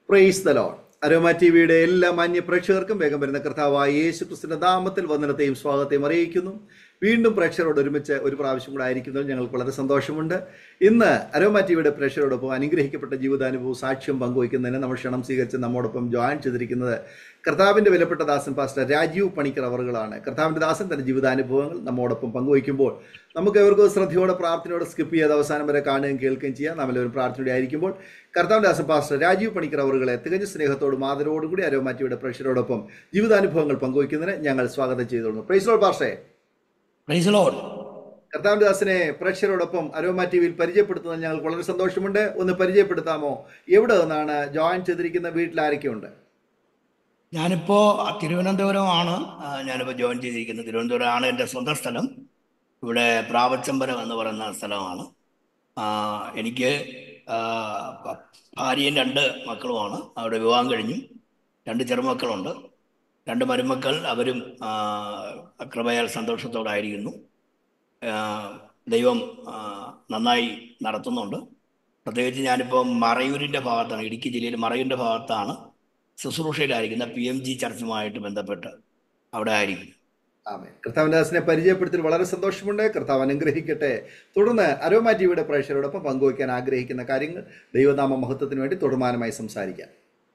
Price the lord Aroma T വിയുടെ എല്ലാ മാന്യ പ്രേക്ഷകർക്കും വേഗം വരുന്ന കർത്താവായ യേശു ക്രിസ്തുവിന്റെ നാമത്തിൽ വന്ദനത്തെയും സ്വാഗതത്തെയും അറിയിക്കുന്നു വീണ്ടും പ്രേക്ഷകരോട് ഒരുമിച്ച് ഒരു പ്രാവശ്യം കൂടെ ആയിരിക്കുന്നതിൽ ഞങ്ങൾക്ക് വളരെ സന്തോഷമുണ്ട് ഇന്ന് അരോമ ടി വിയുടെ പ്രേക്ഷകരോടൊപ്പം അനുഗ്രഹിക്കപ്പെട്ട ജീവിതാനുഭവവും സാക്ഷ്യം പങ്കുവയ്ക്കുന്നതിന് നമ്മൾ ക്ഷണം സ്വീകരിച്ച് നമ്മോടൊപ്പം ജോയിൻ ചെയ്തിരിക്കുന്നത് കർത്താവിന്റെ വിലപ്പെട്ട ദാസൻ പാസ്റ്റർ രാജീവ് പണിക്കർ അവറുകളാണ് കർത്താവിന്റെ ദാസൻ തന്റെ ജീവിതാനുഭവങ്ങൾ നമ്മോടൊപ്പം പങ്കുവയ്ക്കുമ്പോൾ നമുക്ക് എവർക്കും ശ്രദ്ധയോടെ പ്രാർത്ഥനയോടെ സ്കിപ്പ് ചെയ്ത് അവസാനം വരെ കാണുകയും കേൾക്കുകയും ചെയ്യാം നമ്മളൊരു പ്രാർത്ഥനയോടെ ആയിരിക്കുമ്പോൾ കർത്താവിന്റെ ദാസൻ പാസ്റ്റർ രാജീവ് പണിക്കർ അവറുകളെ തികഞ്ഞ സ്നേഹത്തോടും ആദരവോടും കൂടി അരോമാറ്റിയുടെ പ്രേക്ഷകരോടൊപ്പം ജീവിതാനുഭവങ്ങൾ പങ്കുവയ്ക്കുന്നതിന് ഞങ്ങൾ സ്വാഗതം ചെയ്തോളുന്നു praise lord pastor praise lord കർത്താവിന്റെ ദാസനെ പ്രേക്ഷകരോടൊപ്പം അരോമ ടി വിയിൽ പരിചയപ്പെടുത്തുന്നതിൽ ഞങ്ങൾക്ക് വളരെ സന്തോഷമുണ്ട് ഒന്ന് പരിചയപ്പെടുത്താമോ എവിടെ നിന്നാണ് ജോയിൻ ചെയ്തിരിക്കുന്ന വീട്ടിൽ ആരൊക്കെയുണ്ട് ഞാനിപ്പോൾ തിരുവനന്തപുരമാണ് ആ, ഞാനിപ്പോൾ ജോയിൻ ചെയ്തിരിക്കുന്നത് തിരുവനന്തപുരമാണ് എൻ്റെ സ്വന്തം സ്ഥലം ഇവിടെ പ്രാവച്ചമ്പരം എന്ന് പറയുന്ന സ്ഥലമാണ് ആ, എനിക്ക് ആ, ഭ- ഭാര്യയും രണ്ട് മക്കളുമാണ് അവിടെ വിവാഹം കഴിഞ്ഞു രണ്ട് ചെറുമക്കളുണ്ട് രണ്ട് മരുമക്കൾ അവരും ആ, കൃപയാൽ സന്തോഷത്തോടായിരിക്കുന്നു ആ, ദൈവം ആ, നന്നായി നടത്തുന്നുണ്ട് പ്രത്യേകിച്ച് ഞാനിപ്പോൾ മറയൂരിൻ്റെ ഭാഗത്താണ് ഇടുക്കി ജില്ലയിൽ മറയൂരിൻ്റെ ഭാഗത്താണ് ശുശ്രൂഷയിലായിരിക്കുന്ന പി എം ജി ചർച്ചുമായിട്ട് ബന്ധപ്പെട്ട് അവിടെ ആയിരിക്കും ആമേ കർത്താവിന്റെ ദാസനെ പരിചയപ്പെടുത്തിൽ വളരെ സന്തോഷമുണ്ട് കർത്താവ് അനുഗ്രഹിക്കട്ടെ തുടർന്ന് അരോമ ടി വിയുടെ പ്രേക്ഷകരോടൊപ്പം പങ്കുവയ്ക്കാൻ ആഗ്രഹിക്കുന്ന കാര്യങ്ങൾ ദൈവനാമ മഹത്വത്തിന് വേണ്ടി തുടർമാനമായി സംസാരിക്കാം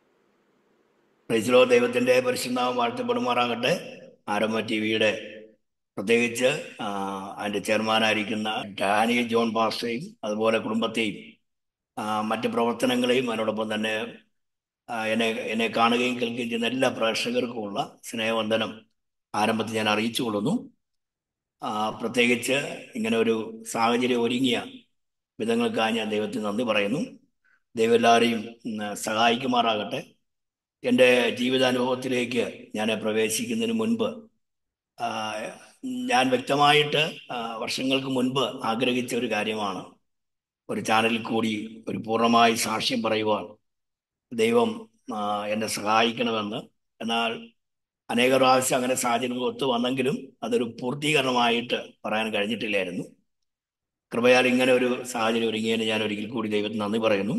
പ്രൈസിലോ ദൈവത്തിൻ്റെ പരിശുദ്ധാമം വാഴ്ത്തപ്പെടുമാറാകട്ടെ ആരംഭ ടി വിയുടെ പ്രത്യേകിച്ച് ആ, അതിൻ്റെ ചെയർമാനായിരിക്കുന്ന ഡാനി ജോൺ പാസ്റ്റയും അതുപോലെ കുടുംബത്തെയും ആ, മറ്റ് പ്രവർത്തനങ്ങളെയും അതിനോടൊപ്പം തന്നെ ആ, എന്നെ എന്നെ കാണുകയും കേൾക്കുകയും ചെയ്യുന്ന എല്ലാ പ്രേക്ഷകർക്കുമുള്ള സ്നേഹവന്ദനം ആരംഭത്തിൽ ഞാൻ അറിയിച്ചു കൊള്ളുന്നു ആ, പ്രത്യേകിച്ച് ഇങ്ങനെ ഒരു സാഹചര്യം ഒരുങ്ങിയ വിധങ്ങൾക്കായി ഞാൻ ദൈവത്തിന് നന്ദി പറയുന്നു ദൈവം എല്ലാവരെയും ഉം, സഹായിക്കുമാറാകട്ടെ എൻ്റെ ജീവിതാനുഭവത്തിലേക്ക് ഞാൻ പ്രവേശിക്കുന്നതിന് മുൻപ് ആ, ഞാൻ വ്യക്തമായിട്ട് ആ, വർഷങ്ങൾക്ക് മുൻപ് ആഗ്രഹിച്ച ഒരു കാര്യമാണ് ഒരു ചാനലിൽ കൂടി ഒരു പൂർണ്ണമായി സാക്ഷ്യം പറയുവാൻ ദൈവം ആ, എന്നെ സഹായിക്കണമെന്ന് എന്നാൽ അനേക പ്രാവശ്യം അങ്ങനെ സാഹചര്യങ്ങൾ ഒത്തു വന്നെങ്കിലും അതൊരു പൂർത്തീകരണമായിട്ട് പറയാൻ കഴിഞ്ഞിട്ടില്ലായിരുന്നു കൃപയാൽ ഇങ്ങനെ ഒരു സാഹചര്യം ഒരുങ്ങിയതിന് ഞാൻ ഒരിക്കൽ കൂടി ദൈവത്തിന് നന്ദി പറയുന്നു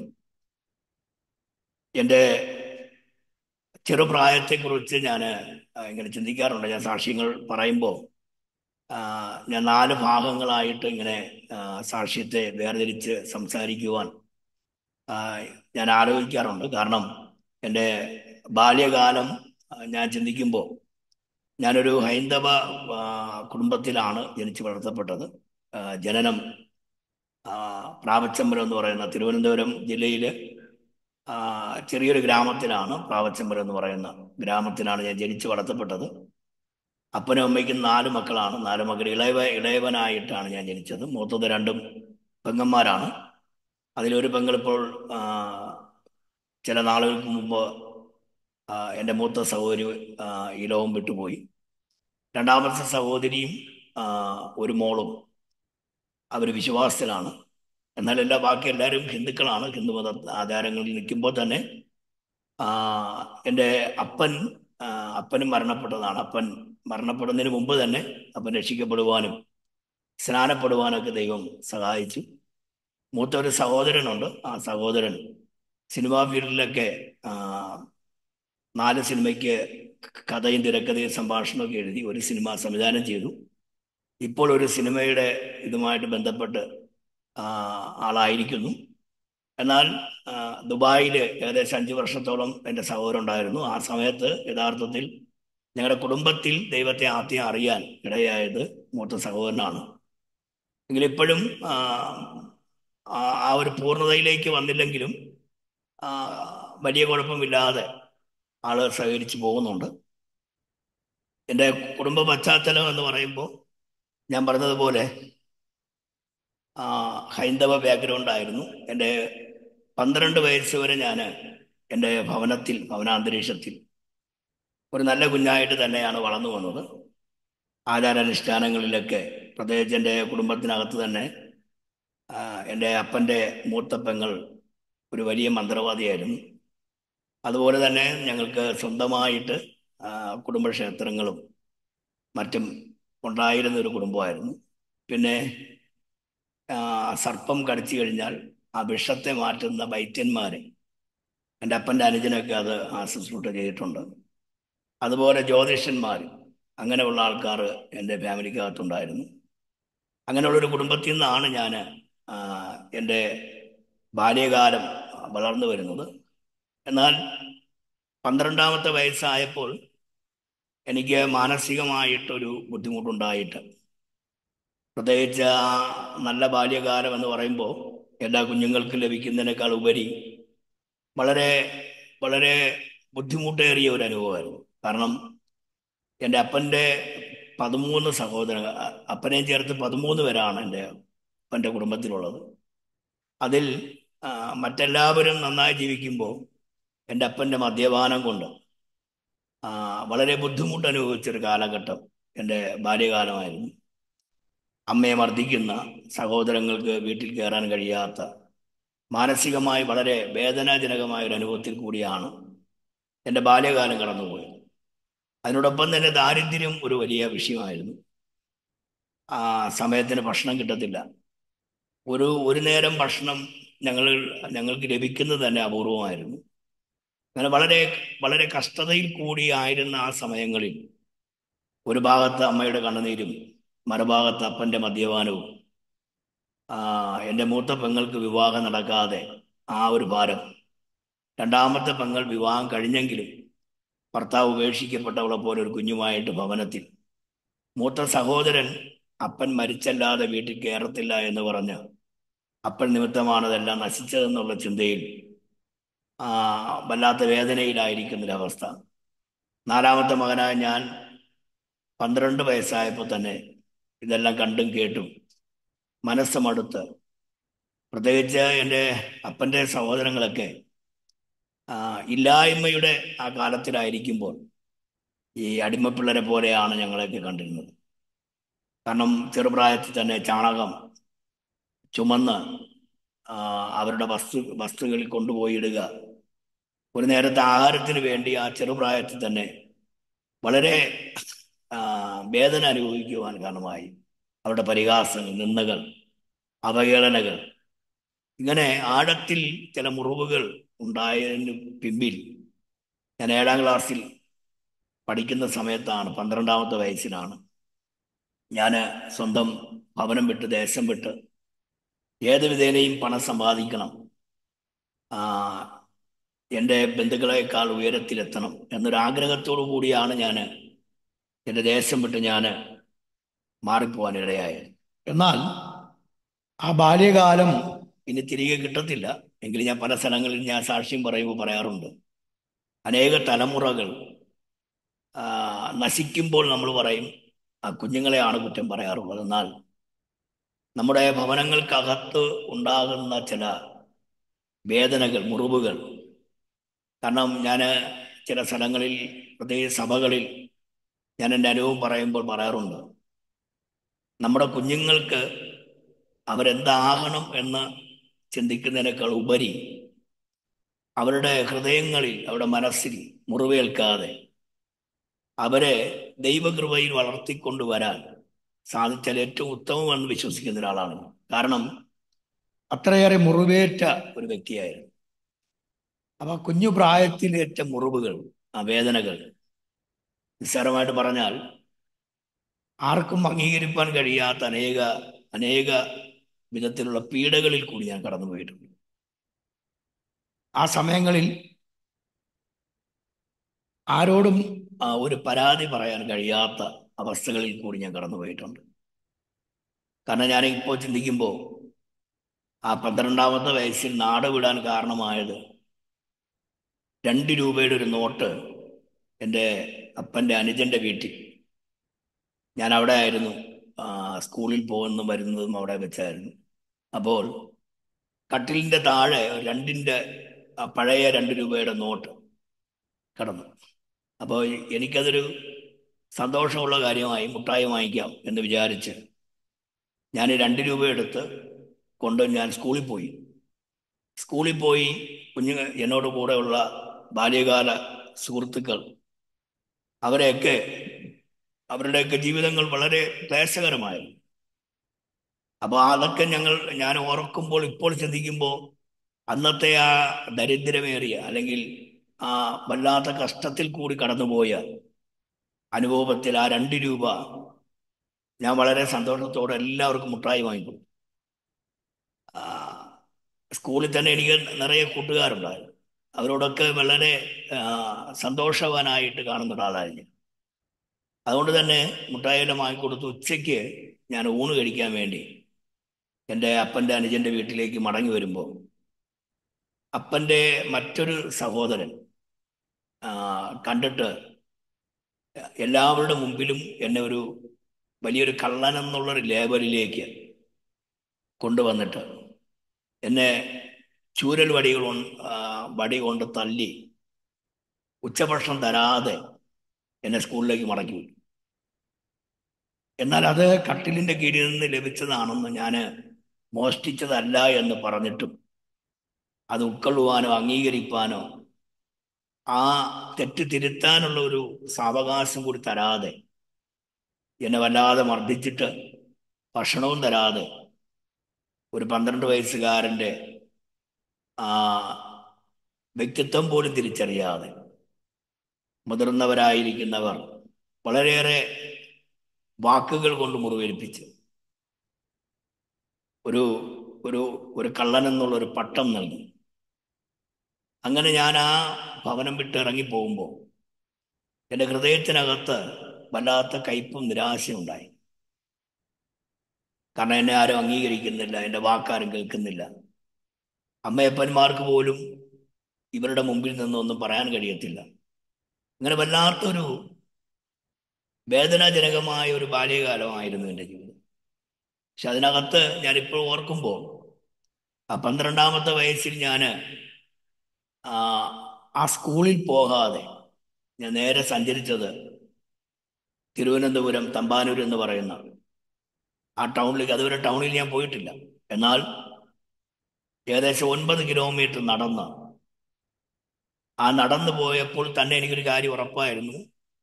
എൻ്റെ ചെറുപ്രായത്തെക്കുറിച്ച് ഞാൻ ഇങ്ങനെ ചിന്തിക്കാറുണ്ട് ഞാൻ സാക്ഷ്യങ്ങൾ പറയുമ്പോൾ ആ, ഞാൻ നാല് ഭാഗങ്ങളായിട്ട് ഇങ്ങനെ ആ, സാക്ഷ്യത്തെ വേർതിരിച്ച് സംസാരിക്കുവാൻ ആ, ഞാൻ ആലോചിക്കാറുണ്ട് കാരണം എൻ്റെ ബാല്യകാലം ആ, ഞാൻ ചിന്തിക്കുമ്പോൾ ഞാനൊരു ഹൈന്ദവ ആ, കുടുംബത്തിലാണ് ജനിച്ചു വളർത്തപ്പെട്ടത് ആ, ജനനം ആ, പ്രാവച്ചമ്പലം എന്ന് പറയുന്ന തിരുവനന്തപുരം ജില്ലയിൽ ചെറിയൊരു ഗ്രാമത്തിലാണ് പ്രാവച്ചമ്പലം എന്ന് പറയുന്ന ഗ്രാമത്തിലാണ് ഞാൻ ജനിച്ചു വളർത്തപ്പെട്ടത് അപ്പനും അമ്മയ്ക്കും നാല് മക്കളാണ് നാല് മക്കൾ ഇളയവ ഇളയവനായിട്ടാണ് ഞാൻ ജനിച്ചത് മൂത്തത് രണ്ടും പെങ്ങന്മാരാണ് അതിലൊരു പെങ്ങളിപ്പോൾ ആ, ചില നാളുകൾക്ക് മുമ്പ് ആ, എൻ്റെ മൂത്ത സഹോദരി ആ, ഈ ലോകം വിട്ടുപോയി രണ്ടാമത്തെ സഹോദരിയും ആ, ഒരു മോളും അവർ വിശ്വാസത്തിലാണ് എന്നാൽ എല്ലാ ബാക്കി എല്ലാവരും ഹിന്ദുക്കളാണ് ഹിന്ദുമത ആചാരങ്ങളിൽ നിൽക്കുമ്പോൾ തന്നെ ആ, എൻ്റെ അപ്പൻ ആ, അപ്പനും മരണപ്പെട്ടതാണ് അപ്പൻ മരണപ്പെടുന്നതിന് മുമ്പ് തന്നെ അപ്പൻ രക്ഷിക്കപ്പെടുവാനും സ്നാനപ്പെടുവാനൊക്കെ ദൈവം സഹായിച്ചു മൂത്ത ഒരു സഹോദരനുണ്ട് ആ സഹോദരൻ സിനിമാ ഫീൽഡിലൊക്കെ ആ, നാല് സിനിമയ്ക്ക് കഥയും തിരക്കഥയും സംഭാഷണമൊക്കെ എഴുതി ഒരു സിനിമ സംവിധാനം ചെയ്തു ഇപ്പോൾ ഒരു സിനിമയുടെ ഇതുമായിട്ട് ബന്ധപ്പെട്ട് ആ, ആളായിരിക്കുന്നു എന്നാൽ ആ, ദുബായിൽ ഏകദേശം അഞ്ച് വർഷത്തോളം എൻ്റെ സഹോദരൻ ഉണ്ടായിരുന്നു ആ സമയത്ത് യഥാർത്ഥത്തിൽ ഞങ്ങളുടെ കുടുംബത്തിൽ ദൈവത്തെ ആദ്യം അറിയാൻ ഇടയായത് മൂത്ത സഹോദരനാണ് എങ്കിലും ഇപ്പോഴും ആ, ആ ആ ഒരു പൂർണ്ണതയിലേക്ക് വന്നില്ലെങ്കിലും ആ, വലിയ കുഴപ്പമില്ലാതെ ആള് സഹകരിച്ച് പോകുന്നുണ്ട് എൻ്റെ കുടുംബ പശ്ചാത്തലം എന്ന് പറയുമ്പോൾ ഞാൻ പറഞ്ഞതുപോലെ ആ, ഹൈന്ദവ ബാക്ക്ഗ്രൗണ്ട് ആയിരുന്നു എൻ്റെ പന്ത്രണ്ട് വയസ്സ് വരെ ഞാൻ എൻ്റെ ഭവനത്തിൽ ഭവനാന്തരീക്ഷത്തിൽ ഒരു നല്ല കുഞ്ഞായിട്ട് തന്നെയാണ് വളർന്നു വന്നത് ആചാരാനുഷ്ഠാനങ്ങളിലൊക്കെ പ്രത്യേകിച്ച് എൻ്റെ കുടുംബത്തിനകത്ത് തന്നെ ആ, എൻ്റെ അപ്പൻ്റെ മൂത്ത പെങ്ങൾ ഒരു വലിയ മന്ത്രവാദിയായിരുന്നു അതുപോലെ തന്നെ ഞങ്ങൾക്ക് സ്വന്തമായിട്ട് ആ, കുടുംബക്ഷേത്രങ്ങളും മറ്റും ഉണ്ടായിരുന്ന ഒരു കുടുംബമായിരുന്നു പിന്നെ ആ, സർപ്പം കടിച്ചു കഴിഞ്ഞാൽ ആ വിഷത്തെ മാറ്റുന്ന വൈദ്യന്മാരെ എൻ്റെ അപ്പൻ്റെ അനുജനൊക്കെ അത് ആ ശുശ്രൂഷ ചെയ്തിട്ടുണ്ട് അതുപോലെ ജ്യോതിഷന്മാർ അങ്ങനെയുള്ള ആൾക്കാർ എൻ്റെ ഫാമിലിക്കകത്തുണ്ടായിരുന്നു അങ്ങനെയുള്ളൊരു കുടുംബത്തിൽ നിന്നാണ് ഞാൻ എൻ്റെ ബാല്യകാലം വളർന്നു വരുന്നത് എന്നാൽ പന്ത്രണ്ടാമത്തെ വയസ്സായപ്പോൾ എനിക്ക് മാനസികമായിട്ടൊരു ബുദ്ധിമുട്ടുണ്ടായിട്ട് പ്രത്യേകിച്ച് ആ നല്ല ബാല്യകാലം എന്ന് പറയുമ്പോൾ എല്ലാ കുഞ്ഞുങ്ങൾക്കും ലഭിക്കുന്നതിനേക്കാൾ ഉപരി വളരെ വളരെ ബുദ്ധിമുട്ടേറിയ ഒരു അനുഭവമായിരുന്നു കാരണം എൻ്റെ അപ്പൻ്റെ പതിമൂന്ന് സഹോദര അപ്പനെയും ചേർത്ത് പതിമൂന്ന് പേരാണ് എൻ്റെ അപ്പൻ്റെ കുടുംബത്തിലുള്ളത് അതിൽ ആ, മറ്റെല്ലാവരും നന്നായി ജീവിക്കുമ്പോൾ എൻ്റെ അപ്പൻ്റെ മദ്യപാനം കൊണ്ട് ആ, വളരെ ബുദ്ധിമുട്ട് അനുഭവിച്ചൊരു കാലഘട്ടം എൻ്റെ ബാല്യകാലമായിരുന്നു അമ്മയെ മർദ്ദിക്കുന്ന സഹോദരങ്ങൾക്ക് വീട്ടിൽ കയറാൻ കഴിയാത്ത മാനസികമായി വളരെ വേദനാജനകമായ ഒരു അനുഭവത്തിൽ കൂടിയാണ് എൻ്റെ ബാല്യകാലം കടന്നുപോയത് അതിനോടൊപ്പം തന്നെ ദാരിദ്ര്യം ഒരു വലിയ വിഷയമായിരുന്നു ആ സമയത്തിന് ഭക്ഷണം കിട്ടത്തില്ല ഒരു ഒരു നേരം ഭക്ഷണം ഞങ്ങൾ ഞങ്ങൾക്ക് ലഭിക്കുന്നത് തന്നെ അപൂർവമായിരുന്നു അങ്ങനെ വളരെ വളരെ കഷ്ടതയിൽ കൂടിയായിരുന്ന ആ സമയങ്ങളിൽ ഒരു ഭാഗത്ത് അമ്മയുടെ കണ്ണുനീരും മറുഭാഗത്ത് അപ്പൻ്റെ മദ്യപാനവും ആ, എൻ്റെ മൂത്ത പെങ്ങൾക്ക് വിവാഹം നടക്കാതെ ആ ഒരു ഭാരം രണ്ടാമത്തെ പെങ്ങൾ വിവാഹം കഴിഞ്ഞെങ്കിലും ഭർത്താവ് ഉപേക്ഷിക്കപ്പെട്ടവളെ പോലെ ഒരു കുഞ്ഞുമായിട്ട് ഭവനത്തിൽ മൂത്ത സഹോദരൻ അപ്പൻ മരിച്ചല്ലാതെ വീട്ടിൽ കയറത്തില്ല എന്ന് പറഞ്ഞ് അപ്പൻ നിമിത്തമാണ് ഇതെല്ലാം നശിച്ചതെന്നുള്ള ചിന്തയിൽ ആ, വല്ലാത്ത വേദനയിലായിരിക്കുന്നൊരവസ്ഥ നാലാമത്തെ മകനായ ഞാൻ പന്ത്രണ്ട് വയസ്സായപ്പോൾ തന്നെ ഇതെല്ലാം കണ്ടും കേട്ടും മനസ്സുമടുത്ത് പ്രത്യേകിച്ച് എൻ്റെ അപ്പൻ്റെ സഹോദരങ്ങളൊക്കെ ആ, ഇല്ലായ്മയുടെ ആ കാലത്തിലായിരിക്കുമ്പോൾ ഈ അടിമപ്പിള്ളരെ പോലെയാണ് ഞങ്ങളെയൊക്കെ കണ്ടിരുന്നത് കാരണം ചെറുപ്രായത്തിൽ തന്നെ ചാണകം ചുമന്ന് ആ, അവരുടെ വസ്തു വസ്തുക്കളിൽ കൊണ്ടുപോയി ഇടുക ഒരു നേരത്തെ ആഹാരത്തിന് വേണ്ടി ആ ചെറുപ്രായത്തിൽ തന്നെ വളരെ ആ, വേദന അനുഭവിക്കുവാൻ കാരണമായി അവരുടെ പരിഹാസങ്ങൾ നിന്ദകൾ അവഹേളനകൾ ഇങ്ങനെ ആഴത്തിൽ ചില മുറിവുകൾ ഉണ്ടായതിന് പിമ്പിൽ ഞാൻ ഏഴാം ക്ലാസ്സിൽ പഠിക്കുന്ന സമയത്താണ് പന്ത്രണ്ടാമത്തെ വയസ്സിലാണ് ഞാൻ സ്വന്തം ഭവനം വിട്ട് ദേശം വിട്ട് ഏത് വിധേനയും പണം സമ്പാദിക്കണം ആ, എൻ്റെ ബന്ധുക്കളെക്കാൾ ഉയരത്തിലെത്തണം എന്നൊരു ആഗ്രഹത്തോടു കൂടിയാണ് ഞാൻ എൻ്റെ ദേശം വിട്ട് ഞാൻ മാറിപ്പോവാൻ ഇടയായത് എന്നാൽ ആ ബാല്യകാലം ഇനി തിരികെ കിട്ടത്തില്ല എങ്കിലും ഞാൻ പല സ്ഥലങ്ങളിൽ ഞാൻ സാക്ഷ്യം പറയുമ്പോൾ പറയാറുണ്ട് അനേക തലമുറകൾ ആ, നശിക്കുമ്പോൾ നമ്മൾ പറയും ആ കുഞ്ഞുങ്ങളെയാണ് കുറ്റം പറയാറുള്ളത് എന്നാൽ നമ്മുടെ ഭവനങ്ങൾക്കകത്ത് ഉണ്ടാകുന്ന ചില വേദനകൾ മുറിവുകൾ കാരണം ഞാൻ ചില സ്ഥലങ്ങളിൽ പ്രത്യേകിച്ച് സഭകളിൽ ഞാൻ എൻ്റെ അനുഭവം പറയുമ്പോൾ പറയാറുണ്ട് നമ്മുടെ കുഞ്ഞുങ്ങൾക്ക് അവരെന്താകണം എന്ന് ചിന്തിക്കുന്നതിനേക്കാൾ ഉപരി അവരുടെ ഹൃദയങ്ങളിൽ അവരുടെ മനസ്സിൽ മുറിവേൽക്കാതെ അവരെ ദൈവകൃപയിൽ വളർത്തിക്കൊണ്ടുവരാൻ സാധിച്ചാൽ ഏറ്റവും ഉത്തമമെന്ന് വിശ്വസിക്കുന്ന ഒരാളാണ് ഞാൻ. കാരണം അത്രയേറെ മുറിവേറ്റ ഒരു വ്യക്തിയായിരുന്നു അപ്പൊ കുഞ്ഞു പ്രായത്തിലേറ്റ മുറിവുകൾ ആ വേദനകൾ നിസ്സാരമായിട്ട് പറഞ്ഞാൽ ആർക്കും അംഗീകരിക്കാൻ കഴിയാത്ത അനേക അനേക വിധത്തിലുള്ള പീഡകളിൽ കൂടി ഞാൻ കടന്നുപോയിട്ടുണ്ട് ആ സമയങ്ങളിൽ ആരോടും ആ, ഒരു പരാതി പറയാൻ കഴിയാത്ത അവസ്ഥകളിൽ കൂടി ഞാൻ കടന്നുപോയിട്ടുണ്ട് കാരണം ഞാൻ ഇപ്പോൾ ചിന്തിക്കുമ്പോൾ ആ പന്ത്രണ്ടാമത്തെ വയസ്സിൽ നാട് വിടാൻ കാരണമായത് രണ്ട് രൂപയുടെ ഒരു നോട്ട് എൻ്റെ അപ്പൻ്റെ അനുജൻ്റെ വീട്ടിൽ ഞാൻ അവിടെ ആയിരുന്നു ആ, സ്കൂളിൽ പോകുന്നതും വരുന്നതും അവിടെ വെച്ചായിരുന്നു അപ്പോൾ കട്ടിലിൻ്റെ താഴെ രണ്ടിൻ്റെ ആ പഴയ രണ്ട് രൂപയുടെ നോട്ട് കിടന്നു അപ്പോൾ എനിക്കതൊരു സന്തോഷമുള്ള കാര്യമായി മുട്ടായി വാങ്ങിക്കാം എന്ന് വിചാരിച്ച് ഞാൻ രണ്ട് രൂപ എടുത്ത് കൊണ്ട് ഞാൻ സ്കൂളിൽ പോയി സ്കൂളിൽ പോയി കുഞ്ഞു എന്നോട് കൂടെയുള്ള ബാല്യകാല സുഹൃത്തുക്കൾ അവരെയൊക്കെ അവരുടെയൊക്കെ ജീവിതങ്ങൾ വളരെ ക്ലേശകരമായിരുന്നു അപ്പോൾ അതൊക്കെ ഞങ്ങൾ ഞാൻ ഓർക്കുമ്പോൾ ഇപ്പോൾ ചിന്തിക്കുമ്പോൾ അന്നത്തെ ആ ദരിദ്രമേറിയ അല്ലെങ്കിൽ ആ വല്ലാത്ത കഷ്ടത്തിൽ കൂടി കടന്നുപോയ അനുഭവത്തിൽ ആ രണ്ട് രൂപ ഞാൻ വളരെ സന്തോഷത്തോടെ എല്ലാവർക്കും മുട്ടായി വാങ്ങിക്കൊടുത്തു ആ, സ്കൂളിൽ തന്നെ എനിക്ക് നിറയെ കൂട്ടുകാരുണ്ടായിരുന്നു അവരോടൊക്കെ വളരെ ആ, സന്തോഷവാനായിട്ട് കാണുന്ന ഒരാളായിരുന്നു ഞാൻ. അതുകൊണ്ട് തന്നെ മുട്ടായിയെല്ലാം വാങ്ങിക്കൊടുത്ത് ഉച്ചയ്ക്ക് ഞാൻ ഊണ് കഴിക്കാൻ വേണ്ടി എൻ്റെ അപ്പൻ്റെ അനുജൻ്റെ വീട്ടിലേക്ക് മടങ്ങി വരുമ്പോൾ അപ്പൻ്റെ മറ്റൊരു സഹോദരൻ ആ, കണ്ടിട്ട് എല്ലാവരുടെ മുമ്പിലും എന്നെ ഒരു വലിയൊരു കള്ളൻ എന്നുള്ളൊരു ലേബലിലേക്ക് കൊണ്ടുവന്നിട്ട് എന്നെ ചൂരൽ വടികൾ കൊണ്ട് ആ, വടി കൊണ്ട് തല്ലി ഉച്ചഭക്ഷണം തരാതെ എന്നെ സ്കൂളിലേക്ക് മടക്കി വിട്ടു എന്നാൽ അത് കട്ടിലിന്റെ കീഴിൽ നിന്ന് ലഭിച്ചതാണെന്ന് ഞാൻ മോഷ്ടിച്ചതല്ല എന്ന് പറഞ്ഞിട്ടും അത് ഉൾക്കൊള്ളുവാനോ അംഗീകരിക്കാനോ ആ തെറ്റ് തിരുത്താനുള്ള ഒരു സാവകാശം കൂടി തരാതെ എന്നെ വല്ലാതെ മർദ്ദിച്ചിട്ട് ഭക്ഷണവും തരാതെ ഒരു പന്ത്രണ്ട് വയസ്സുകാരൻ്റെ ആ വ്യക്തിത്വം പോലും തിരിച്ചറിയാതെ മുതിർന്നവരായിരിക്കുന്നവർ വളരെയേറെ വാക്കുകൾ കൊണ്ട് മുറിവേൽപ്പിച്ച് ഒരു ഒരു ഒരു കള്ളൻ എന്നുള്ള ഒരു പട്ടം നൽകി അങ്ങനെ ഞാൻ ആ ഭവനം വിട്ട് ഇറങ്ങി പോകുമ്പോൾ എൻ്റെ ഹൃദയത്തിനകത്ത് വല്ലാത്ത കയ്പും നിരാശയും ഉണ്ടായി കാരണം എന്നെ ആരും അംഗീകരിക്കുന്നില്ല എൻ്റെ വാക്കാരും കേൾക്കുന്നില്ല അമ്മയപ്പന്മാർക്ക് പോലും ഇവരുടെ മുമ്പിൽ നിന്നൊന്നും പറയാൻ കഴിയത്തില്ല അങ്ങനെ വല്ലാത്തൊരു വേദനാജനകമായ ഒരു ബാല്യകാലമായിരുന്നു എൻ്റെ ജീവിതം പക്ഷെ അതിനകത്ത് ഞാനിപ്പോൾ ഓർക്കുമ്പോൾ ആ പന്ത്രണ്ടാമത്തെ വയസ്സിൽ ഞാൻ ആ സ്കൂളിൽ പോകാതെ ഞാൻ നേരെ സഞ്ചരിച്ചത് തിരുവനന്തപുരം തമ്പാനൂർ എന്ന് പറയുന്ന ആ ടൗണിലേക്ക് അതുവരെ ടൗണിൽ ഞാൻ പോയിട്ടില്ല എന്നാൽ ഏകദേശം ഒൻപത് കിലോമീറ്റർ നടന്ന് ആ നടന്നു പോയപ്പോൾ തന്നെ എനിക്കൊരു കാര്യം ഉറപ്പായിരുന്നു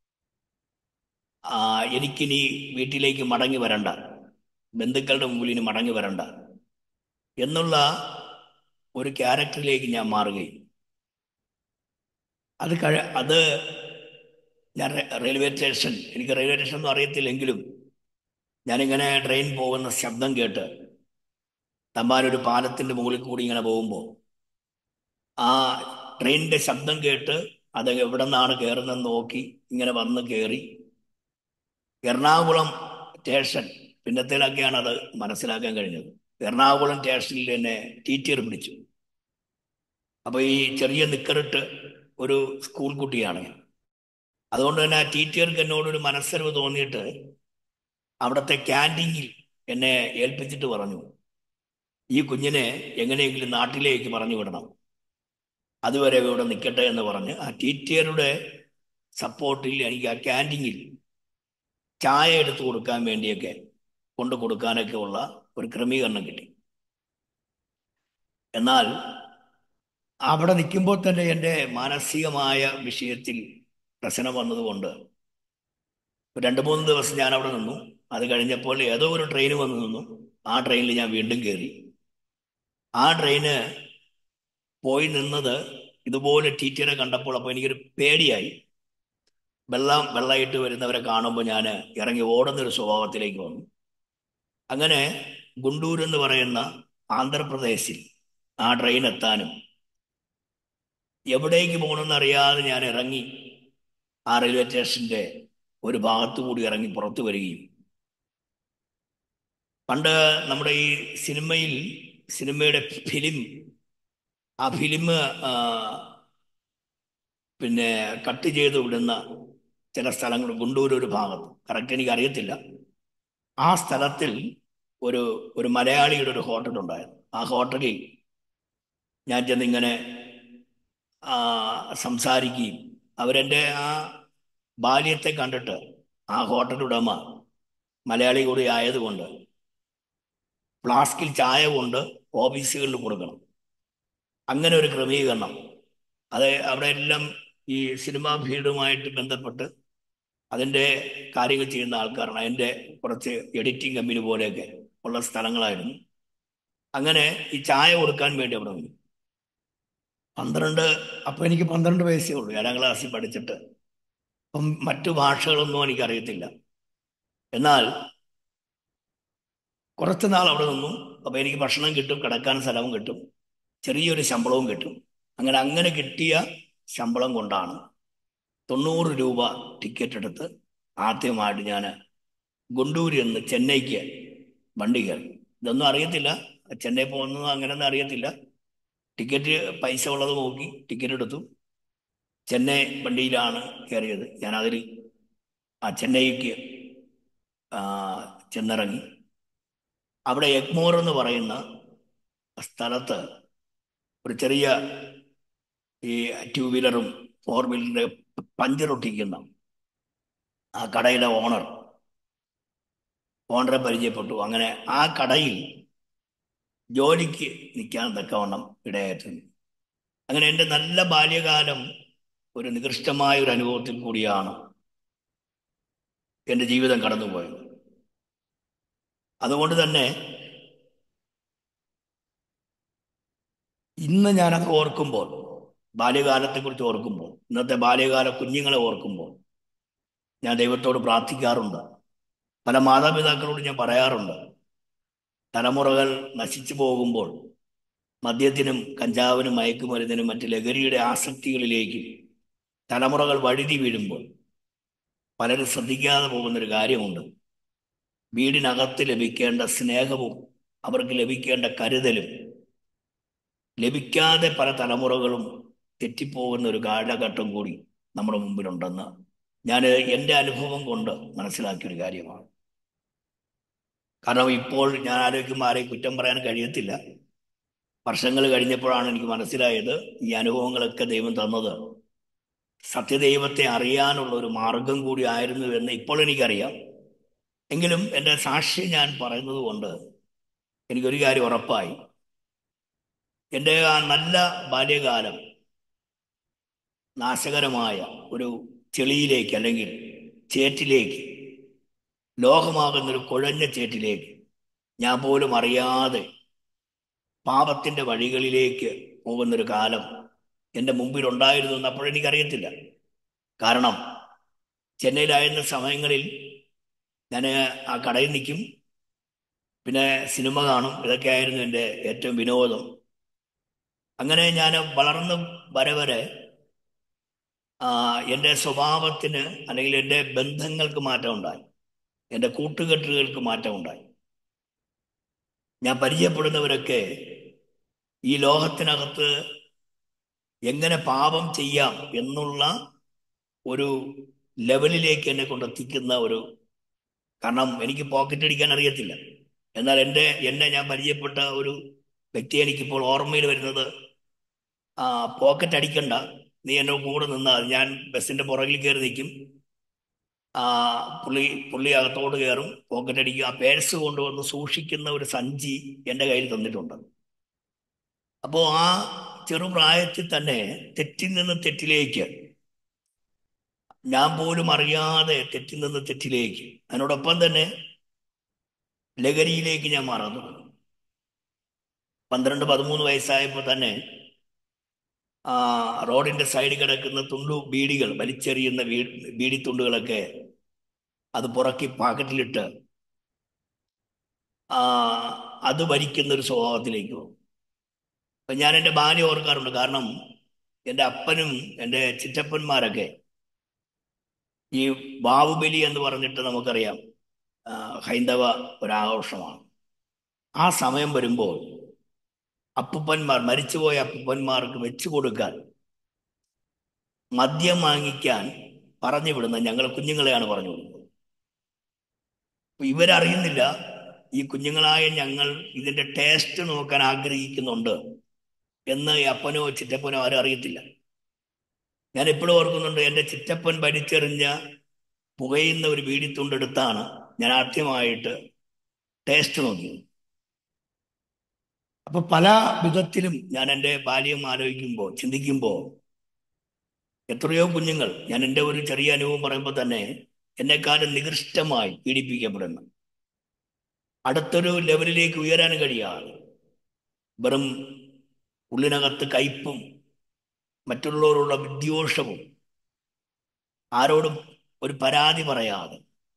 ആ എനിക്കിനി വീട്ടിലേക്ക് മടങ്ങി വരണ്ട ബന്ധുക്കളുടെ മുമ്പിൽ ഇനി മടങ്ങി വരണ്ട എന്നുള്ള ഒരു ക്യാരക്ടറിലേക്ക് ഞാൻ മാറുകയും അത് കഴി അത് ഞാൻ റെ- റെയിൽവേ സ്റ്റേഷൻ എനിക്ക് റെയിൽവേ സ്റ്റേഷൻ ഒന്നും അറിയത്തില്ലെങ്കിലും ഞാനിങ്ങനെ ട്രെയിൻ പോകുന്ന ശബ്ദം കേട്ട് തമ്പാനൊരു പാലത്തിൻ്റെ മുകളിൽ കൂടി ഇങ്ങനെ പോകുമ്പോൾ ആ ട്രെയിനിൻ്റെ ശബ്ദം കേട്ട് അത് എവിടെ നിന്നാണ് കയറുന്നതെന്ന് നോക്കി ഇങ്ങനെ വന്ന് കയറി എറണാകുളം സ്റ്റേഷൻ പിന്നത്തേലൊക്കെയാണ് അത് മനസ്സിലാക്കാൻ കഴിഞ്ഞത് എറണാകുളം സ്റ്റേഷനിൽ എന്നെ ടീച്ചർ പിടിച്ചു അപ്പോൾ ഈ ചെറിയ നിക്കറിട്ട് ഒരു സ്കൂൾ കുട്ടിയാണ് ഞാൻ അതുകൊണ്ട് തന്നെ ആ ടീച്ചർക്ക് എന്നോടൊരു മനസ്സറിവ് തോന്നിയിട്ട് അവിടുത്തെ ക്യാൻറ്റീനിൽ എന്നെ ഏൽപ്പിച്ചിട്ട് പറഞ്ഞു ഈ കുഞ്ഞിനെ എങ്ങനെയെങ്കിലും നാട്ടിലേക്ക് പറഞ്ഞു വിടണം അതുവരെ ഇവിടെ നിൽക്കട്ടെ എന്ന് പറഞ്ഞ് ആ ടീച്ചറുടെ സപ്പോർട്ടിൽ എനിക്ക് ആ ക്യാൻറ്റീനിൽ ചായ എടുത്തു കൊടുക്കാൻ വേണ്ടിയൊക്കെ കൊണ്ടു കൊടുക്കാനൊക്കെ ഉള്ള ഒരു ക്രമീകരണം കിട്ടി എന്നാൽ അവിടെ നിൽക്കുമ്പോൾ തന്നെ എൻ്റെ മാനസികമായ വിഷയത്തിൽ പ്രശ്നം വന്നതുകൊണ്ട് ഒരു രണ്ട് മൂന്ന് ദിവസം ഞാൻ അവിടെ നിന്നു അത് കഴിഞ്ഞപ്പോൾ ഏതോ ഒരു ട്രെയിൻ വന്നു നിന്നു ആ ട്രെയിനിൽ ഞാൻ വീണ്ടും കയറി ആ ട്രെയിന് പോയി നിന്നത് ഇതുപോലെ ടീച്ചറെ കണ്ടപ്പോൾ അപ്പോൾ എനിക്കൊരു പേടിയായി വെള്ളം വെള്ളമായിട്ട് വരുന്നവരെ കാണുമ്പോൾ ഞാൻ ഇറങ്ങി ഓടുന്നൊരു സ്വഭാവത്തിലേക്ക് വന്നു അങ്ങനെ ഗുണ്ടൂർ എന്ന് പറയുന്ന ആന്ധ്രാപ്രദേശിൽ ആ ട്രെയിൻ എത്താനും എവിടേക്ക് പോകണമെന്ന് അറിയാതെ ഞാൻ ഇറങ്ങി ആ റെയിൽവേ സ്റ്റേഷന്റെ ഒരു ഭാഗത്തു കൂടി ഇറങ്ങി പുറത്തു വരികയും പണ്ട് നമ്മുടെ ഈ സിനിമയിൽ സിനിമയുടെ ഫിലിം ആ ഫിലിം പിന്നെ കട്ട് ചെയ്ത് വിടുന്ന ചില സ്ഥലങ്ങൾ ഗുണ്ടൂർ ഒരു ഭാഗത്ത് കറക്റ്റ് എനിക്ക് അറിയത്തില്ല ആ സ്ഥലത്തിൽ ഒരു ഒരു മലയാളിയുടെ ഒരു ഹോട്ടൽ ഉണ്ടായിരുന്നു ആ ഹോട്ടലിൽ ഞാൻ ചെന്നിങ്ങനെ ആ, സംസാരിക്കുകയും അവരെൻ്റെ ആ ബാല്യത്തെ കണ്ടിട്ട് ആ ഹോട്ടൽ ഉടമ മലയാളി കൂടി ആയതുകൊണ്ട് ഫ്ലാസ്കിൽ ചായ കൊണ്ട് ഓഫീസുകളിൽ കൊടുക്കണം അങ്ങനെ ഒരു ക്രമീകരണം അത് അവിടെ എല്ലാം ഈ സിനിമാ ഫീൽഡുമായിട്ട് ബന്ധപ്പെട്ട് അതിൻ്റെ കാര്യങ്ങൾ ചെയ്യുന്ന ആൾക്കാരാണ് അതിൻ്റെ കുറച്ച് എഡിറ്റിംഗ് കമ്പനി പോലെയൊക്കെ ഉള്ള സ്ഥലങ്ങളായിരുന്നു അങ്ങനെ ഈ ചായ കൊടുക്കാൻ വേണ്ടി അവിടെ വന്നു പന്ത്രണ്ട് അപ്പം എനിക്ക് പന്ത്രണ്ട് വയസ്സേ ഉള്ളൂ ഏഴാം ക്ലാസ്സിൽ പഠിച്ചിട്ട് അപ്പം മറ്റു ഭാഷകളൊന്നും എനിക്കറിയത്തില്ല എന്നാൽ കുറച്ച് നാൾ അവിടെ നിന്നു അപ്പം എനിക്ക് ഭക്ഷണം കിട്ടും കിടക്കാൻ സ്ഥലവും കിട്ടും ചെറിയൊരു ശമ്പളവും കിട്ടും അങ്ങനെ അങ്ങനെ കിട്ടിയ ശമ്പളം കൊണ്ടാണ് തൊണ്ണൂറ് രൂപ ടിക്കറ്റ് എടുത്ത് ആദ്യമായിട്ട് ഞാൻ ഗുണ്ടൂരിൽ നിന്ന് ചെന്നൈക്ക് വണ്ടി കയറി ഇതൊന്നും അറിയത്തില്ല ചെന്നൈ പോകുന്നത് അങ്ങനെയൊന്നും അറിയത്തില്ല ടിക്കറ്റ് പൈസ ഉള്ളത് നോക്കി ടിക്കറ്റ് എടുത്തു ചെന്നൈ വണ്ടിയിലാണ് കയറിയത് ഞാനതിൽ ആ ചെന്നൈക്ക് ആ, ചെന്നിറങ്ങി അവിടെ എഗ്മോർ എന്ന് പറയുന്ന സ്ഥലത്ത് ഒരു ചെറിയ ഈ ടൂ വീലറും ഫോർ വീലറിൻ്റെ പഞ്ചർ ഒട്ടിക്കുന്ന ആ കടയിലെ ഓണർ ഓണറെ പരിചയപ്പെട്ടു അങ്ങനെ ആ കടയിൽ ജോലിക്ക് നിൽക്കാൻ തക്കവണ്ണം ഇടയായിട്ടുണ്ട് അങ്ങനെ എൻ്റെ നല്ല ബാല്യകാലം ഒരു നികൃഷ്ടമായ ഒരു അനുഭവത്തിൽ കൂടിയാണ് എൻ്റെ ജീവിതം കടന്നുപോയത് അതുകൊണ്ട് തന്നെ ഇന്ന് ഞാനത് ഓർക്കുമ്പോൾ ബാല്യകാലത്തെക്കുറിച്ച് ഓർക്കുമ്പോൾ ഇന്നത്തെ ബാല്യകാല കുഞ്ഞുങ്ങളെ ഓർക്കുമ്പോൾ ഞാൻ ദൈവത്തോട് പ്രാർത്ഥിക്കാറുണ്ട് പല മാതാപിതാക്കളോട് ഞാൻ പറയാറുണ്ട് തലമുറകൾ നശിച്ചു പോകുമ്പോൾ മദ്യത്തിനും കഞ്ചാവിനും മയക്കുമരുന്നിനും മറ്റ് ലഹരിയുടെ ആസക്തികളിലേക്ക് തലമുറകൾ വഴുതി വീഴുമ്പോൾ പലരും ശ്രദ്ധിക്കാതെ പോകുന്നൊരു കാര്യമുണ്ട് വീടിനകത്ത് ലഭിക്കേണ്ട സ്നേഹവും അവർക്ക് ലഭിക്കേണ്ട കരുതലും ലഭിക്കാതെ പല തലമുറകളും തെറ്റിപ്പോകുന്ന ഒരു കാലഘട്ടം കൂടി നമ്മുടെ മുമ്പിലുണ്ടെന്ന് ഞാൻ എൻ്റെ അനുഭവം കൊണ്ട് മനസ്സിലാക്കിയൊരു കാര്യമാണ് കാരണം ഇപ്പോൾ ഞാൻ ആലോചിക്കുമ്പോൾ ആരെയും കുറ്റം പറയാൻ കഴിയത്തില്ല വർഷങ്ങൾ കഴിഞ്ഞപ്പോഴാണ് എനിക്ക് മനസ്സിലായത് ഈ അനുഭവങ്ങളൊക്കെ ദൈവം തന്നത് സത്യദൈവത്തെ അറിയാനുള്ള ഒരു മാർഗം കൂടി ആയിരുന്നു എന്ന് ഇപ്പോൾ എനിക്കറിയാം എങ്കിലും എൻ്റെ സാക്ഷി ഞാൻ പറയുന്നത് കൊണ്ട് എനിക്കൊരു കാര്യം ഉറപ്പായി എൻ്റെ ആ നല്ല ബാല്യകാലം നാശകരമായ ഒരു ചെളിയിലേക്ക് അല്ലെങ്കിൽ ചേറ്റിലേക്ക് ലോകമാകുന്നൊരു കുഴഞ്ഞ ചേറ്റിലേക്ക് ഞാൻ പോലും അറിയാതെ പാപത്തിൻ്റെ വഴികളിലേക്ക് പോകുന്നൊരു കാലം എൻ്റെ മുമ്പിൽ ഉണ്ടായിരുന്നു എന്ന് അപ്പോഴെനിക്കറിയത്തില്ല കാരണം ചെന്നൈയിലായിരുന്ന സമയങ്ങളിൽ ഞാൻ ആ കടയിൽ നിൽക്കും പിന്നെ സിനിമ കാണും ഇതൊക്കെയായിരുന്നു എൻ്റെ ഏറ്റവും വിനോദം അങ്ങനെ ഞാൻ വളർന്ന് വരെ വരെ ആ, എൻ്റെ സ്വഭാവത്തിന് അല്ലെങ്കിൽ എൻ്റെ ബന്ധങ്ങൾക്ക് മാറ്റം ഉണ്ടായി എൻ്റെ കൂട്ടുകെട്ടുകൾക്ക് മാറ്റം ഉണ്ടായി ഞാൻ പരിചയപ്പെടുന്നവരൊക്കെ ഈ ലോകത്തിനകത്ത് എങ്ങനെ പാപം ചെയ്യാം എന്നുള്ള ഒരു ലെവലിലേക്ക് എന്നെ കൊണ്ടെത്തിക്കുന്ന ഒരു കാരണം എനിക്ക് പോക്കറ്റ് അടിക്കാൻ അറിയത്തില്ല എന്നാൽ എൻ്റെ എന്നെ ഞാൻ പരിചയപ്പെട്ട ഒരു വ്യക്തി എനിക്കിപ്പോൾ ഓർമ്മയിൽ വരുന്നത് ആ പോക്കറ്റ് അടിക്കണ്ട നീ എൻ്റെ കൂടെ നിന്നാൽ ഞാൻ ബസ്സിൻ്റെ പുറകിൽ കയറി നിൽക്കും ആ പുള്ളി പുള്ളി അകത്തോട്ട് കയറും പോക്കറ്റ് അടിക്കും ആ പേഴ്സ് കൊണ്ടുവന്ന് സൂക്ഷിക്കുന്ന ഒരു സഞ്ചി എൻ്റെ കയ്യിൽ തന്നിട്ടുണ്ട് അപ്പോൾ ആ ചെറുപ്രായത്തിൽ തന്നെ തെറ്റിൽ നിന്ന് തെറ്റിലേക്ക് ഞാൻ പോലും അറിയാതെ തെറ്റിൽ നിന്ന് തെറ്റിലേക്ക് അതിനോടൊപ്പം തന്നെ ലഹരിയിലേക്ക് ഞാൻ മാറാൻ തുടങ്ങി പന്ത്രണ്ട് പതിമൂന്ന് വയസ്സായപ്പോൾ തന്നെ ആ റോഡിന്റെ സൈഡിൽ കിടക്കുന്ന തുണ്ടു ബീഡികൾ വലിച്ചെറിയുന്ന വീ ബീഡിത്തുണ്ടുകളൊക്കെ അത് പുറക്കി പാക്കറ്റിലിട്ട് ആ അത് വലിക്കുന്ന ഒരു സ്വഭാവത്തിലേക്ക് പോകും അപ്പം ഞാൻ എൻ്റെ ബാല്യം ഓർക്കാറുണ്ട് കാരണം എൻ്റെ അപ്പനും എൻ്റെ ചിറ്റപ്പന്മാരൊക്കെ ഈ ബാഹുബലി എന്ന് പറഞ്ഞിട്ട് നമുക്കറിയാം ആ, ഹൈന്ദവ ഒരാഘോഷമാണ് ആ സമയം വരുമ്പോൾ അപ്പൂപ്പന്മാർ മരിച്ചുപോയ അപ്പൂപ്പന്മാർക്ക് വെച്ചു കൊടുക്കാൻ മദ്യം വാങ്ങിക്കാൻ പറഞ്ഞു വിടുന്ന ഞങ്ങൾ കുഞ്ഞുങ്ങളെയാണ് പറഞ്ഞു വിടുന്നത് അപ്പൊ ഇവരറിയുന്നില്ല ഈ കുഞ്ഞുങ്ങളായ ഞങ്ങൾ ഇതിന്റെ ടേസ്റ്റ് നോക്കാൻ ആഗ്രഹിക്കുന്നുണ്ട് എന്ന് ഈ അപ്പനോ ചിറ്റപ്പനോ ആരും അറിയത്തില്ല ഞാൻ എപ്പോഴും ഓർക്കുന്നുണ്ട് എൻ്റെ ചിറ്റപ്പൻ വലിച്ചെറിഞ്ഞ പുകയുന്ന ഒരു വീടിത്തുണ്ടെടുത്താണ് ഞാൻ ആദ്യമായിട്ട് ടേസ്റ്റ് നോക്കിയത് അപ്പൊ പല വിധത്തിലും ഞാൻ എൻ്റെ ബാല്യം ആലോചിക്കുമ്പോൾ ചിന്തിക്കുമ്പോൾ എത്രയോ കുഞ്ഞുങ്ങൾ ഞാൻ എൻ്റെ ഒരു ചെറിയ അനുഭവം പറയുമ്പോൾ തന്നെ എന്നെക്കാളും നികൃഷ്ടമായി പീഡിപ്പിക്കപ്പെടുന്നു അടുത്തൊരു ലെവലിലേക്ക് ഉയരാൻ കഴിയാതെ വെറും ഉള്ളിനകത്ത് കയ്പും മറ്റുള്ളവരോടുള്ള വിദ്വേഷവും ആരോടും ഒരു പരാതി പറയാതെ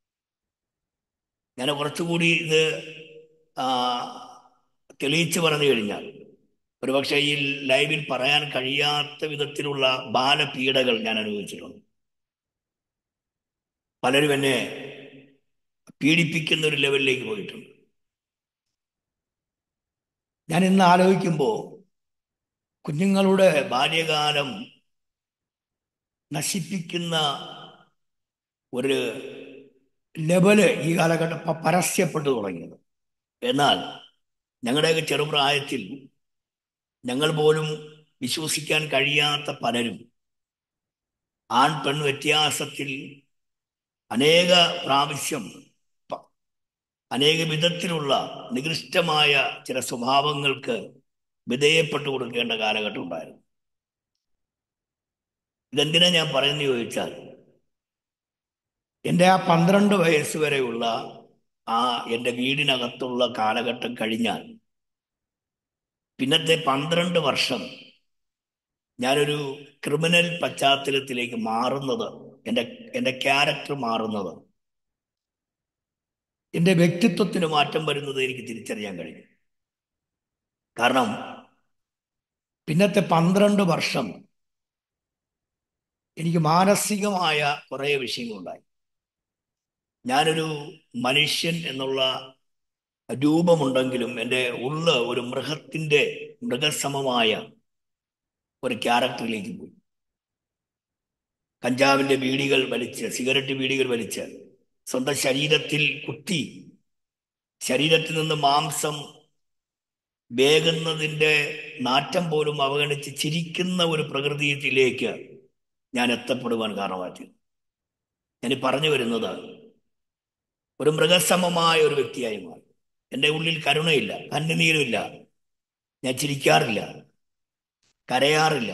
ഞാൻ കുറച്ചുകൂടി ഇത് ആ, തെളിയിച്ചു പറഞ്ഞു കഴിഞ്ഞാൽ ഒരുപക്ഷെ ഈ ലൈവിൽ പറയാൻ കഴിയാത്ത വിധത്തിലുള്ള ബാലപീഡകൾ ഞാൻ അനുഭവിച്ചിട്ടുണ്ട് പലരും എന്നെ പീഡിപ്പിക്കുന്ന ഒരു ലെവലിലേക്ക് പോയിട്ടുണ്ട് ഞാൻ ഇന്ന് ആലോചിക്കുമ്പോൾ കുഞ്ഞുങ്ങളുടെ ബാല്യകാലം നശിപ്പിക്കുന്ന ഒരു ലെവല് ഈ കാലഘട്ടം പ- പരസ്യപ്പെട്ടു തുടങ്ങിയത് എന്നാൽ ഞങ്ങളുടെയൊക്കെ ചെറുപ്രായത്തിൽ ഞങ്ങൾ പോലും വിശ്വസിക്കാൻ കഴിയാത്ത പലരും ആൺ പെൺ വ്യത്യാസത്തിൽ അനേക പ്രാവശ്യം പ- അനേക വിധത്തിലുള്ള നികൃഷ്ടമായ ചില സ്വഭാവങ്ങൾക്ക് വിധേയപ്പെട്ടു കൊടുക്കേണ്ട കാലഘട്ടം ഉണ്ടായിരുന്നു ഇതെന്തിനാ ഞാൻ പറയുന്നത് ചോദിച്ചാൽ എൻ്റെ ആ പന്ത്രണ്ട് വയസ്സ് വരെയുള്ള ആ എൻ്റെ വീടിനകത്തുള്ള കാലഘട്ടം കഴിഞ്ഞാൽ പിന്നത്തെ പന്ത്രണ്ട് വർഷം ഞാനൊരു ക്രിമിനൽ പശ്ചാത്തലത്തിലേക്ക് മാറുന്നത് എൻ്റെ എൻ്റെ ക്യാരക്ടർ മാറുന്നത് എൻ്റെ വ്യക്തിത്വത്തിന് മാറ്റം വരുന്നത് എനിക്ക് തിരിച്ചറിയാൻ കഴിഞ്ഞു കാരണം പിന്നത്തെ പന്ത്രണ്ട് വർഷം എനിക്ക് മാനസികമായ കുറേ വിഷയങ്ങളുണ്ടായി ഞാനൊരു മനുഷ്യൻ എന്നുള്ള രൂപമുണ്ടെങ്കിലും എൻ്റെ ഉള്ള ഒരു മൃഗത്തിൻ്റെ മൃഗസമമായ ഒരു ക്യാരക്ടറിലേക്ക് പോയി കഞ്ചാവിൻ്റെ ബീഡികൾ വലിച്ച് സിഗരറ്റ് ബീഡികൾ വലിച്ച് സ്വന്തം ശരീരത്തിൽ കുത്തി ശരീരത്തിൽ നിന്ന് മാംസം വേകുന്നതിൻ്റെ നാറ്റം പോലും അവഗണിച്ച് ചിരിക്കുന്ന ഒരു പ്രകൃതിയിലേക്ക് ഞാൻ എത്തപ്പെടുവാൻ കാരണമാക്കി ഞാൻ ഈ പറഞ്ഞു വരുന്നത് ഒരു മൃഗസമമായ ഒരു വ്യക്തിയായി മാറി എൻ്റെ ഉള്ളിൽ കരുണയില്ല കണ്ണുനീരുമില്ല ഞാൻ ചിരിക്കാറില്ല കരയാറില്ല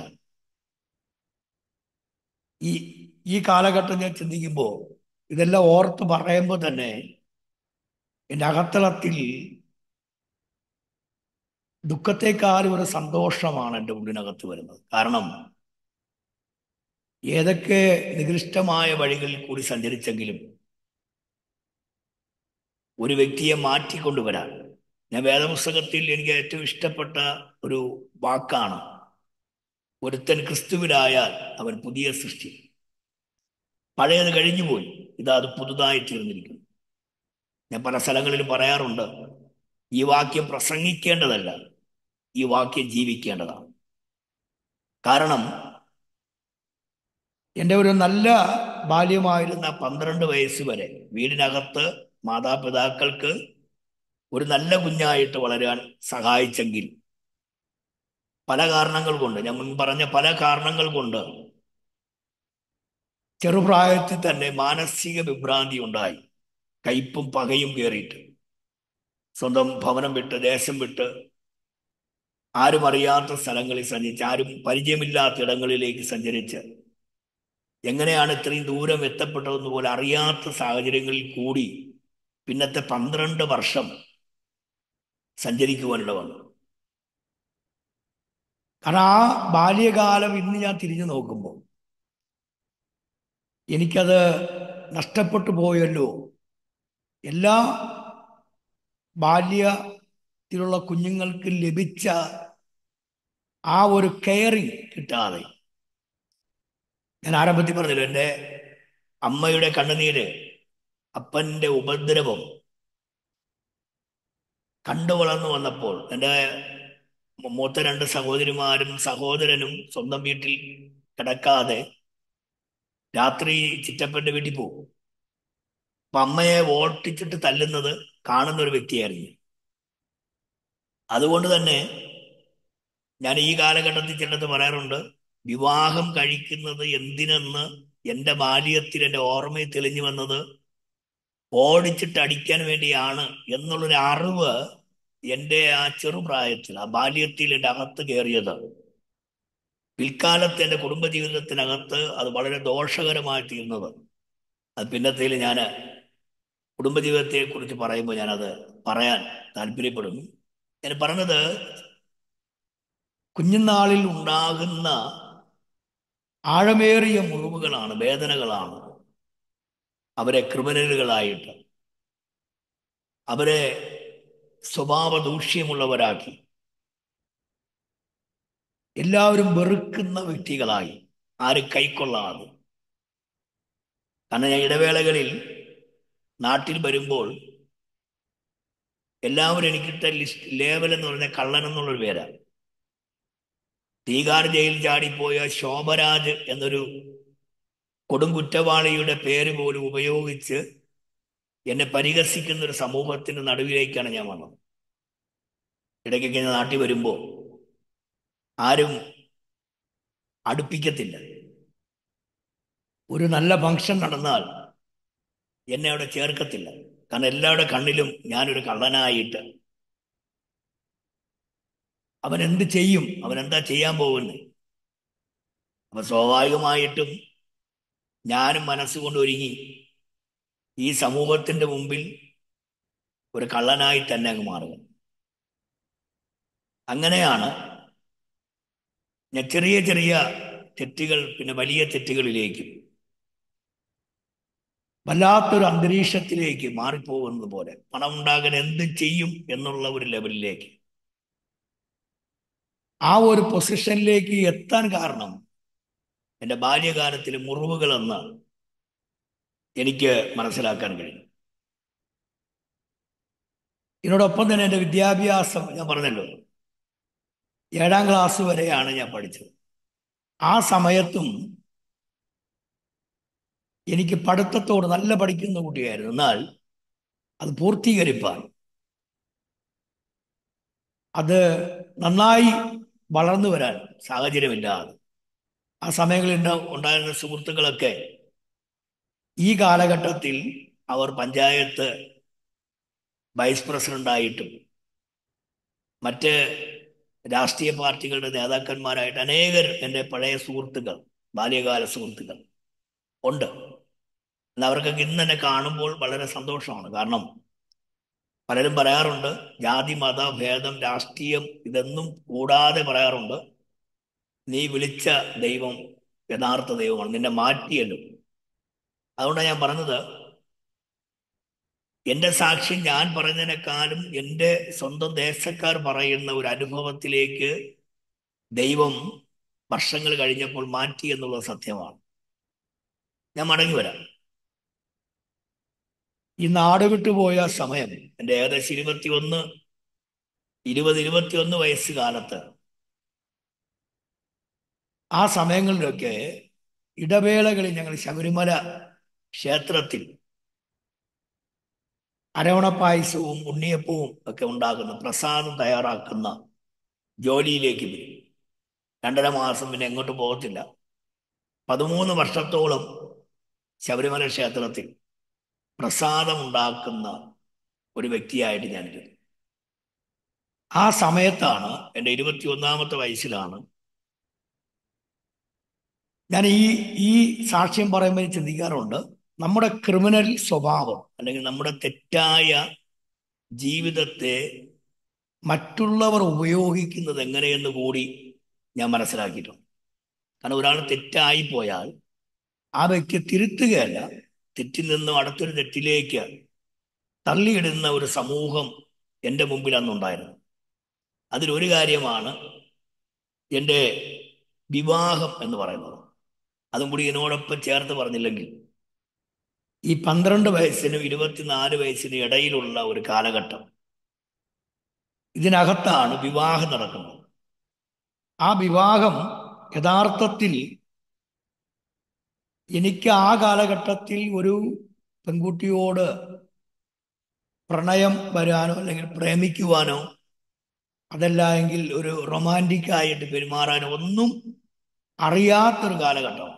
ഈ ഈ കാലഘട്ടം ഞാൻ ചിന്തിക്കുമ്പോൾ ഇതെല്ലാം ഓർത്ത് പറയുമ്പോൾ തന്നെ എൻ്റെ അകത്തളത്തിൽ ദുഃഖത്തെക്കാളും ഒരു സന്തോഷമാണ് എൻ്റെ ഉള്ളിനകത്ത് വരുന്നത് കാരണം ഏതൊക്കെ നികൃഷ്ടമായ വഴികളിൽ കൂടി സഞ്ചരിച്ചെങ്കിലും ഒരു വ്യക്തിയെ മാറ്റിക്കൊണ്ടുവരാൻ ഞാൻ വേദപുസ്തകത്തിൽ എനിക്ക് ഏറ്റവും ഇഷ്ടപ്പെട്ട ഒരു വാക്കാണ് ഒരുത്തൻ ക്രിസ്തുവിലായാൽ അവൻ പുതിയ സൃഷ്ടി പഴയത് കഴിഞ്ഞുപോയി ഇതാ അത് പുതുതായി തീർന്നിരിക്കുന്നു ഞാൻ പല സ്ഥലങ്ങളിലും പറയാറുണ്ട് ഈ വാക്യം പ്രസംഗിക്കേണ്ടതല്ല ഈ വാക്യം ജീവിക്കേണ്ടതാണ് കാരണം എൻ്റെ ഒരു നല്ല ബാല്യമായിരുന്ന പന്ത്രണ്ട് വയസ്സ് വരെ വീടിനകത്ത് മാതാപിതാക്കൾക്ക് ഒരു നല്ല കുഞ്ഞായിട്ട് വളരാൻ സഹായിച്ചെങ്കിൽ പല കാരണങ്ങൾ കൊണ്ട് ഞാൻ മുൻ പറഞ്ഞ പല കാരണങ്ങൾ കൊണ്ട് ചെറുപ്രായത്തിൽ തന്നെ മാനസിക വിഭ്രാന്തി ഉണ്ടായി കയ്പും പകയും കയറിയിട്ട് സ്വന്തം ഭവനം വിട്ട് ദേശം വിട്ട് ആരും അറിയാത്ത സ്ഥലങ്ങളിൽ സഞ്ചരിച്ച് ആരും പരിചയമില്ലാത്ത ഇടങ്ങളിലേക്ക് സഞ്ചരിച്ച് എങ്ങനെയാണ് ഇത്രയും ദൂരം എത്തപ്പെട്ടതെന്ന് പോലെ അറിയാത്ത സാഹചര്യങ്ങളിൽ കൂടി പിന്നത്തെ പന്ത്രണ്ട് വർഷം സഞ്ചരിക്കുവാനുള്ള വന്നു കാരണം ആ ബാല്യകാലം ഇന്ന് ഞാൻ തിരിഞ്ഞു നോക്കുമ്പോൾ എനിക്കത് നഷ്ടപ്പെട്ടു പോയല്ലോ എല്ലാ ബാല്യത്തിലുള്ള കുഞ്ഞുങ്ങൾക്ക് ലഭിച്ച ആ ഒരു കെയറിങ് കിട്ടാതെ ഞാൻ ആരംഭത്തിൽ പറഞ്ഞല്ലോ എൻ്റെ അമ്മയുടെ കണ്ണുനീര് അപ്പൻ്റെ ഉപദ്രവം കണ്ടു വളർന്നു വന്നപ്പോൾ എൻ്റെ മൂത്ത രണ്ട് സഹോദരിമാരും സഹോദരനും സ്വന്തം വീട്ടിൽ കിടക്കാതെ രാത്രി ചിറ്റപ്പൻ്റെ വീട്ടിൽ പോകും അപ്പൊ അമ്മയെ ഓട്ടിച്ചിട്ട് തല്ലുന്നത് കാണുന്ന ഒരു വ്യക്തിയായിരുന്നു അതുകൊണ്ട് തന്നെ ഞാൻ ഈ കാലഘട്ടത്തിൽ ചിലത് പറയാറുണ്ട് വിവാഹം കഴിക്കുന്നത് എന്തിനെന്ന് എൻ്റെ ബാല്യത്തിൽ എൻ്റെ ഓർമ്മയിൽ തെളിഞ്ഞു വന്നത് ഓടിച്ചിട്ട് അടിക്കാൻ വേണ്ടിയാണ് എന്നുള്ളൊരു അറിവ് എൻ്റെ ആ ചെറുപ്രായത്തിൽ ആ ബാല്യത്തിൽ എൻ്റെ അകത്ത് കയറിയത് പിൽക്കാലത്ത് എൻ്റെ കുടുംബജീവിതത്തിനകത്ത് അത് വളരെ ദോഷകരമായി തീർന്നത് അത് പിന്നത്തേൽ ഞാൻ കുടുംബജീവിതത്തെ കുറിച്ച് പറയുമ്പോൾ ഞാനത് പറയാൻ താല്പര്യപ്പെടുന്നു ഞാൻ പറഞ്ഞത് കുഞ്ഞുനാളിൽ ഉണ്ടാകുന്ന ആഴമേറിയ മുറിവുകളാണ് വേദനകളാണ് അവരെ ക്രിമിനലുകളായിട്ട് അവരെ സ്വഭാവ ദൂഷ്യമുള്ളവരാക്കി എല്ലാവരും വെറുക്കുന്ന വ്യക്തികളായി ആരും കൈക്കൊള്ളാതെ കാരണം ഞാൻ ഇടവേളകളിൽ നാട്ടിൽ വരുമ്പോൾ എല്ലാവരും എനിക്കിട്ട ലിസ്റ്റ് ലേബൽ എന്ന് പറഞ്ഞ കള്ളൻ എന്നുള്ളൊരു പേരാണ് തീകാർ ജയിൽ ചാടിപ്പോയ ശോഭരാജ് എന്നൊരു കൊടുംകുറ്റവാളിയുടെ പേര് പോലും ഉപയോഗിച്ച് എന്നെ പരിഹസിക്കുന്ന ഒരു സമൂഹത്തിന്റെ നടുവിലേക്കാണ് ഞാൻ വന്നത് ഇടയ്ക്കൊക്കെ ഞാൻ നാട്ടിൽ വരുമ്പോൾ ആരും അടുപ്പിക്കത്തില്ല ഒരു നല്ല ഫംഗ്ഷൻ നടന്നാൽ എന്നെ അവിടെ ചേർക്കത്തില്ല കാരണം എല്ലാവരുടെ കണ്ണിലും ഞാനൊരു കള്ളനായിട്ട് അവൻ എന്ത് ചെയ്യും അവൻ എന്താ ചെയ്യാൻ പോകുന്നത് അപ്പൊ സ്വാഭാവികമായിട്ടും ഞാനും മനസ്സുകൊണ്ട് ഒരുങ്ങി ഈ സമൂഹത്തിന്റെ മുമ്പിൽ ഒരു കള്ളനായി തന്നെ അങ്ങ് മാറുക അങ്ങനെയാണ് ഞാൻ ചെറിയ ചെറിയ തെറ്റുകൾ പിന്നെ വലിയ തെറ്റുകളിലേക്കും വല്ലാത്തൊരു അന്തരീക്ഷത്തിലേക്ക് മാറിപ്പോകുന്നത് പോലെ പണം ഉണ്ടാകാൻ എന്ത് ചെയ്യും എന്നുള്ള ഒരു ലെവലിലേക്ക് ആ ഒരു പൊസിഷനിലേക്ക് എത്താൻ കാരണം എൻ്റെ ബാല്യകാലത്തിലെ മുറിവുകളെന്ന് എനിക്ക് മനസ്സിലാക്കാൻ കഴിയും ഇതിനോടൊപ്പം തന്നെ എൻ്റെ വിദ്യാഭ്യാസം ഞാൻ പറഞ്ഞല്ലോ ഏഴാം ക്ലാസ് വരെയാണ് ഞാൻ പഠിച്ചത് ആ സമയത്തും എനിക്ക് പഠിത്തത്തോട് നല്ല പഠിക്കുന്ന കുട്ടിയായിരുന്നു എന്നാൽ അത് പൂർത്തീകരിപ്പാൻ അത് നന്നായി വളർന്നു വരാൻ സാഹചര്യമില്ലാതെ ആ സമയങ്ങളിൽ ഉണ്ടാ- ഉണ്ടായിരുന്ന സുഹൃത്തുക്കളൊക്കെ ഈ കാലഘട്ടത്തിൽ അവർ പഞ്ചായത്ത് വൈസ് പ്രസിഡന്റായിട്ടും മറ്റ് രാഷ്ട്രീയ പാർട്ടികളുടെ നേതാക്കന്മാരായിട്ട് അനേകർ എൻ്റെ പഴയ സുഹൃത്തുക്കൾ ബാല്യകാല സുഹൃത്തുക്കൾ ഉണ്ട് എന്നാൽ അവർക്കൊക്കെ ഇന്ന് എന്നെ കാണുമ്പോൾ വളരെ സന്തോഷമാണ് കാരണം പലരും പറയാറുണ്ട് ജാതി മത ഭേദം രാഷ്ട്രീയം ഇതൊന്നും കൂടാതെ പറയാറുണ്ട് നീ വിളിച്ച ദൈവം യഥാർത്ഥ ദൈവമാണ് നിന്നെ മാറ്റിയല്ലോ അതുകൊണ്ടാണ് ഞാൻ പറഞ്ഞത് എൻ്റെ സാക്ഷ്യം ഞാൻ പറഞ്ഞതിനേക്കാളും എൻ്റെ സ്വന്തം ദേശക്കാർ പറയുന്ന ഒരു അനുഭവത്തിലേക്ക് ദൈവം വർഷങ്ങൾ കഴിഞ്ഞപ്പോൾ മാറ്റി എന്നുള്ളത് സത്യമാണ് ഞാൻ മടങ്ങി വരാം ഈ നാട് വിട്ടുപോയ സമയം എൻ്റെ ഏകദേശം ഇരുപത്തിയൊന്ന് ഇരുപത് ഇരുപത്തിയൊന്ന് വയസ്സ് കാലത്ത് ആ സമയങ്ങളിലൊക്കെ ഇടവേളകളിൽ ഞങ്ങൾ ശബരിമല ക്ഷേത്രത്തിൽ അരവണപ്പായസവും ഉണ്ണിയപ്പവും ഒക്കെ ഉണ്ടാക്കുന്ന പ്രസാദം തയ്യാറാക്കുന്ന ജോലിയിലേക്ക് വരും രണ്ടര മാസം പിന്നെ എങ്ങോട്ട് പോകത്തില്ല പതിമൂന്ന് വർഷത്തോളം ശബരിമല ക്ഷേത്രത്തിൽ പ്രസാദം ഉണ്ടാക്കുന്ന ഒരു വ്യക്തിയായിട്ട് ഞാനിരുന്നു ആ സമയത്താണ് എൻ്റെ ഇരുപത്തി ഒന്നാമത്തെ വയസ്സിലാണ് ഞാൻ ഈ ഈ സാക്ഷ്യം പറയുമ്പോൾ ചിന്തിക്കാറുണ്ട് നമ്മുടെ ക്രിമിനൽ സ്വഭാവം അല്ലെങ്കിൽ നമ്മുടെ തെറ്റായ ജീവിതത്തെ മറ്റുള്ളവർ ഉപയോഗിക്കുന്നത് എങ്ങനെയെന്ന് കൂടി ഞാൻ മനസ്സിലാക്കിയിട്ടുണ്ട് കാരണം ഒരാൾ തെറ്റായി പോയാൽ ആ വ്യക്തി തിരുത്തുകയല്ല തെറ്റിൽ നിന്നും അടുത്തൊരു തെറ്റിലേക്ക് തള്ളിയിടുന്ന ഒരു സമൂഹം എൻ്റെ മുമ്പിൽ അന്നുണ്ടായിരുന്നു അതിലൊരു കാര്യമാണ് എൻ്റെ വിവാഹം എന്ന് പറയുന്നത് അതും കൂടി ഇതിനോടൊപ്പം ചേർത്ത് പറഞ്ഞില്ലെങ്കിൽ ഈ പന്ത്രണ്ട് വയസ്സിനും ഇരുപത്തിനാല് വയസ്സിനും ഇടയിലുള്ള ഒരു കാലഘട്ടം ഇതിനകത്താണ് വിവാഹം നടക്കുന്നത് ആ വിവാഹം യഥാർത്ഥത്തിൽ എനിക്ക് ആ കാലഘട്ടത്തിൽ ഒരു പെൺകുട്ടിയോട് പ്രണയം വരാനോ അല്ലെങ്കിൽ പ്രേമിക്കുവാനോ അതല്ല എങ്കിൽ ഒരു റൊമാൻറ്റിക് ആയിട്ട് പെരുമാറാനോ ഒന്നും അറിയാത്തൊരു കാലഘട്ടമാണ്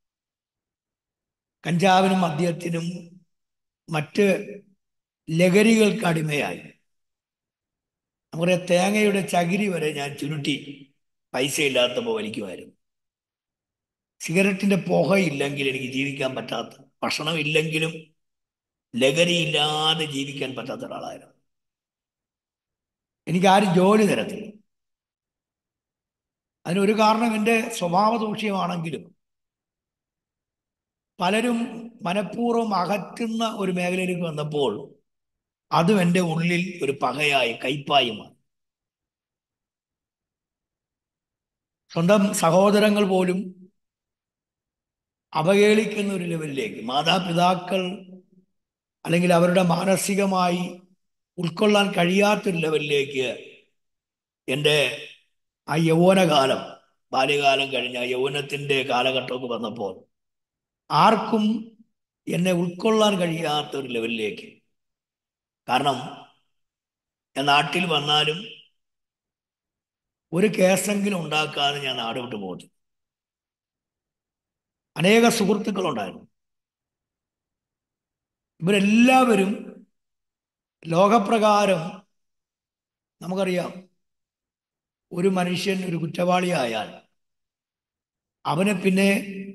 കഞ്ചാവിനും മദ്യത്തിനും മറ്റ് ലഹരികൾക്ക് അടിമയായി നമ്മുടെ തേങ്ങയുടെ ചകിരി വരെ ഞാൻ ചുരുട്ടി പൈസ ഇല്ലാത്തപ്പോൾ വലിക്കുമായിരുന്നു സിഗരറ്റിന്റെ പുകയില്ലെങ്കിൽ എനിക്ക് ജീവിക്കാൻ പറ്റാത്ത ഭക്ഷണം ഇല്ലെങ്കിലും ലഹരി ഇല്ലാതെ ജീവിക്കാൻ പറ്റാത്ത ഒരാളായിരുന്നു എനിക്ക് ആരും ജോലി തരത്തില്ല അതിനൊരു കാരണം എൻ്റെ സ്വഭാവ ദൂഷ്യമാണെങ്കിലും പലരും മനഃപൂർവ്വം അകറ്റുന്ന ഒരു മേഖലയിലേക്ക് വന്നപ്പോൾ അതും എൻ്റെ ഉള്ളിൽ ഒരു പകയായി കയ്പായി മാറി സ്വന്തം സഹോദരങ്ങൾ പോലും അവഹേളിക്കുന്ന ഒരു ലെവലിലേക്ക് മാതാപിതാക്കൾ അല്ലെങ്കിൽ അവരുടെ മാനസികമായി ഉൾക്കൊള്ളാൻ കഴിയാത്തൊരു ലെവലിലേക്ക് എൻ്റെ ആ യൗവനകാലം ബാല്യകാലം കഴിഞ്ഞ ആ യൗവനത്തിൻ്റെ കാലഘട്ടമൊക്കെ വന്നപ്പോൾ ആർക്കും എന്നെ ഉൾക്കൊള്ളാൻ കഴിയാത്ത ഒരു ലെവലിലേക്ക് കാരണം ഞാൻ നാട്ടിൽ വന്നാലും ഒരു കേസെങ്കിലും ഉണ്ടാക്കാതെ ഞാൻ നാട് വിട്ടു പോകുന്നു അനേക സുഹൃത്തുക്കളുണ്ടായിരുന്നു ഇവരെല്ലാവരും ലോകപ്രകാരം നമുക്കറിയാം ഒരു മനുഷ്യൻ ഒരു കുറ്റവാളിയായാൽ അവനെ പിന്നെ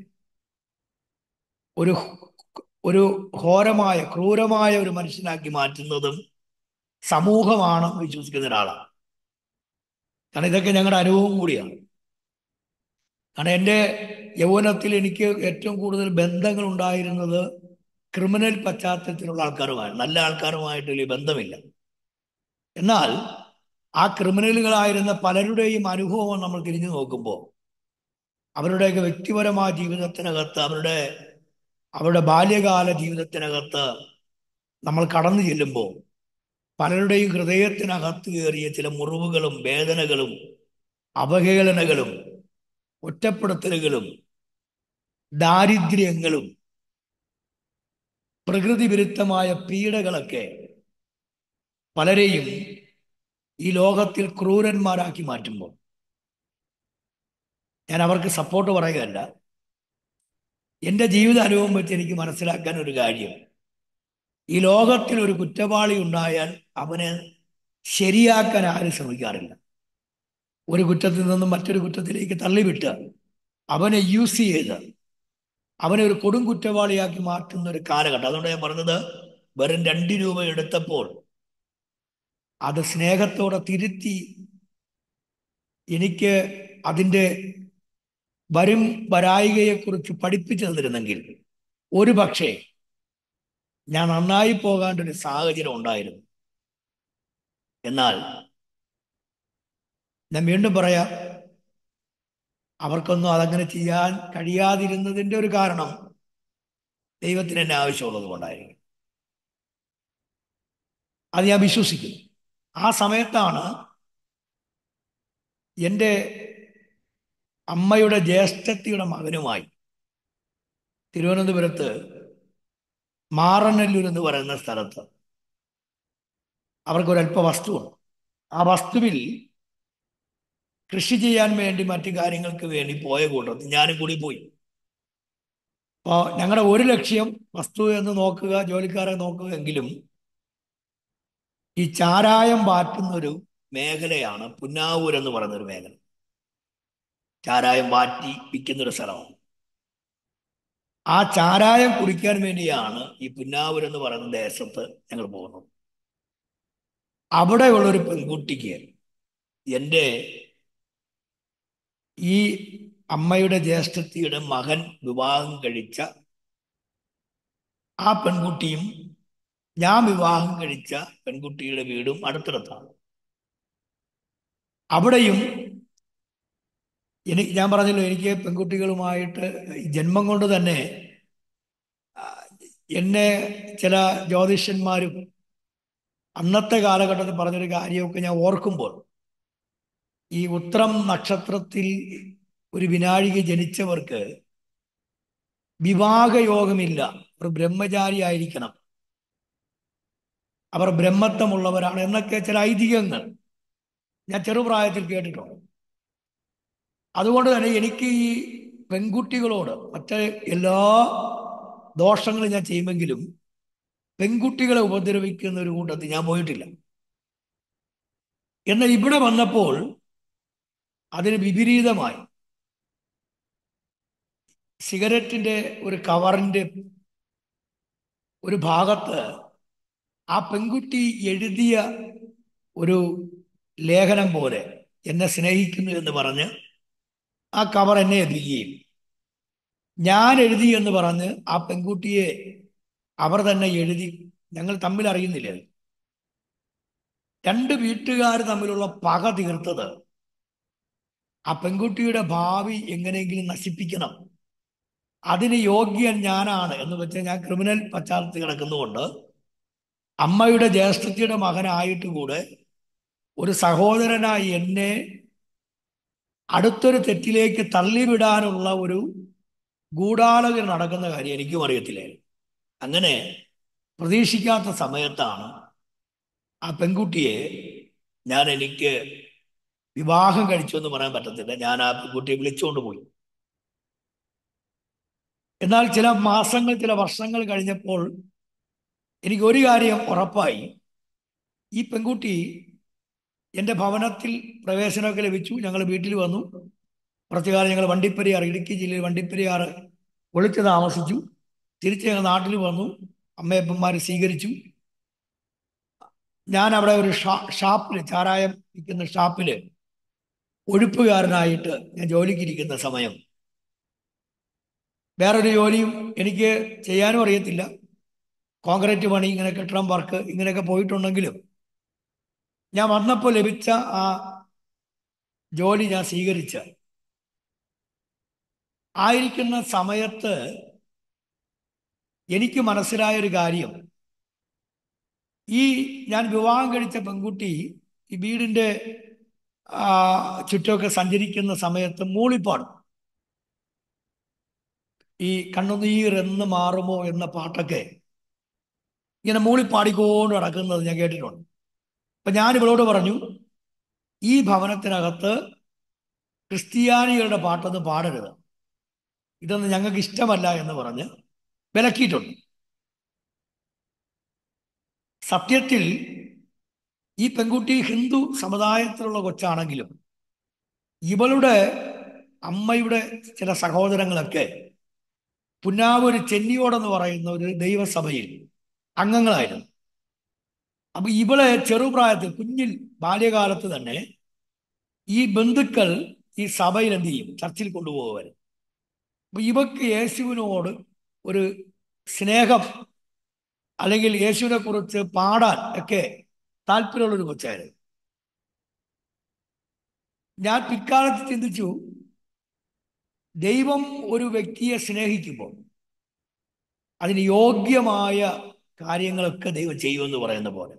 ഒരു ഒരു ഘോരമായ ക്രൂരമായ ഒരു മനുഷ്യനാക്കി മാറ്റുന്നതും സമൂഹമാണെന്ന് വിശ്വസിക്കുന്ന ഒരാളാണ് കാരണം ഇതൊക്കെ ഞങ്ങളുടെ അനുഭവം കൂടിയാണ് കാരണം എൻ്റെ യൗവനത്തിൽ എനിക്ക് ഏറ്റവും കൂടുതൽ ബന്ധങ്ങൾ ഉണ്ടായിരുന്നത് ക്രിമിനൽ പശ്ചാത്തലത്തിലുള്ള ആൾക്കാരുമായി നല്ല ആൾക്കാരുമായിട്ട് വലിയ ബന്ധമില്ല എന്നാൽ ആ ക്രിമിനലുകളായിരുന്ന പലരുടെയും അനുഭവം നമ്മൾ തിരിഞ്ഞു നോക്കുമ്പോൾ അവരുടെയൊക്കെ വ്യക്തിപരമായ ജീവിതത്തിനകത്ത് അവരുടെ അവരുടെ ബാല്യകാല ജീവിതത്തിനകത്ത് നമ്മൾ കടന്നു ചെല്ലുമ്പോൾ പലരുടെയും ഹൃദയത്തിനകത്ത് കയറിയ ചില മുറിവുകളും വേദനകളും അവഹേളനകളും ഒറ്റപ്പെടുത്തലുകളും ദാരിദ്ര്യങ്ങളും പ്രകൃതി വിരുദ്ധമായ പീഡകളൊക്കെ പലരെയും ഈ ലോകത്തിൽ ക്രൂരന്മാരാക്കി മാറ്റുമ്പോൾ ഞാൻ അവർക്ക് സപ്പോർട്ട് പറയുകയല്ല എൻ്റെ ജീവിത അനുഭവം വെച്ച് എനിക്ക് മനസ്സിലാക്കാൻ ഒരു കാര്യം ഈ ലോകത്തിൽ ഒരു കുറ്റവാളി ഉണ്ടായാൽ അവനെ ശരിയാക്കാൻ ആരും ശ്രമിക്കാറില്ല ഒരു കുറ്റത്തിൽ നിന്നും മറ്റൊരു കുറ്റത്തിലേക്ക് തള്ളിവിട്ട് അവനെ യൂസ് ചെയ്ത് അവനെ ഒരു കൊടും കുറ്റവാളിയാക്കി മാറ്റുന്ന ഒരു കാലഘട്ടം അതുകൊണ്ട് ഞാൻ പറഞ്ഞത് വെറും രണ്ട് രൂപ എടുത്തപ്പോൾ അത് സ്നേഹത്തോടെ തിരുത്തി എനിക്ക് അതിൻ്റെ വരും വരായികയെക്കുറിച്ച് പഠിപ്പിച്ചു തന്നിരുന്നെങ്കിൽ ഒരു പക്ഷേ ഞാൻ നന്നായി പോകാണ്ട് ഒരു സാഹചര്യം ഉണ്ടായിരുന്നു എന്നാൽ ഞാൻ വീണ്ടും പറയാം അവർക്കൊന്നും അതങ്ങനെ ചെയ്യാൻ കഴിയാതിരുന്നതിൻ്റെ ഒരു കാരണം ദൈവത്തിന് എന്നെ ആവശ്യമുള്ളത് കൊണ്ടായിരിക്കും അത് ഞാൻ വിശ്വസിക്കുന്നു ആ സമയത്താണ് എൻ്റെ അമ്മയുടെ ജ്യേഷ്ഠത്തിയുടെ മകനുമായി തിരുവനന്തപുരത്ത് മാറനല്ലൂർ എന്ന് പറയുന്ന സ്ഥലത്ത് അവർക്കൊരല്പ വസ്തുവുണ്ട് ആ വസ്തുവിൽ കൃഷി ചെയ്യാൻ വേണ്ടി മറ്റു കാര്യങ്ങൾക്ക് വേണ്ടി പോയ കൂട്ടത്തിൽ ഞാനും കൂടി പോയി അപ്പോൾ ഞങ്ങളുടെ ഒരു ലക്ഷ്യം വസ്തു എന്ന് നോക്കുക ജോലിക്കാരെ നോക്കുക എങ്കിലും ഈ ചാരായം വാറ്റുന്ന ഒരു മേഖലയാണ് പുന്നാവൂർ എന്ന് പറയുന്ന ഒരു മേഖല ചാരായം വാറ്റി വിൽക്കുന്ന ഒരു സ്ഥലമാണ് ആ ചാരായം കുടിക്കാൻ വേണ്ടിയാണ് ഈ പുന്നാവൂർ എന്ന് പറയുന്ന ദേശത്ത് ഞങ്ങൾ പോകുന്നത് അവിടെയുള്ള ഒരു പെൺകുട്ടിക്ക് എൻ്റെ ഈ അമ്മയുടെ ജ്യേഷ്ഠത്തിയുടെ മകൻ വിവാഹം കഴിച്ച ആ പെൺകുട്ടിയും ഞാൻ വിവാഹം കഴിച്ച പെൺകുട്ടിയുടെ വീടും അടുത്തടുത്താണ് അവിടെയും എനിക്ക് ഞാൻ പറഞ്ഞല്ലോ എനിക്ക് പെൺകുട്ടികളുമായിട്ട് ജന്മം കൊണ്ട് തന്നെ എന്നെ ചില ജ്യോതിഷന്മാരും അന്നത്തെ കാലഘട്ടത്തിൽ പറഞ്ഞൊരു കാര്യമൊക്കെ ഞാൻ ഓർക്കുമ്പോൾ ഈ ഉത്രം നക്ഷത്രത്തിൽ ഒരു വിനാഴിക ജനിച്ചവർക്ക് വിവാഹയോഗമില്ല അവർ ബ്രഹ്മചാരി ആയിരിക്കണം അവർ ബ്രഹ്മത്വമുള്ളവരാണ് എന്നൊക്കെ ചില ഐതിഹ്യങ്ങൾ ഞാൻ ചെറുപ്രായത്തിൽ കേട്ടിട്ടുണ്ട് അതുകൊണ്ട് തന്നെ എനിക്ക് ഈ പെൺകുട്ടികളോട് മറ്റേ എല്ലാ ദോഷങ്ങളും ഞാൻ ചെയ്യുമെങ്കിലും പെൺകുട്ടികളെ ഉപദ്രവിക്കുന്ന ഒരു കൂട്ടത്തിൽ ഞാൻ പോയിട്ടില്ല എന്നാൽ ഇവിടെ വന്നപ്പോൾ അതിന് വിപരീതമായി സിഗരറ്റിന്റെ ഒരു കവറിന്റെ ഒരു ഭാഗത്ത് ആ പെൺകുട്ടി എഴുതിയ ഒരു ലേഖനം പോലെ എന്നെ സ്നേഹിക്കുന്നു എന്ന് പറഞ്ഞ് ആ കവർ എന്നെ എത്തിക്കുകയും ഞാൻ എഴുതി എന്ന് പറഞ്ഞ് ആ പെൺകുട്ടിയെ അവർ തന്നെ എഴുതി ഞങ്ങൾ തമ്മിൽ അറിയുന്നില്ല രണ്ട് വീട്ടുകാർ തമ്മിലുള്ള പക തീർത്തത് ആ പെൺകുട്ടിയുടെ ഭാവി എങ്ങനെയെങ്കിലും നശിപ്പിക്കണം അതിന് യോഗ്യൻ ഞാനാണ് എന്ന് വെച്ചാൽ ഞാൻ ക്രിമിനൽ പശ്ചാത്തലത്തിൽ കിടക്കുന്നതുകൊണ്ട് അമ്മയുടെ ജ്യേഷ്ഠത്തിയുടെ മകനായിട്ട് കൂടെ ഒരു സഹോദരനായി എന്നെ അടുത്തൊരു തെറ്റിലേക്ക് തള്ളിവിടാനുള്ള ഒരു ഗൂഢാലോചന നടക്കുന്ന കാര്യം എനിക്കും അറിയത്തില്ലായിരുന്നു അങ്ങനെ പ്രതീക്ഷിക്കാത്ത സമയത്താണ് ആ പെൺകുട്ടിയെ ഞാൻ എനിക്ക് വിവാഹം കഴിച്ചു എന്ന് പറയാൻ പറ്റത്തില്ല ഞാൻ ആ പെൺകുട്ടിയെ വിളിച്ചുകൊണ്ട് പോയി എന്നാൽ ചില മാസങ്ങൾ ചില വർഷങ്ങൾ കഴിഞ്ഞപ്പോൾ എനിക്ക് ഒരു കാര്യം ഉറപ്പായി ഈ പെൺകുട്ടി എൻ്റെ ഭവനത്തിൽ പ്രവേശനമൊക്കെ ലഭിച്ചു ഞങ്ങൾ വീട്ടിൽ വന്നു കുറച്ചു കാലം ഞങ്ങൾ വണ്ടിപ്പെരിയാർ ഇടുക്കി ജില്ലയിൽ വണ്ടിപ്പെരിയാർ ഒളിച്ച് താമസിച്ചു തിരിച്ച് ഞങ്ങൾ നാട്ടിൽ വന്നു അമ്മയപ്പന്മാർ സ്വീകരിച്ചു ഞാൻ അവിടെ ഒരു ഷാ ഷാപ്പിൽ ചാരായം വിൽക്കുന്ന ഷാപ്പിൽ ഒഴുപ്പുകാരനായിട്ട് ഞാൻ ജോലിക്ക് ഇരിക്കുന്ന സമയം വേറൊരു ജോലിയും എനിക്ക് ചെയ്യാനും അറിയത്തില്ല കോൺക്രീറ്റ് പണി ഇങ്ങനെ കെട്ടിടം വർക്ക് ഇങ്ങനെയൊക്കെ പോയിട്ടുണ്ടെങ്കിലും ഞാൻ വന്നപ്പോൾ ലഭിച്ച ആ ജോലി ഞാൻ സ്വീകരിച്ച ആയിരിക്കുന്ന സമയത്ത് എനിക്ക് മനസ്സിലായ ഒരു കാര്യം ഈ ഞാൻ വിവാഹം കഴിച്ച പെൺകുട്ടി ഈ വീടിൻ്റെ ചുറ്റുമൊക്കെ സഞ്ചരിക്കുന്ന സമയത്ത് മൂളിപ്പാടും ഈ കണ്ണുനീർ എന്ന് മാറുമോ എന്ന പാട്ടൊക്കെ ഇങ്ങനെ മൂളിപ്പാടിക്കൊണ്ട് നടക്കുന്നത് ഞാൻ കേട്ടിട്ടുണ്ട് അപ്പൊ ഞാൻ ഇവളോട് പറഞ്ഞു ഈ ഭവനത്തിനകത്ത് ക്രിസ്ത്യാനികളുടെ പാട്ടൊന്നും പാടരുത് ഇതൊന്നും ഞങ്ങൾക്ക് ഇഷ്ടമല്ല എന്ന് പറഞ്ഞ് വിലക്കിയിട്ടുണ്ട് സത്യത്തിൽ ഈ പെൺകുട്ടി ഹിന്ദു സമുദായത്തിലുള്ള കൊച്ചാണെങ്കിലും ഇവളുടെ അമ്മയുടെ ചില സഹോദരങ്ങളൊക്കെ പുന്നാവൂര് ചെന്നിയോടെന്ന് പറയുന്ന ഒരു ദൈവസഭയിൽ അംഗങ്ങളായിരുന്നു അപ്പൊ ഇവളെ ചെറുപ്രായത്തിൽ കുഞ്ഞിൽ ബാല്യകാലത്ത് തന്നെ ഈ ബന്ധുക്കൾ ഈ സഭയിൽ എന്ത് ചെയ്യും ചർച്ചിൽ കൊണ്ടുപോകുവാൻ അപ്പൊ ഇവക്ക് യേശുവിനോട് ഒരു സ്നേഹം അല്ലെങ്കിൽ യേശുവിനെ കുറിച്ച് പാടാൻ ഒക്കെ താല്പര്യമുള്ളൊരു കൊച്ചായിരുന്നു ഞാൻ പിൽക്കാലത്ത് ചിന്തിച്ചു ദൈവം ഒരു വ്യക്തിയെ സ്നേഹിക്കുമ്പോൾ അതിന് യോഗ്യമായ കാര്യങ്ങളൊക്കെ ദൈവം ചെയ്യുമെന്ന് പറയുന്ന പോലെ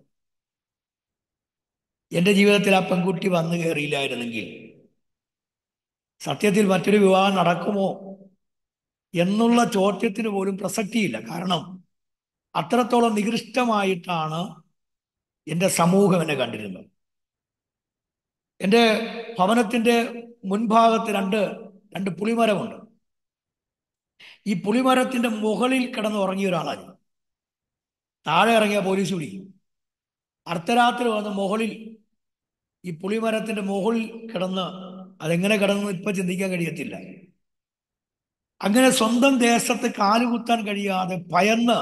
എൻ്റെ ജീവിതത്തിൽ ആ പെൺകുട്ടി വന്നു കയറിയില്ലായിരുന്നെങ്കിൽ സത്യത്തിൽ മറ്റൊരു വിവാഹം നടക്കുമോ എന്നുള്ള ചോദ്യത്തിന് പോലും പ്രസക്തിയില്ല കാരണം അത്രത്തോളം നികൃഷ്ടമായിട്ടാണ് എൻ്റെ സമൂഹം എന്നെ കണ്ടിരുന്നത് എൻ്റെ ഭവനത്തിൻ്റെ മുൻഭാഗത്ത് രണ്ട് രണ്ട് പുളിമരമുണ്ട് ഈ പുളിമരത്തിന്റെ മുകളിൽ കിടന്ന് ഉറങ്ങിയ ഒരാളാണ് ഞാൻ. താഴെ ഇറങ്ങിയ പോലീസ് പിടിക്കും അർദ്ധരാത്രി വന്ന് മുകളിൽ ഈ പുളിമരത്തിന്റെ മുകളിൽ കിടന്ന് അതെങ്ങനെ കിടന്ന് ഇപ്പൊ ചിന്തിക്കാൻ കഴിയത്തില്ല അങ്ങനെ സ്വന്തം ദേശത്ത് കാലുകുത്താൻ കഴിയാതെ ഭയന്ന്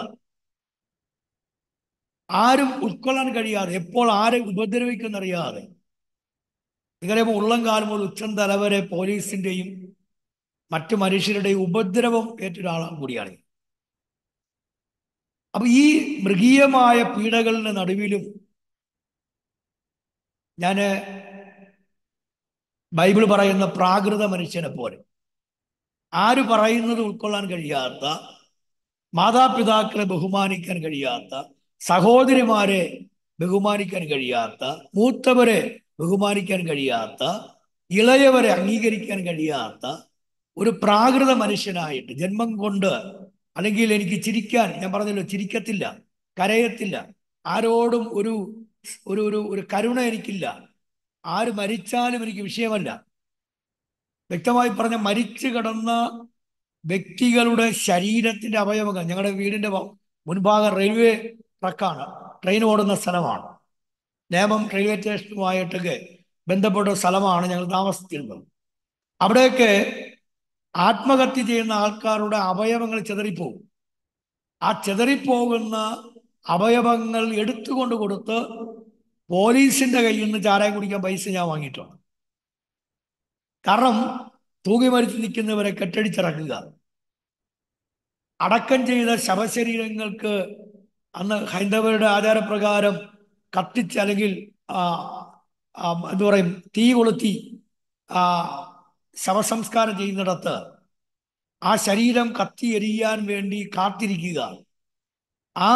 ആരും ഉൾക്കൊള്ളാൻ കഴിയാതെ എപ്പോൾ ആരെ ഉപദ്രവിക്കുന്നറിയാതെ നിങ്ങളെ ഉള്ളം കാലം മുതൽ ഉച്ചം തലവരെ പോലീസിന്റെയും മറ്റു മനുഷ്യരുടെയും ഉപദ്രവം ഏറ്റൊരാൾ കൂടിയാണ് ഞാൻ. അപ്പൊ ഈ മൃഗീയമായ പീഡകളുടെ നടുവിലും ഞാന് ബൈബിൾ പറയുന്ന പ്രാകൃത മനുഷ്യനെ പോലെ ആര് പറയുന്നത് ഉൾക്കൊള്ളാൻ കഴിയാത്ത മാതാപിതാക്കളെ ബഹുമാനിക്കാൻ കഴിയാത്ത സഹോദരിമാരെ ബഹുമാനിക്കാൻ കഴിയാത്ത മൂത്തവരെ ബഹുമാനിക്കാൻ കഴിയാത്ത ഇളയവരെ അംഗീകരിക്കാൻ കഴിയാത്ത ഒരു പ്രാകൃത മനുഷ്യനായിട്ട് ജന്മം കൊണ്ട് അല്ലെങ്കിൽ എനിക്ക് ചിരിക്കാൻ ഞാൻ പറഞ്ഞല്ലോ ചിരിക്കത്തില്ല കരയത്തില്ല ആരോടും ഒരു ഒരു ഒരു ഒരു കരുണ എനിക്കില്ല ആര് മരിച്ചാലും എനിക്ക് വിഷയമല്ല വ്യക്തമായി പറഞ്ഞ മരിച്ചു കിടന്ന വ്യക്തികളുടെ ശരീരത്തിന്റെ അവയവങ്ങൾ ഞങ്ങളുടെ വീടിന്റെ വ- മുൻഭാഗം റെയിൽവേ ട്രക്കാണ് ട്രെയിൻ ഓടുന്ന സ്ഥലമാണ് നേമം റെയിൽവേ സ്റ്റേഷനുമായിട്ടൊക്കെ ബന്ധപ്പെട്ട സ്ഥലമാണ് ഞങ്ങൾ താമസിച്ചിരുന്നത് അവിടെയൊക്കെ ആത്മഹത്യ ചെയ്യുന്ന ആൾക്കാരുടെ അവയവങ്ങൾ ചിതറിപ്പോകും ആ ചിതറിപ്പോകുന്ന അവയവങ്ങൾ എടുത്തുകൊണ്ട് കൊടുത്ത് പോലീസിന്റെ കയ്യിൽ നിന്ന് ചാരായം കുടിക്കാൻ പൈസ ഞാൻ വാങ്ങിയിട്ടുണ്ട് കാരണം തൂങ്ങി മരിച്ച് നിൽക്കുന്നവരെ കെട്ടടിച്ചിറക്കുക അടക്കം ചെയ്ത ശവശരീരങ്ങൾക്ക് അന്ന് ഹൈന്ദവരുടെ ആചാരപ്രകാരം കത്തിച്ച് അല്ലെങ്കിൽ ആ, ആ, എന്താ പറയും തീ കൊളുത്തി ആ ശവസംസ്കാരം ചെയ്യുന്നിടത്ത് ആ ശരീരം കത്തിയെരിയാൻ വേണ്ടി കാത്തിരിക്കുക ആ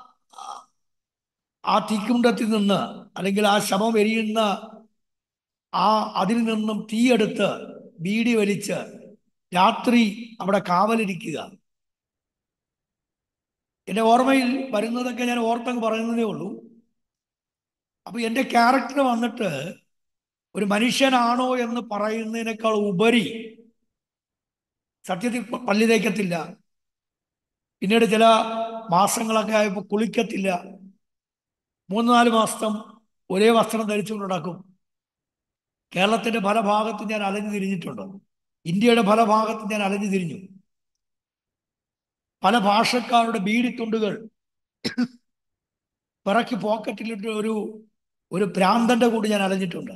ആ തീക്കുണ്ടത്തിൽ നിന്ന് അല്ലെങ്കിൽ ആ ശവം എരിയുന്ന ആ അതിൽ നിന്നും തീയെടുത്ത് ബീഡി വലിച്ച് രാത്രി അവിടെ കാവലിരിക്കുക എന്റെ ഓർമ്മയിൽ വരുന്നതൊക്കെ ഞാൻ ഓർത്തങ്ങ് പറയുന്നതേ ഉള്ളൂ അപ്പൊ എന്റെ ക്യാരക്ടർ വന്നിട്ട് ഒരു മനുഷ്യനാണോ എന്ന് പറയുന്നതിനേക്കാൾ ഉപരി സത്യത്തിൽ പ- പല്ല് തേക്കത്തില്ല പിന്നീട് ചില മാസങ്ങളൊക്കെ ആയപ്പോൾ കുളിക്കത്തില്ല മൂന്ന് നാല് മാസം ഒരേ വസ്ത്രം ധരിച്ചുകൊണ്ട് നടക്കും കേരളത്തിന്റെ പല ഭാഗത്തും ഞാൻ അലഞ്ഞു തിരിഞ്ഞിട്ടുണ്ട് ഇന്ത്യയുടെ പല ഭാഗത്തും ഞാൻ അലഞ്ഞു തിരിഞ്ഞു പല ഭാഷക്കാരുടെ ബീഡിത്തുണ്ടുകൾ പിറക്കി പോക്കറ്റിലിട്ട് ഒരു ഒരു പ്രാന്തന്റെ കൂടി ഞാൻ അലഞ്ഞിട്ടുണ്ട്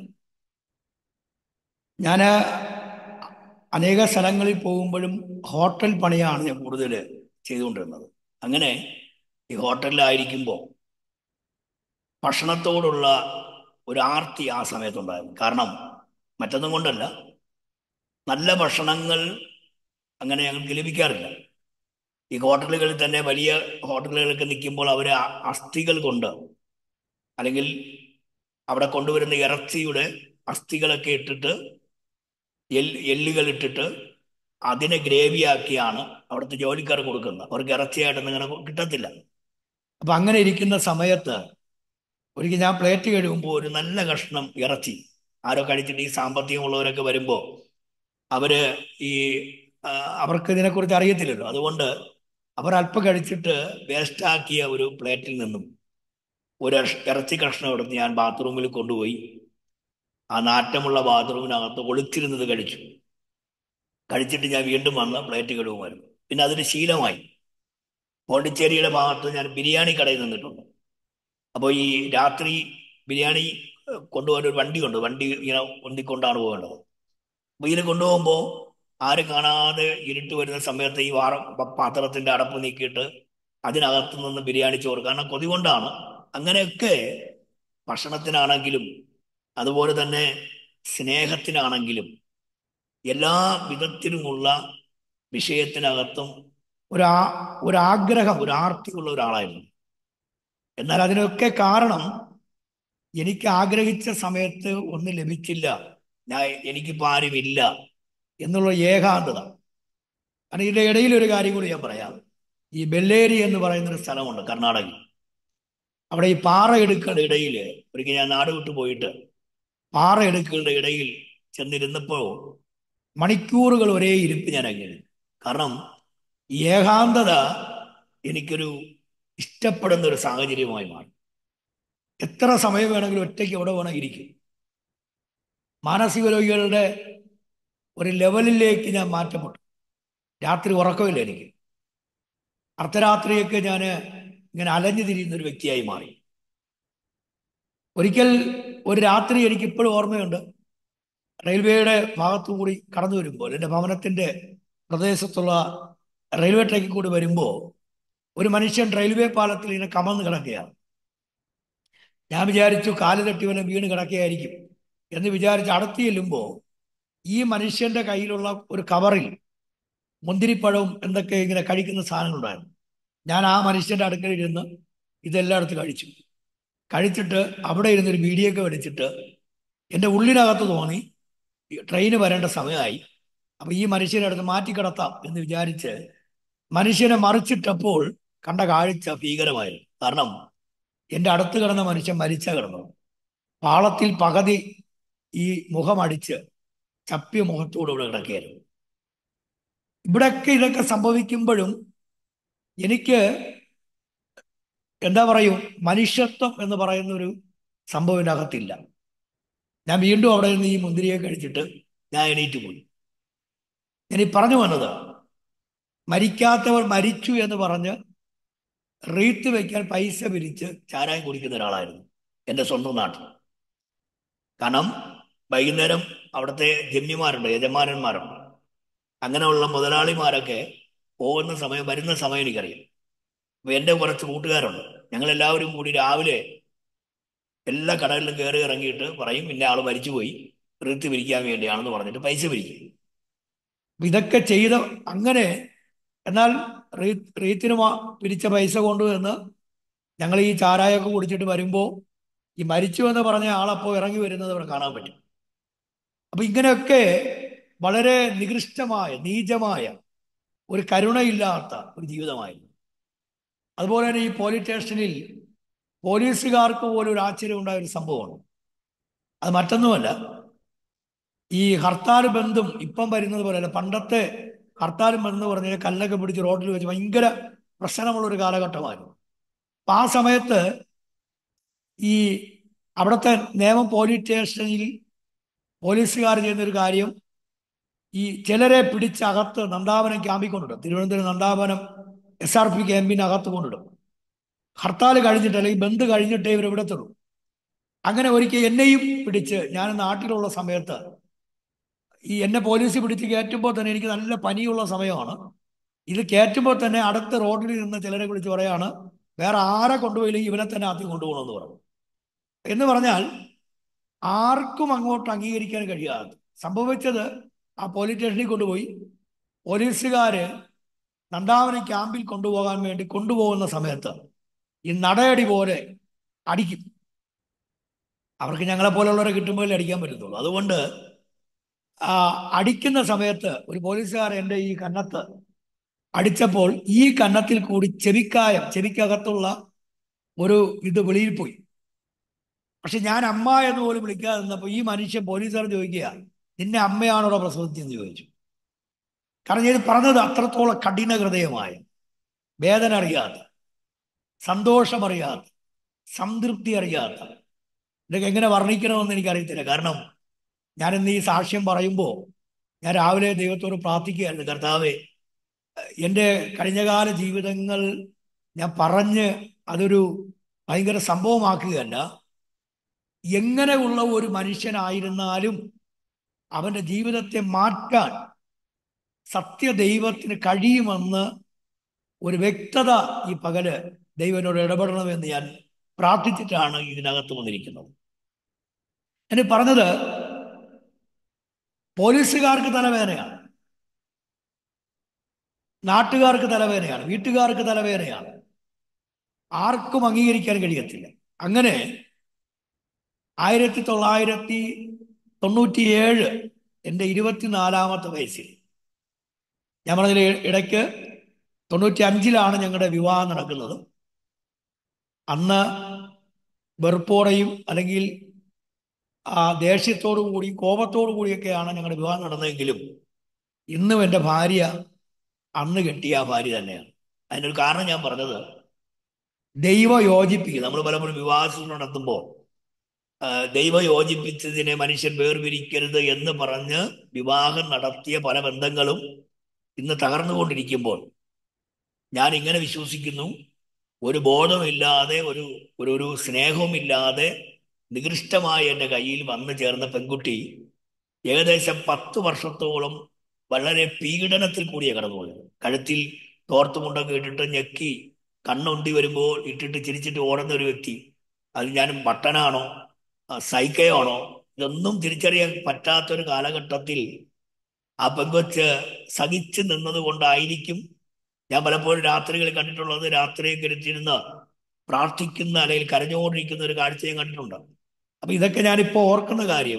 ഞാൻ അനേക സ്ഥലങ്ങളിൽ പോകുമ്പോഴും ഹോട്ടൽ പണിയാണ് ഞാൻ കൂടുതൽ ചെയ്തുകൊണ്ടിരുന്നത് അങ്ങനെ ഈ ഹോട്ടലിലായിരിക്കുമ്പോൾ ഭക്ഷണത്തോടുള്ള ഒരു ആർത്തി ആ സമയത്തുണ്ടായിരുന്നു കാരണം മറ്റൊന്നും കൊണ്ടല്ല നല്ല ഭക്ഷണങ്ങൾ അങ്ങനെ ഞങ്ങൾക്ക് ലഭിക്കാറില്ല ഈ ഹോട്ടലുകളിൽ തന്നെ വലിയ ഹോട്ടലുകളൊക്കെ നിൽക്കുമ്പോൾ അവർ അസ്ഥികൾ കൊണ്ട് അല്ലെങ്കിൽ അവിടെ കൊണ്ടുവരുന്ന ഇറച്ചിയുടെ അസ്ഥികളൊക്കെ ഇട്ടിട്ട് എൽ എല്ലുകൾ ഇട്ടിട്ട് അതിനെ ഗ്രേവിയാക്കിയാണ് അവിടുത്തെ ജോലിക്കാർ കൊടുക്കുന്നത് അവർക്ക് ഇറച്ചിയായിട്ടൊന്നും ഇങ്ങനെ കിട്ടത്തില്ല അപ്പൊ അങ്ങനെ ഇരിക്കുന്ന സമയത്ത് ഒരിക്കൽ ഞാൻ പ്ലേറ്റ് കഴുകുമ്പോൾ ഒരു നല്ല കഷ്ണം ഇറച്ചി ആരോ കഴിച്ചിട്ട് ഈ സാമ്പത്തികമുള്ളവരൊക്കെ വരുമ്പോൾ അവര് ഈ ആ, അവർക്ക് ഇതിനെക്കുറിച്ച് അറിയത്തില്ലല്ലോ അതുകൊണ്ട് അവർ അല്പം കഴിച്ചിട്ട് വേസ്റ്റാക്കിയ ഒരു പ്ലേറ്റിൽ നിന്നും ഒരു അഷ്- ഇറച്ചി കഷ്ണം എടുത്ത് ഞാൻ ബാത്റൂമിൽ കൊണ്ടുപോയി ആ നാറ്റമുള്ള ബാത്റൂമിനകത്ത് ഒളിച്ചിരുന്നത് കഴിച്ചു കഴിച്ചിട്ട് ഞാൻ വീണ്ടും വന്ന് പ്ലേറ്റ് കഴുകുമായിരുന്നു പിന്നെ അതൊരു ശീലമായി പോണ്ടിച്ചേരിയുടെ ഭാഗത്ത് ഞാൻ ബിരിയാണി കടയിൽ നിന്നിട്ടുണ്ട് അപ്പോൾ ഈ രാത്രി ബിരിയാണി ഏഹ്, കൊണ്ടുപോകാൻ ഒരു വണ്ടിയുണ്ട് വണ്ടി ഇങ്ങനെ കൊണ്ടിക്കൊണ്ടാണ് പോകേണ്ടത് അപ്പോൾ ഇതിനെ കൊണ്ടുപോകുമ്പോൾ ആരും കാണാതെ ഇരുട്ട് വരുന്ന സമയത്ത് ഈ വാറ പ- പാത്രത്തിന്റെ അടപ്പ് നീക്കിയിട്ട് അതിനകത്ത് നിന്ന് ബിരിയാണി ചോറ് കാരണം കൊതി കൊണ്ടാണ് അങ്ങനെയൊക്കെ ഭക്ഷണത്തിനാണെങ്കിലും അതുപോലെ തന്നെ സ്നേഹത്തിനാണെങ്കിലും എല്ലാ വിധത്തിലുമുള്ള വിഷയത്തിനകത്തും ഒരു ആ ഒരു ആഗ്രഹം ഒരു ആർത്തിയുള്ള ഒരാളായിരുന്നു എന്നാൽ അതിനൊക്കെ കാരണം എനിക്ക് ആഗ്രഹിച്ച സമയത്ത് ഒന്നും ലഭിച്ചില്ല ഞാൻ എനിക്കിപ്പോൾ ആരുമില്ല എന്നുള്ള ഏകാന്തത കാരണം ഇതിന്റെ ഇടയിൽ ഒരു കാര്യം കൂടി ഞാൻ പറയാം ഈ ബെല്ലേരി എന്ന് പറയുന്ന ഒരു സ്ഥലമുണ്ട് കർണാടകയിൽ അവിടെ ഈ പാറയിടുക്കളുടെ ഇടയിൽ ഒരിക്കൽ ഞാൻ നാട് വിട്ടു പോയിട്ട് പാറയിടുക്കളുടെ ഇടയിൽ ചെന്നിരുന്നപ്പോൾ മണിക്കൂറുകൾ ഒരേ ഇരിപ്പ് ഞാൻ അങ്ങനെ കാരണം ഈ ഏകാന്തത എനിക്കൊരു ഇഷ്ടപ്പെടുന്ന ഒരു സാഹചര്യമായി മാറി എത്ര സമയം വേണമെങ്കിലും ഒറ്റയ്ക്ക് എവിടെ വേണം ഇരിക്കും മാനസിക രോഗികളുടെ ഒരു ലെവലിലേക്ക് ഞാൻ മാറ്റപ്പെട്ടു രാത്രി ഉറക്കമില്ല എനിക്ക് അർദ്ധരാത്രിയൊക്കെ ഞാൻ ഇങ്ങനെ അലഞ്ഞു തിരിയുന്ന ഒരു വ്യക്തിയായി മാറി ഒരിക്കൽ ഒരു രാത്രി എനിക്ക് ഇപ്പോഴും ഓർമ്മയുണ്ട് റെയിൽവേയുടെ ഭാഗത്തു കൂടി കടന്നു വരുമ്പോൾ എൻ്റെ ഭവനത്തിൻ്റെ പ്രദേശത്തുള്ള റെയിൽവേ ട്രാക്കിൽ കൂടി വരുമ്പോൾ ഒരു മനുഷ്യൻ റെയിൽവേ പാലത്തിൽ ഇങ്ങനെ കമന്ന് കിടക്കുകയാണ് ഞാൻ വിചാരിച്ചു കാല് തട്ടി വല്ല വീണ് കിടക്കുകയായിരിക്കും എന്ന് വിചാരിച്ച് അടുത്ത് ചെല്ലുമ്പോൾ ഈ മനുഷ്യന്റെ കയ്യിലുള്ള ഒരു കവറിൽ മുന്തിരിപ്പഴവും എന്തൊക്കെ ഇങ്ങനെ കഴിക്കുന്ന സാധനങ്ങളുണ്ടായിരുന്നു ഞാൻ ആ മനുഷ്യന്റെ അടുക്കൽ ഇരുന്ന് ഇതെല്ലാം എടുത്ത് കഴിച്ചു കഴിച്ചിട്ട് അവിടെ ഇരുന്നൊരു വീഡിയൊക്കെ മേടിച്ചിട്ട് എൻ്റെ ഉള്ളിനകത്ത് തോന്നി ഈ ട്രെയിന് വരേണ്ട സമയമായി അപ്പൊ ഈ മനുഷ്യനെ അടുത്ത് മാറ്റിക്കിടത്താം എന്ന് വിചാരിച്ച് മനുഷ്യനെ മറിച്ചിട്ടപ്പോൾ കണ്ട കാഴ്ച ഭീകരമായിരുന്നു കാരണം എൻ്റെ അടുത്ത് കിടന്ന മനുഷ്യൻ മരിച്ച കിടന്നു പാളത്തിൽ പകുതി ഈ മുഖമടിച്ച് ചപ്പിയ മുഖത്തോട് ഇവിടെ കിടക്കുകയായിരുന്നു ഇവിടെയൊക്കെ ഇതൊക്കെ സംഭവിക്കുമ്പോഴും എനിക്ക് എന്താ പറയും മനുഷ്യത്വം എന്ന് പറയുന്ന ഒരു സംഭവം ഇതിൻ്റെ അകത്തില്ല ഞാൻ വീണ്ടും അവിടെ നിന്ന് ഈ മുന്തിരിയെ കഴിച്ചിട്ട് ഞാൻ എണീറ്റ് പോയി ഞാൻ ഈ പറഞ്ഞു വന്നത് മരിക്കാത്തവർ മരിച്ചു എന്ന് പറഞ്ഞ് റീത്ത് വെക്കാൻ പൈസ പിരിച്ച് ചാരായം കുടിക്കുന്ന ഒരാളായിരുന്നു എൻ്റെ സ്വന്തം നാട്ടിൽ കാരണം വൈകുന്നേരം അവിടുത്തെ ജന്മിമാരുണ്ട് യജമാനന്മാരുണ്ട് അങ്ങനെയുള്ള മുതലാളിമാരൊക്കെ പോകുന്ന സമയം വരുന്ന സമയം എനിക്കറിയാം അപ്പൊ എൻ്റെ കുറച്ച് കൂട്ടുകാരുണ്ട് ഞങ്ങളെല്ലാവരും കൂടി രാവിലെ എല്ലാ കടകളിലും കയറി ഇറങ്ങിയിട്ട് പറയും പിന്നെ ആൾ മരിച്ചുപോയി റീത്ത് പിരിക്കാൻ വേണ്ടിയാണെന്ന് പറഞ്ഞിട്ട് പൈസ പിരിക്കും അപ്പൊ ഇതൊക്കെ ചെയ്ത അങ്ങനെ എന്നാൽ റീ റീത്തിന് മാ- പിരിച്ച പൈസ കൊണ്ടുവന്ന് ഞങ്ങൾ ഈ ചാരായൊക്കെ കുടിച്ചിട്ട് വരുമ്പോൾ ഈ മരിച്ചു എന്ന് പറഞ്ഞ ആളപ്പോൾ ഇറങ്ങി വരുന്നത് ഇവിടെ കാണാൻ പറ്റും അപ്പൊ ഇങ്ങനെയൊക്കെ വളരെ നികൃഷ്ടമായ നീചമായ ഒരു കരുണയില്ലാത്ത ഒരു ജീവിതമായിരുന്നു അതുപോലെ തന്നെ ഈ പോലീസ് സ്റ്റേഷനിൽ പോലീസുകാർക്ക് പോലും ഒരു ആശ്ചര്യം ഉണ്ടായ ഒരു സംഭവമാണ് അത് മറ്റൊന്നുമല്ല ഈ ഹർത്താൽ ബന്ധും ഇപ്പം വരുന്നത് പോലെയല്ല പണ്ടത്തെ ഹർത്താൽ ബന്ധം എന്ന് പറഞ്ഞാൽ കല്ലൊക്കെ പിടിച്ച് റോഡിൽ വെച്ച് ഭയങ്കര പ്രശ്നമുള്ള ഒരു കാലഘട്ടമായിരുന്നു അപ്പൊ ആ സമയത്ത് ഈ അവിടുത്തെ നിയമം പോലീസ് സ്റ്റേഷനിൽ പോലീസുകാർ ചെയ്യുന്ന ഒരു കാര്യം ഈ ചിലരെ പിടിച്ചകത്ത് നന്ദാവനം ക്യാമ്പിൽ കൊണ്ടിടും Thiruvananthapuram Nandavanam S R P ക്യാമ്പിനകത്ത് കൊണ്ടിടും ഹർത്താൽ കഴിഞ്ഞിട്ട് അല്ലെങ്കിൽ ബന്ദ് കഴിഞ്ഞിട്ടേ ഇവർ ഇവിടത്തുള്ളൂ അങ്ങനെ ഒരിക്കൽ എന്നെയും പിടിച്ച് ഞാൻ നാട്ടിലുള്ള സമയത്ത് ഈ എന്നെ പോലീസ് പിടിച്ച് കയറ്റുമ്പോൾ തന്നെ എനിക്ക് നല്ല പനിയുള്ള സമയമാണ് ഇത് കയറ്റുമ്പോൾ തന്നെ അടുത്ത റോഡിൽ നിന്ന് ചിലരെ വിളിച്ച് പറയാണ് വേറെ ആരെ കൊണ്ടുപോയില്ലെങ്കിൽ ഇവനെ തന്നെ ആദ്യം കൊണ്ടുപോകണമെന്ന് പറഞ്ഞു എന്ന് പറഞ്ഞാൽ ആർക്കും അങ്ങോട്ട് അംഗീകരിക്കാൻ കഴിയാതെ സംഭവിച്ചത് ആ പോലീസ് സ്റ്റേഷനിൽ കൊണ്ടുപോയി പോലീസുകാര് നന്ദാവനം ക്യാമ്പിൽ കൊണ്ടുപോകാൻ വേണ്ടി കൊണ്ടുപോകുന്ന സമയത്ത് ഈ നടയടി പോലെ അടിക്കും അവർക്ക് ഞങ്ങളെ പോലുള്ളവരെ കിട്ടുമ്പോഴേ അടിക്കാൻ പറ്റത്തുള്ളൂ അതുകൊണ്ട് ആ അടിക്കുന്ന സമയത്ത് ഒരു പോലീസുകാരൻ എൻ്റെ ഈ കന്നത്ത് അടിച്ചപ്പോൾ ഈ കന്നത്തിൽ കൂടി ചെവിക്കായം ചെവിക്കകത്തുള്ള ഒരു ഇത് വെളിയിൽ പോയി പക്ഷെ ഞാൻ അമ്മ എന്ന് പോലും വിളിക്കാതെ നിന്നപ്പോൾ ഈ മനുഷ്യൻ പോലീസുകാർ ചോദിക്കുക നിന്നെ അമ്മയാണോ പ്രസവിച്ചെന്ന് ചോദിച്ചു കാരണം ഞാൻ പറഞ്ഞത് അത്രത്തോളം കഠിന ഹൃദയമായ വേദന അറിയാതെ സന്തോഷമറിയാതെ സംതൃപ്തി അറിയാത്ത ഇതൊക്കെ എങ്ങനെ വർണ്ണിക്കണമെന്ന് എനിക്കറിയത്തില്ല കാരണം ഞാൻ ഇന്ന് ഈ സാക്ഷ്യം പറയുമ്പോൾ ഞാൻ രാവിലെ ദൈവത്തോട് പ്രാർത്ഥിക്കുകയായിരുന്നു കർത്താവെ എൻ്റെ കഴിഞ്ഞകാല ജീവിതങ്ങൾ ഞാൻ പറഞ്ഞ് അതൊരു ഭയങ്കര സംഭവമാക്കുകയല്ല എങ്ങനെയുള്ള ഒരു മനുഷ്യനായിരുന്നാലും അവൻ്റെ ജീവിതത്തെ മാറ്റാൻ സത്യദൈവത്തിന് കഴിയുമെന്ന് ഒരു വ്യക്തത ഈ പകല് ദൈവനോട് ഇടപെടണമെന്ന് ഞാൻ പ്രാർത്ഥിച്ചിട്ടാണ് ഇതിനകത്ത് വന്നിരിക്കുന്നത് എന്നെ പറഞ്ഞത് പോലീസുകാർക്ക് തലവേദനയാണ് നാട്ടുകാർക്ക് തലവേദനയാണ് വീട്ടുകാർക്ക് തലവേദനയാണ് ആർക്കും അംഗീകരിക്കാൻ കഴിയത്തില്ല അങ്ങനെ ആയിരത്തി തൊള്ളായിരത്തി തൊണ്ണൂറ്റിയേഴ് എൻ്റെ ഇരുപത്തിനാലാമത്തെ വയസ്സിൽ ഞാൻ പറഞ്ഞതിൽ ഇടയ്ക്ക് തൊണ്ണൂറ്റി അഞ്ചിലാണ് ഞങ്ങളുടെ വിവാഹം നടക്കുന്നത് അന്ന് വെറുപ്പോടെയും അല്ലെങ്കിൽ ആ ദേഷ്യത്തോടു കൂടി കോപത്തോടു കൂടിയൊക്കെയാണ് ഞങ്ങളുടെ വിവാഹം നടന്നതെങ്കിലും ഇന്നും എൻ്റെ ഭാര്യ അന്ന് കെട്ടിയ ആ ഭാര്യ തന്നെയാണ് അതിനൊരു കാരണം ഞാൻ പറഞ്ഞത് ദൈവ യോജിപ്പിക്കുക നമ്മൾ പലപ്പോഴും വിവാഹം നടത്തുമ്പോൾ ആ, ദൈവ യോജിപ്പിച്ചതിനെ മനുഷ്യൻ വേർപിരിക്കരുത് എന്ന് പറഞ്ഞ് വിവാഹം നടത്തിയ പല ബന്ധങ്ങളും ഇന്ന് തകർന്നുകൊണ്ടിരിക്കുമ്പോൾ ഞാൻ ഇങ്ങനെ വിശ്വസിക്കുന്നു ഒരു ബോധമില്ലാതെ ഒരു ഒരു ഒരു സ്നേഹവുമില്ലാതെ നികൃഷ്ടമായ എൻ്റെ കയ്യിൽ വന്നു ചേർന്ന പെൺകുട്ടി ഏകദേശം പത്ത് വർഷത്തോളം വളരെ പീഡനത്തിൽ കൂടിയാണ് കടന്നുപോയത് കഴുത്തിൽ തോർത്തുമുണ്ടൊക്കെ ഇട്ടിട്ട് ഞെക്കി കണ്ണൊണ്ടി വരുമ്പോൾ ഇട്ടിട്ട് ചിരിച്ചിട്ട് ഓടുന്ന ഒരു വ്യക്തി അത് ഞാൻ ബട്ടനാണോ ആ, സൈക്കയാണോ ഇതൊന്നും തിരിച്ചറിയാൻ പറ്റാത്തൊരു കാലഘട്ടത്തിൽ ആ പെങ്കൊച്ച് സഹിച്ചു നിന്നത് കൊണ്ടായിരിക്കും ഞാൻ പലപ്പോഴും രാത്രികളിൽ കണ്ടിട്ടുള്ളത് രാത്രിയൊക്കെ ഇരുത്തിയിരുന്ന് പ്രാർത്ഥിക്കുന്ന അല്ലെങ്കിൽ കരഞ്ഞുകൊണ്ടിരിക്കുന്ന ഒരു കാഴ്ച ഞാൻ കണ്ടിട്ടുണ്ട് അപ്പൊ ഇതൊക്കെ ഞാനിപ്പോ ഓർക്കുന്ന കാര്യം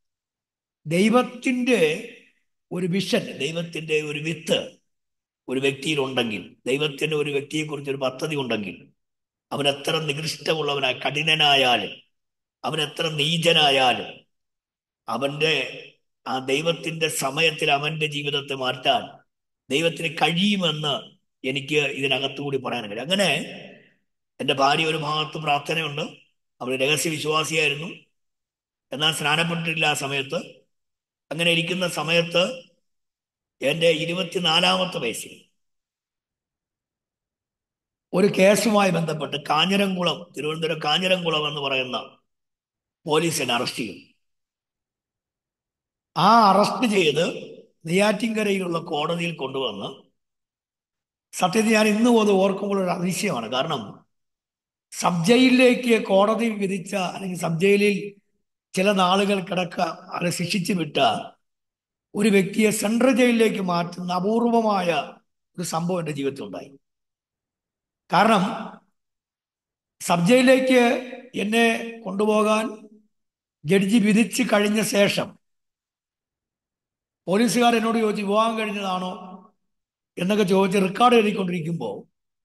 ദൈവത്തിന്റെ ഒരു വിഷൻ ദൈവത്തിന്റെ ഒരു വിത്ത് ഒരു വ്യക്തിയിലുണ്ടെങ്കിൽ ദൈവത്തിന് ഒരു വ്യക്തിയെക്കുറിച്ച് ഒരു പദ്ധതി ഉണ്ടെങ്കിൽ അവൻ എത്ര നികൃഷ്ടമുള്ളവനായ കഠിനനായാലും അവൻ എത്ര നീചനായാലും അവന്റെ ആ ദൈവത്തിന്റെ സമയത്തിൽ അവന്റെ ജീവിതത്തെ മാറ്റാൻ ദൈവത്തിന് കഴിയുമെന്ന് എനിക്ക് ഇതിനകത്തുകൂടി പറയാൻ കഴിയും അങ്ങനെ എൻ്റെ ഭാര്യ ഒരു ഭാഗത്ത് പ്രാർത്ഥനയുണ്ട് അവൾ രഹസ്യ വിശ്വാസിയായിരുന്നു എന്നാൽ സ്നാനപ്പെട്ടിട്ടില്ല ആ സമയത്ത് അങ്ങനെ ഇരിക്കുന്ന സമയത്ത് എൻ്റെ ഇരുപത്തിനാലാമത്തെ വയസ്സിൽ ഒരു കേസുമായി ബന്ധപ്പെട്ട് കാഞ്ഞിരംകുളം തിരുവനന്തപുരം കാഞ്ഞിരംകുളം എന്ന് പറയുന്ന പോലീസിനെ അറസ്റ്റ് ചെയ്തു ആ അറസ്റ്റ് ചെയ്ത് നെയ്യാറ്റിൻകരയിലുള്ള കോടതിയിൽ കൊണ്ടുവന്ന് സത്യത്തിൽ ഞാൻ ഇന്നും അത് ഓർക്കുമ്പോൾ ഒരു അതിശയമാണ് കാരണം സബ് ജയിലിലേക്ക് കോടതി വിധിച്ച അല്ലെങ്കിൽ സബ് ജയിലിൽ ചില നാളുകൾ കിടക്ക അത് ശിക്ഷിച്ചു വിട്ട ഒരു വ്യക്തിയെ സെൻട്രൽ ജയിലിലേക്ക് മാറ്റുന്ന അപൂർവമായ ഒരു സംഭവം എൻ്റെ ജീവിതത്തിൽ ഉണ്ടായി കാരണം സബ് ജയിലിലേക്ക് എന്നെ കൊണ്ടുപോകാൻ ജഡ്ജി വിധിച്ച് കഴിഞ്ഞ ശേഷം പോലീസുകാർ എന്നോട് ചോദിച്ചു വിവാഹം കഴിഞ്ഞതാണോ എന്നൊക്കെ ചോദിച്ച് റെക്കോർഡ് എഴുതിക്കൊണ്ടിരിക്കുമ്പോൾ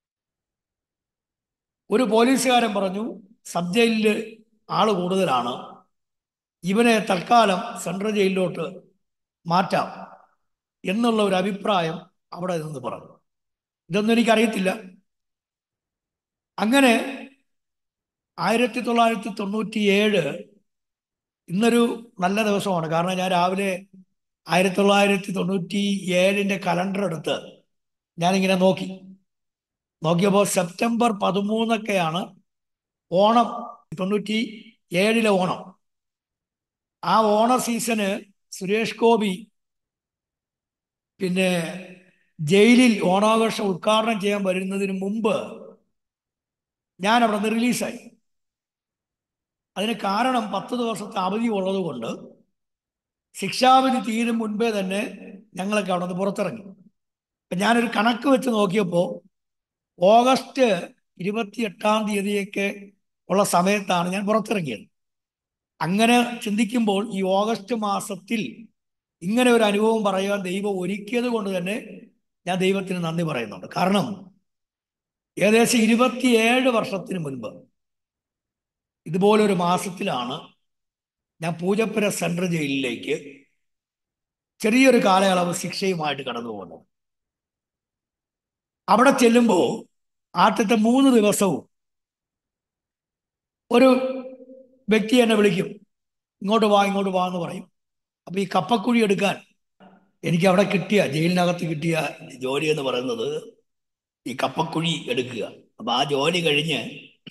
ഒരു പോലീസുകാരൻ പറഞ്ഞു സബ് ജയിലിൽ ആള് കൂടുതലാണ് ഇവനെ തൽക്കാലം സെൻട്രൽ ജയിലിലോട്ട് മാറ്റാം എന്നുള്ള ഒരു അഭിപ്രായം അവിടെ നിന്ന് പറഞ്ഞു ഇതൊന്നും എനിക്കറിയത്തില്ല അങ്ങനെ ആയിരത്തി തൊള്ളായിരത്തി തൊണ്ണൂറ്റി ഏഴ് ഇന്നൊരു നല്ല ദിവസമാണ് കാരണം ഞാൻ രാവിലെ ആയിരത്തി തൊള്ളായിരത്തി തൊണ്ണൂറ്റി ഏഴിൻ്റെ കലണ്ടർ എടുത്ത് ഞാനിങ്ങനെ നോക്കി നോക്കിയപ്പോൾ സെപ്റ്റംബർ പതിമൂന്നൊക്കെയാണ് ഓണം തൊണ്ണൂറ്റി ഏഴിലെ ഓണം ആ ഓണ സീസണ് സുരേഷ് ഗോപി പിന്നെ ജയിലിൽ ഓണാഘോഷം ഉദ്ഘാടനം ചെയ്യാൻ വരുന്നതിന് മുമ്പ് ഞാൻ അവിടെ നിന്ന് റിലീസായി അതിന് കാരണം പത്ത് ദിവസത്തെ അവധി ഉള്ളത് കൊണ്ട് ശിക്ഷാവിധി തീരും മുൻപേ തന്നെ ഞങ്ങളൊക്കെ അവിടെ നിന്ന് പുറത്തിറങ്ങി അപ്പം ഞാനൊരു കണക്ക് വെച്ച് നോക്കിയപ്പോൾ ഓഗസ്റ്റ് ഇരുപത്തിയെട്ടാം തീയതിയൊക്കെ ഉള്ള സമയത്താണ് ഞാൻ പുറത്തിറങ്ങിയത് അങ്ങനെ ചിന്തിക്കുമ്പോൾ ഈ ഓഗസ്റ്റ് മാസത്തിൽ ഇങ്ങനെ ഒരു അനുഭവം പറയാൻ ദൈവം ഒരുക്കിയത് കൊണ്ട് തന്നെ ഞാൻ ദൈവത്തിന് നന്ദി പറയുന്നുണ്ട് കാരണം ഏകദേശം ഇരുപത്തിയേഴ് വർഷത്തിന് മുൻപ് ഇതുപോലൊരു മാസത്തിലാണ് ഞാൻ പൂജപ്പുര സെൻട്രൽ ജയിലിലേക്ക് ചെറിയൊരു കാലയളവ് ശിക്ഷയുമായിട്ട് കടന്നു പോകുന്നത് അവിടെ ചെല്ലുമ്പോൾ ആദ്യത്തെ മൂന്ന് ദിവസവും ഒരു വ്യക്തി എന്നെ വിളിക്കും ഇങ്ങോട്ട് വാ ഇങ്ങോട്ട് വാ എന്ന് പറയും അപ്പൊ ഈ കപ്പക്കുഴി എടുക്കാൻ എനിക്ക് അവിടെ കിട്ടിയ ജയിലിനകത്ത് കിട്ടിയ ജോലി എന്ന് പറയുന്നത് ഈ കപ്പക്കുഴി എടുക്കുക അപ്പൊ ആ ജോലി കഴിഞ്ഞ്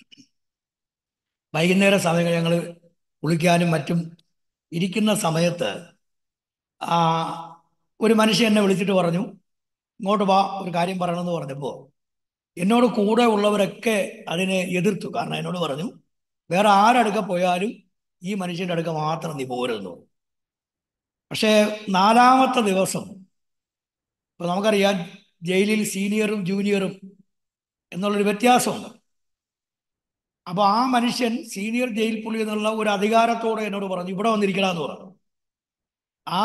വൈകുന്നേര സമയങ്ങൾ ഞങ്ങൾ കുളിക്കാനും മറ്റും ഇരിക്കുന്ന സമയത്ത് ആ ഒരു മനുഷ്യൻ എന്നെ വിളിച്ചിട്ട് പറഞ്ഞു ഇങ്ങോട്ട് വാ ഒരു കാര്യം പറയണമെന്ന് പറഞ്ഞപ്പോൾ എന്നോട് കൂടെ ഉള്ളവരൊക്കെ അതിനെ എതിർത്തു കാരണം എന്നോട് പറഞ്ഞു വേറെ ആരടുക്ക പോയാലും ഈ മനുഷ്യൻ്റെ അടുക്ക മാത്രം നീ പോരുന്നു പക്ഷേ നാലാമത്തെ ദിവസം ഇപ്പൊ നമുക്കറിയാം ജയിലിൽ സീനിയറും ജൂനിയറും എന്നുള്ളൊരു വ്യത്യാസമുണ്ട് അപ്പൊ ആ മനുഷ്യൻ സീനിയർ ജയിൽ പുള്ളി എന്നുള്ള ഒരു അധികാരത്തോടെ എന്നോട് പറഞ്ഞു ഇവിടെ വന്നിരിക്കണമെന്ന് പറഞ്ഞു ആ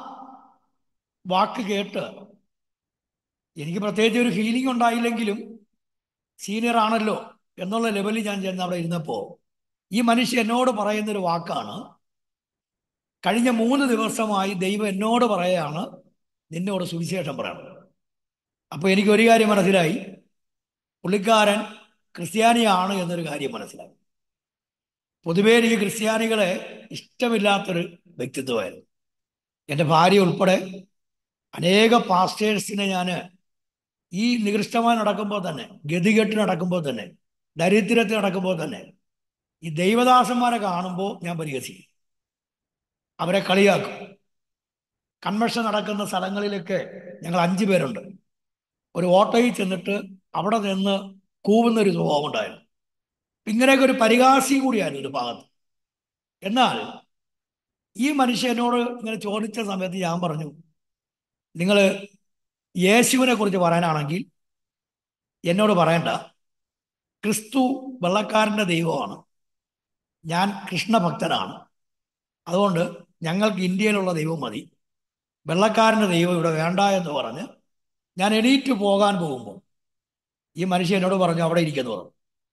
വാക്ക് കേട്ട് എനിക്ക് പ്രത്യേകിച്ച് ഒരു ഫീലിംഗ് ഉണ്ടായില്ലെങ്കിലും സീനിയർ ആണല്ലോ എന്നുള്ള ലെവലിൽ ഞാൻ ചെന്ന് അവിടെ ഇരുന്നപ്പോൾ ഈ മനുഷ്യൻ എന്നോട് പറയുന്നൊരു വാക്കാണ് കഴിഞ്ഞ മൂന്ന് ദിവസമായി ദൈവം എന്നോട് പറയാണ് നിന്നോട് സുവിശേഷം പറയണം അപ്പോൾ എനിക്ക് ഒരു കാര്യം മനസ്സിലായി പുള്ളിക്കാരൻ ക്രിസ്ത്യാനിയാണ് എന്നൊരു കാര്യം മനസ്സിലായി പൊതുവേ എനിക്ക് ക്രിസ്ത്യാനികളെ ഇഷ്ടമില്ലാത്തൊരു വ്യക്തിത്വമായിരുന്നു എൻ്റെ ഭാര്യ ഉൾപ്പെടെ അനേക പാസ്റ്റേഴ്സിനെ ഞാൻ ഈ നികൃഷ്ടമായി നടക്കുമ്പോൾ തന്നെ ഗതികെട്ട് നടക്കുമ്പോൾ തന്നെ ദരിദ്രത്തിൽ നടക്കുമ്പോൾ തന്നെ ഈ ദൈവദാസന്മാരെ കാണുമ്പോൾ ഞാൻ പരിഹസിക്കും അവരെ കളിയാക്കും കൺവെൻഷൻ നടക്കുന്ന സ്ഥലങ്ങളിലൊക്കെ ഞങ്ങൾ അഞ്ചു പേരുണ്ട് ഒരു ഓട്ടോയിൽ ചെന്നിട്ട് അവിടെ നിന്ന് കൂവുന്ന ഒരു സ്വഭാവം ഉണ്ടായിരുന്നു ഇങ്ങനെയൊക്കെ ഒരു പരിഹാസി കൂടിയായിരുന്നു ഒരു ഭാഗത്ത് എന്നാൽ ഈ മനുഷ്യനോട് ഇങ്ങനെ ചോദിച്ച സമയത്ത് ഞാൻ പറഞ്ഞു നിങ്ങൾ യേശുവിനെ കുറിച്ച് പറയാനാണെങ്കിൽ എന്നോട് പറയണ്ട ക്രിസ്തു വെള്ളക്കാരൻ്റെ ദൈവമാണ് ഞാൻ കൃഷ്ണഭക്തനാണ് അതുകൊണ്ട് ഞങ്ങൾക്ക് ഇന്ത്യയിലുള്ള ദൈവം മതി വെള്ളക്കാരൻ്റെ ദൈവം ഇവിടെ വേണ്ട എന്ന് പറഞ്ഞ് ഞാൻ എണീറ്റ് പോകാൻ പോകുമ്പോൾ ഈ മനുഷ്യൻ എന്നോട് പറഞ്ഞു അവിടെ ഇരിക്കുന്നു പറഞ്ഞു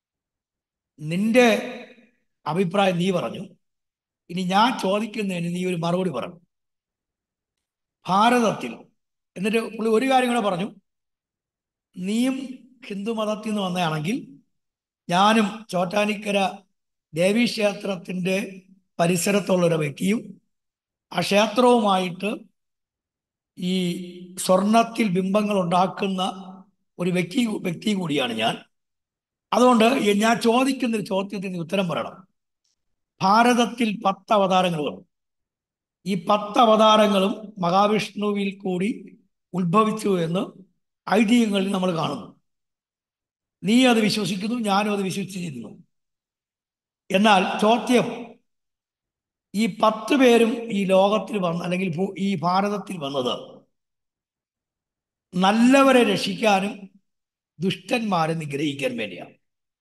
നിന്റെ അഭിപ്രായം നീ പറഞ്ഞു ഇനി ഞാൻ ചോദിക്കുന്നതിന് നീ ഒരു മറുപടി പറഞ്ഞു ഭാരതത്തിൽ എന്നിട്ട് പുള്ളി ഒരു കാര്യം കൂടെ പറഞ്ഞു നീയും ഹിന്ദു മതത്തിൽ നിന്ന് വന്നതാണെങ്കിൽ ഞാനും ചോറ്റാനിക്കര ദേവീക്ഷേത്രത്തിൻ്റെ പരിസരത്തുള്ള ഒരു വ്യക്തിയും ആ ക്ഷേത്രവുമായിട്ട് ഈ സ്വർണത്തിൽ ബിംബങ്ങൾ ഉണ്ടാക്കുന്ന ഒരു വ്യക്തി വ്യക്തി കൂടിയാണ് ഞാൻ അതുകൊണ്ട് ഞാൻ ചോദിക്കുന്ന ഒരു ചോദ്യത്തിന് ഉത്തരം പറയണം ഭാരതത്തിൽ പത്ത് അവതാരങ്ങൾ വന്നു ഈ പത്ത് അവതാരങ്ങളും മഹാവിഷ്ണുവിൽ കൂടി ഉത്ഭവിച്ചു എന്ന് ഐതിഹ്യങ്ങളിൽ നമ്മൾ കാണുന്നു നീ അത് വിശ്വസിക്കുന്നു ഞാനും അത് വിശ്വസിച്ചിരുന്നു എന്നാൽ ചോദ്യം ഈ പത്ത് പേരും ഈ ലോകത്തിൽ വന്ന് അല്ലെങ്കിൽ ഭൂ- ഈ ഭാരതത്തിൽ വന്നത് നല്ലവരെ രക്ഷിക്കാനും ദുഷ്ടന്മാരെ നിഗ്രഹിക്കാൻ വേണ്ടിയാണ്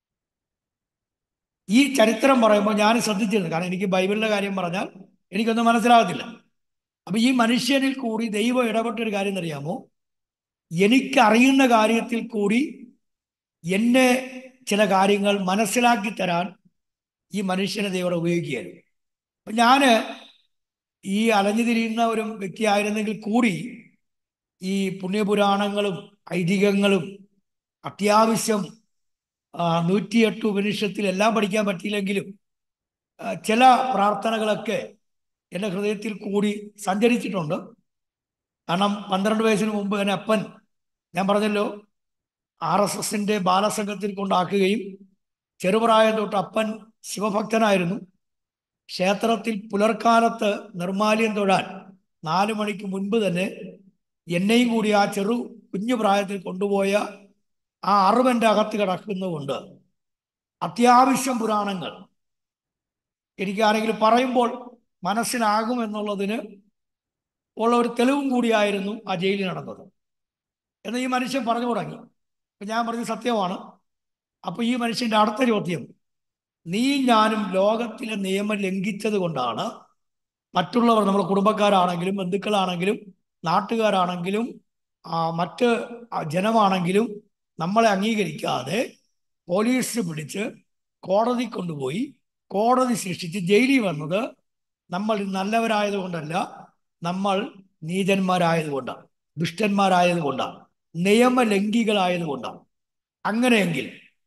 ഈ ചരിത്രം പറയുമ്പോൾ ഞാൻ ശ്രദ്ധിച്ചിരുന്നു കാരണം എനിക്ക് ബൈബിളിലെ കാര്യം പറഞ്ഞാൽ എനിക്കൊന്നും മനസ്സിലാകത്തില്ല അപ്പൊ ഈ മനുഷ്യനിൽ കൂടി ദൈവം ഇടപെട്ട ഒരു കാര്യം അറിയാമോ എനിക്കറിയുന്ന കാര്യത്തിൽ കൂടി എന്നെ ചില കാര്യങ്ങൾ മനസ്സിലാക്കി തരാൻ ഈ മനുഷ്യനെ ദൈവം ഉപയോഗിക്കുകയായിരുന്നു അപ്പൊ ഞാന് ഈ അലഞ്ഞു തിരിയുന്ന ഒരു വ്യക്തിയായിരുന്നെങ്കിൽ കൂടി ഈ പുണ്യപുരാണങ്ങളും ഐതിഹ്യങ്ങളും അത്യാവശ്യം ആ, നൂറ്റിയെട്ട് ഉപനിഷത്തിൽ എല്ലാം പഠിക്കാൻ പറ്റിയില്ലെങ്കിലും ആ, ചില പ്രാർത്ഥനകളൊക്കെ എൻ്റെ ഹൃദയത്തിൽ കൂടി സഞ്ചരിച്ചിട്ടുണ്ട് കാരണം പന്ത്രണ്ട് വയസ്സിന് മുമ്പ് എൻ്റെ അപ്പൻ ഞാൻ പറഞ്ഞല്ലോ ആർ എസ് എസിന്റെ ബാലസംഘത്തിൽ കൊണ്ടാക്കുകയും ചെറുപ്രായം തൊട്ട് അപ്പൻ ശിവഭക്തനായിരുന്നു ക്ഷേത്രത്തിൽ പുലർക്കാലത്ത് നിർമാല്യം തൊഴാൻ നാലു മണിക്ക് മുൻപ് തന്നെ എന്നെയും കൂടി ആ ചെറു കുഞ്ഞു പ്രായത്തിൽ കൊണ്ടുപോയ ആ അറിവന്റെ അകത്ത് കിടക്കുന്നതുകൊണ്ട് അത്യാവശ്യം പുരാണങ്ങൾ എനിക്ക് ആരെങ്കിലും പറയുമ്പോൾ മനസ്സിലാകും എന്നുള്ളതിന് ഉള്ള ഒരു തെളിവും കൂടിയായിരുന്നു ആ ജയിലിൽ നടന്നത് എന്ന് ഈ മനുഷ്യൻ പറഞ്ഞു തുടങ്ങി അപ്പൊ ഞാൻ പറഞ്ഞ സത്യമാണ് അപ്പൊ ഈ മനുഷ്യന്റെ അടുത്ത ചോദ്യം നീ ഞാനും ലോകത്തിലെ നിയമം ലംഘിച്ചത് കൊണ്ടാണ് മറ്റുള്ളവർ നമ്മുടെ കുടുംബക്കാരാണെങ്കിലും ബന്ധുക്കളാണെങ്കിലും നാട്ടുകാരാണെങ്കിലും ആ, മറ്റ് ആ, ജനമാണെങ്കിലും നമ്മളെ അംഗീകരിക്കാതെ പോലീസ് പിടിച്ച് കോടതി കൊണ്ടുപോയി കോടതി ശിക്ഷിച്ച് ജയിലിൽ വന്നത് നമ്മൾ നല്ലവരായത് കൊണ്ടല്ല നമ്മൾ നീചന്മാരായത് കൊണ്ടാണ് ദുഷ്ടന്മാരായത് കൊണ്ടാണ് നിയമലംഘികളായത് കൊണ്ടാണ് അങ്ങനെയെങ്കിൽ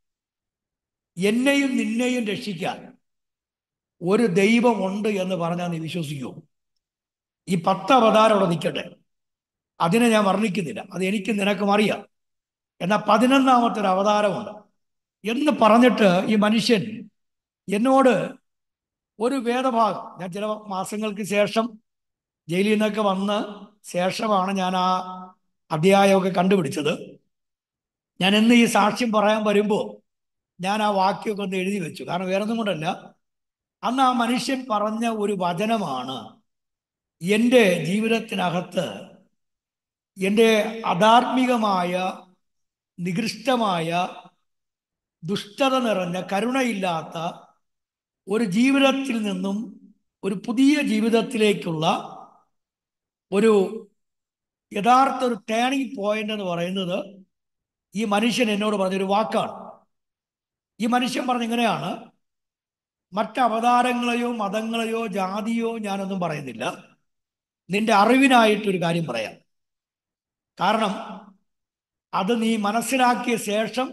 എന്നെയും നിന്നെയും രക്ഷിക്കാൻ ഒരു ദൈവമുണ്ട് എന്ന് പറഞ്ഞാൽ നീ വിശ്വസിക്കൂ ഈ പത്ത് അവതാരം അവിടെ നിൽക്കട്ടെ അതിനെ ഞാൻ വർണ്ണിക്കുന്നില്ല അത് എനിക്ക് നിനക്കും അറിയാം എന്നാൽ പതിനൊന്നാമത്തെ ഒരു അവതാരമുണ്ട് എന്ന് പറഞ്ഞിട്ട് ഈ മനുഷ്യൻ എന്നോട് ഒരു വേദഭാഗം ഞാൻ ചില മാസങ്ങൾക്ക് ശേഷം ജയിലിൽ നിന്നൊക്കെ വന്ന് ശേഷമാണ് ഞാൻ ആ അധ്യായമൊക്കെ കണ്ടുപിടിച്ചത് ഞാൻ എന്ന് ഈ സാക്ഷ്യം പറയാൻ വരുമ്പോൾ ഞാൻ ആ വാക്യമൊക്കെ ഒന്ന് എഴുതി വെച്ചു കാരണം വേറെ ഒന്നും കൊണ്ടല്ല അന്ന് ആ മനുഷ്യൻ പറഞ്ഞ ഒരു വചനമാണ് എൻ്റെ ജീവിതത്തിനകത്ത് എൻ്റെ അധാർമികമായ നികൃഷ്ടമായ ദുഷ്ടത നിറഞ്ഞ കരുണയില്ലാത്ത ഒരു ജീവിതത്തിൽ നിന്നും ഒരു പുതിയ ജീവിതത്തിലേക്കുള്ള ഒരു യഥാർത്ഥ ഒരു ടേണിംഗ് പോയിന്റ് എന്ന് പറയുന്നത് ഈ മനുഷ്യൻ എന്നോട് പറഞ്ഞൊരു വാക്കാണ് ഈ മനുഷ്യൻ പറഞ്ഞ ഇങ്ങനെയാണ് മറ്റ് അവതാരങ്ങളെയോ മതങ്ങളെയോ ജാതിയോ ഞാനൊന്നും പറയുന്നില്ല നിന്റെ അറിവിനായിട്ടൊരു കാര്യം പറയാം കാരണം അത് നീ മനസ്സിലാക്കിയ ശേഷം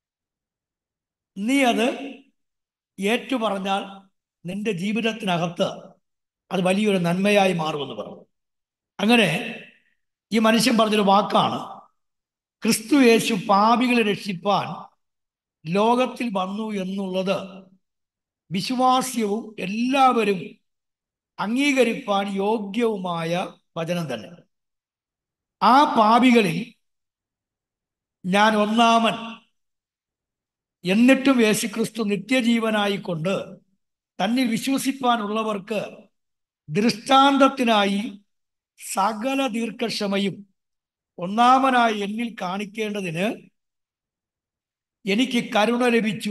നീ അത് ഏറ്റു പറഞ്ഞാൽ നിന്റെ ജീവിതത്തിനകത്ത് അത് വലിയൊരു നന്മയായി മാറുമെന്ന് പറഞ്ഞു അങ്ങനെ ഈ മനുഷ്യൻ പറഞ്ഞൊരു വാക്കാണ് ക്രിസ്തു യേശു പാപികളെ രക്ഷിപ്പാൻ ലോകത്തിൽ വന്നു എന്നുള്ളത് വിശ്വാസ്യവും എല്ലാവരും അംഗീകരിപ്പാൻ യോഗ്യവുമായ വചനം തന്നെ ആ പാപികളിൽ ഞാൻ ഒന്നാമൻ എന്നിട്ടും യേശുക്രിസ്തു നിത്യജീവനായിക്കൊണ്ട് തന്നിൽ വിശ്വസിപ്പാനുള്ളവർക്ക് ദൃഷ്ടാന്തത്തിനായി സകല ദീർഘക്ഷമയും ഒന്നാമനായി എന്നിൽ കാണിക്കേണ്ടതിന് എനിക്ക് കരുണ ലഭിച്ചു